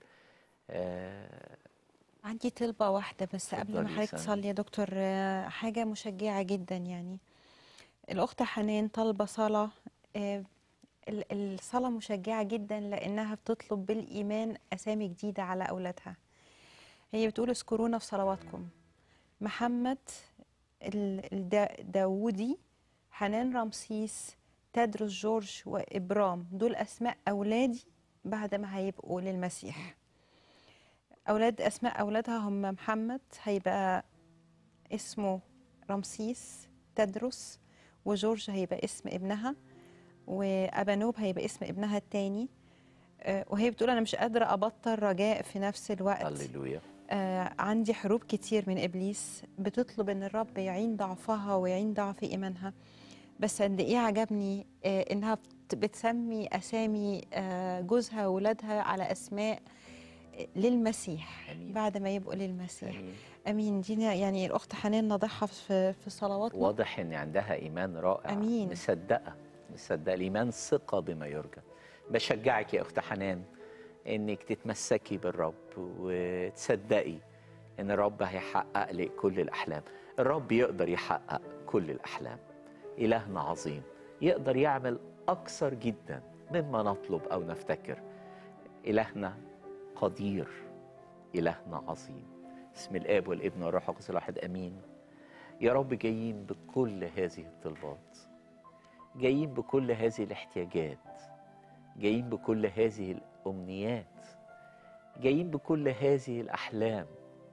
آه، عندي طلبه واحده بس قبل ما اتفضلي حضرتك سامي. تصلي يا دكتور آه، حاجه مشجعه جدا يعني الاخت حنان طالبه صلاه آه، ال- الصلاه مشجعه جدا لانها بتطلب بالايمان اسامي جديده على اولادها هي بتقول اذكرونا في صلواتكم محمد ال- الدا- داوودي حنان رمسيس تدرس جورج وإبرام دول أسماء أولادي بعد ما هيبقوا للمسيح أولاد أسماء أولادها هم محمد هيبقى اسمه رمسيس تدرس وجورج هيبقى اسم ابنها وأبانوب هيبقى اسم ابنها التاني آه، وهي بتقول أنا مش قادرة أبطل رجاء في نفس الوقت هللويا آه، عندي حروب كتير من ابليس بتطلب ان الرب يعين ضعفها ويعين ضعف ايمانها بس قد ايه عجبني آه، انها بت- بتسمي اسامي آه، جوزها واولادها على اسماء آه، للمسيح أمين. بعد ما يبقوا للمسيح آمين. امين دي يعني الاخت حنان نضعها في في صلواتنا واضح ان عندها ايمان رائع أمين. مصدقه مصدقه الايمان ثقه بما يرجى بشجعك يا اخت حنان انك تتمسكي بالرب وتصدقي ان الرب هيحقق لك كل الاحلام الرب يقدر يحقق كل الاحلام الهنا عظيم يقدر يعمل اكثر جدا مما نطلب او نفتكر الهنا قدير الهنا عظيم اسم الاب والابن والروح القدس الواحد امين يا رب جايين بكل هذه الطلبات جايين بكل هذه الاحتياجات جايين بكل هذه الامنيات جايين بكل هذه الأحلام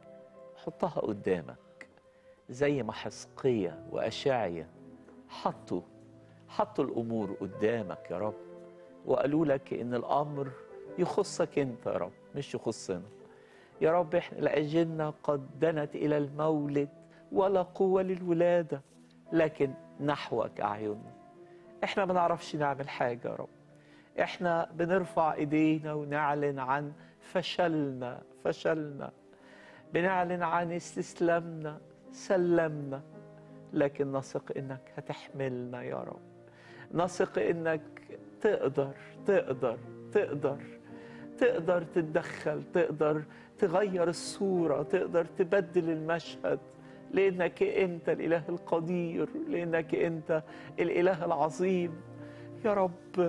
حطها قدامك زي ما حسقية وأشعية حطوا حطوا الأمور قدامك يا رب وقالوا لك إن الأمر يخصك أنت يا رب مش يخصنا يا رب إحنا لأجلنا قد دنت إلى المولد ولا قوة للولادة لكن نحوك أعيننا إحنا ما نعرفش نعمل حاجة يا رب إحنا بنرفع إيدينا ونعلن عن فشلنا فشلنا بنعلن عن استسلامنا سلمنا لكن نثق إنك هتحملنا يا رب نثق إنك تقدر تقدر تقدر تقدر تتدخل تقدر تغير الصورة تقدر تبدل المشهد لأنك أنت الإله القدير لأنك أنت الإله العظيم يا رب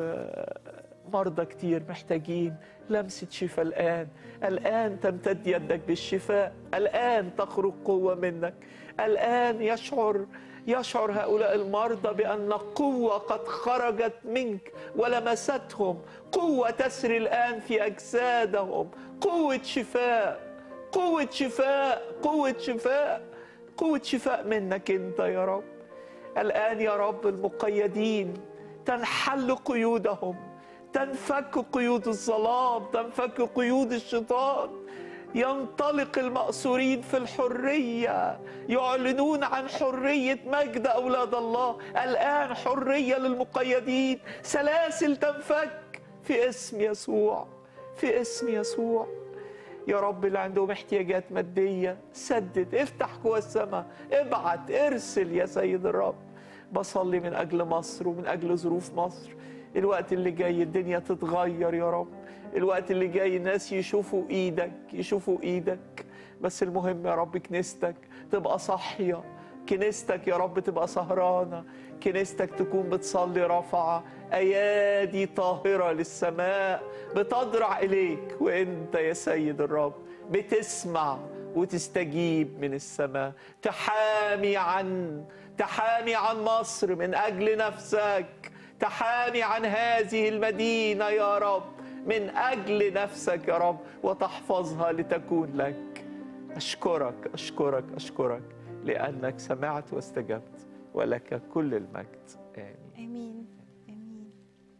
مرضى كتير محتاجين لمسة شفاء الآن الآن تمتد يدك بالشفاء الآن تخرج قوة منك الآن يشعر يشعر هؤلاء المرضى بأن قوة قد خرجت منك ولمستهم قوة تسري الآن في أجسادهم قوة شفاء قوة شفاء قوة شفاء قوة شفاء منك أنت يا رب الآن يا رب المقيدين تنحل قيودهم تنفك قيود الظلام تنفك قيود الشيطان ينطلق المأسورين في الحرية يعلنون عن حرية مجد أولاد الله الآن حرية للمقيدين سلاسل تنفك في اسم يسوع في اسم يسوع يا رب اللي عندهم احتياجات مادية سدد افتح جوه السماء ابعت ارسل يا سيد الرب بصلي من أجل مصر ومن أجل ظروف مصر الوقت اللي جاي الدنيا تتغير يا رب الوقت اللي جاي الناس يشوفوا ايدك يشوفوا ايدك بس المهم يا رب كنيستك تبقى صاحيه كنيستك يا رب تبقى سهرانه كنيستك تكون بتصلي رافعه ايادي طاهره للسماء بتضرع اليك وانت يا سيد الرب بتسمع وتستجيب من السماء تحامي عن تحامي عن مصر من اجل نفسك تحامي عن هذه المدينه يا رب من اجل نفسك يا رب وتحفظها لتكون لك اشكرك اشكرك اشكرك لانك سمعت واستجبت ولك كل المجد امين امين امين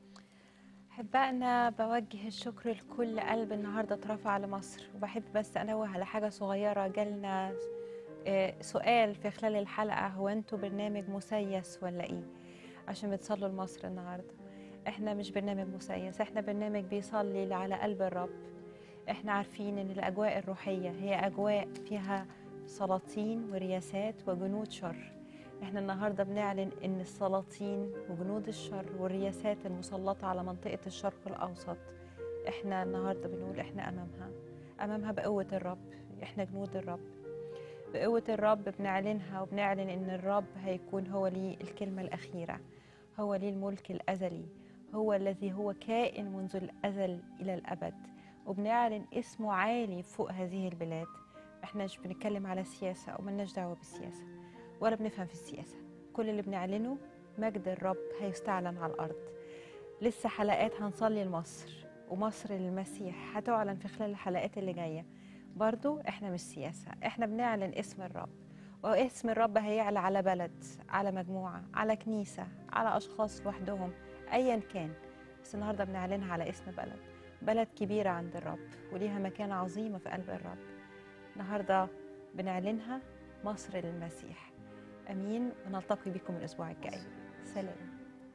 احبائنا بوجه الشكر لكل قلب النهارده اترفع لمصر وبحب بس انوه على حاجه صغيره جالنا آه، سؤال في خلال الحلقه هو انتوا برنامج مسيس ولا ايه عشان بتصلوا لمصر النهارده احنا مش برنامج مسيس احنا برنامج بيصلي على قلب الرب احنا عارفين ان الاجواء الروحيه هي اجواء فيها سلاطين ورياسات وجنود شر احنا النهارده بنعلن ان السلاطين وجنود الشر والرياسات المسلطه على منطقه الشرق الاوسط احنا النهارده بنقول احنا امامها امامها بقوه الرب احنا جنود الرب بقوه الرب بنعلنها وبنعلن ان الرب هيكون هو ليه الكلمه الاخيره هو ليه الملك الازلي هو الذي هو كائن منذ الازل الى الابد وبنعلن اسمه عالي فوق هذه البلاد احنا مش بنتكلم على سياسه او ملناش دعوه بالسياسه ولا بنفهم في السياسه كل اللي بنعلنه مجد الرب هيستعلن على الارض لسه حلقات هنصلي لمصر ومصر للمسيح هتعلن في خلال الحلقات اللي جايه برضو احنا مش سياسه احنا بنعلن اسم الرب واسم الرب هيعلى على بلد على مجموعه على كنيسه على اشخاص لوحدهم ايا كان بس النهارده بنعلنها على اسم بلد بلد كبيره عند الرب وليها مكانه عظيمه في قلب الرب النهارده بنعلنها مصر للمسيح امين ونلتقي بكم الاسبوع الجاي سلام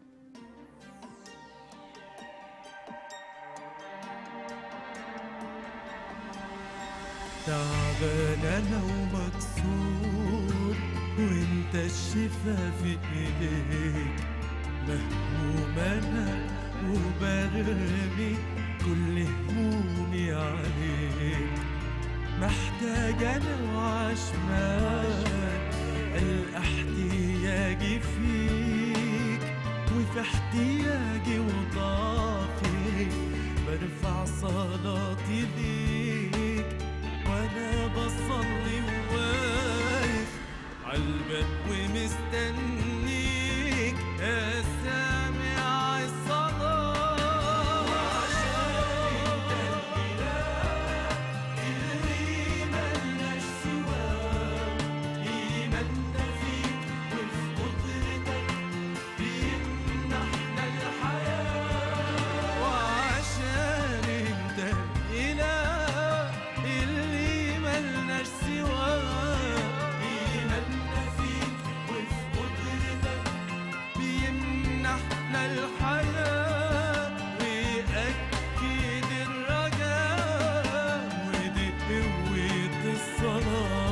تعبان انا ومكسور وانت الشفا في ايديك مهموم انا وبرمي كل همومي عليك محتاج انا وعشمان الاحتياج فيك وفي احتياجي وضعفي برفع صلاتي ليك وانا بصلي وواقف عالباب ومستنيك يا سامع الصلاة وعشان انت الاله الحياة ويأكد الرجاء ودي قوة الصلاة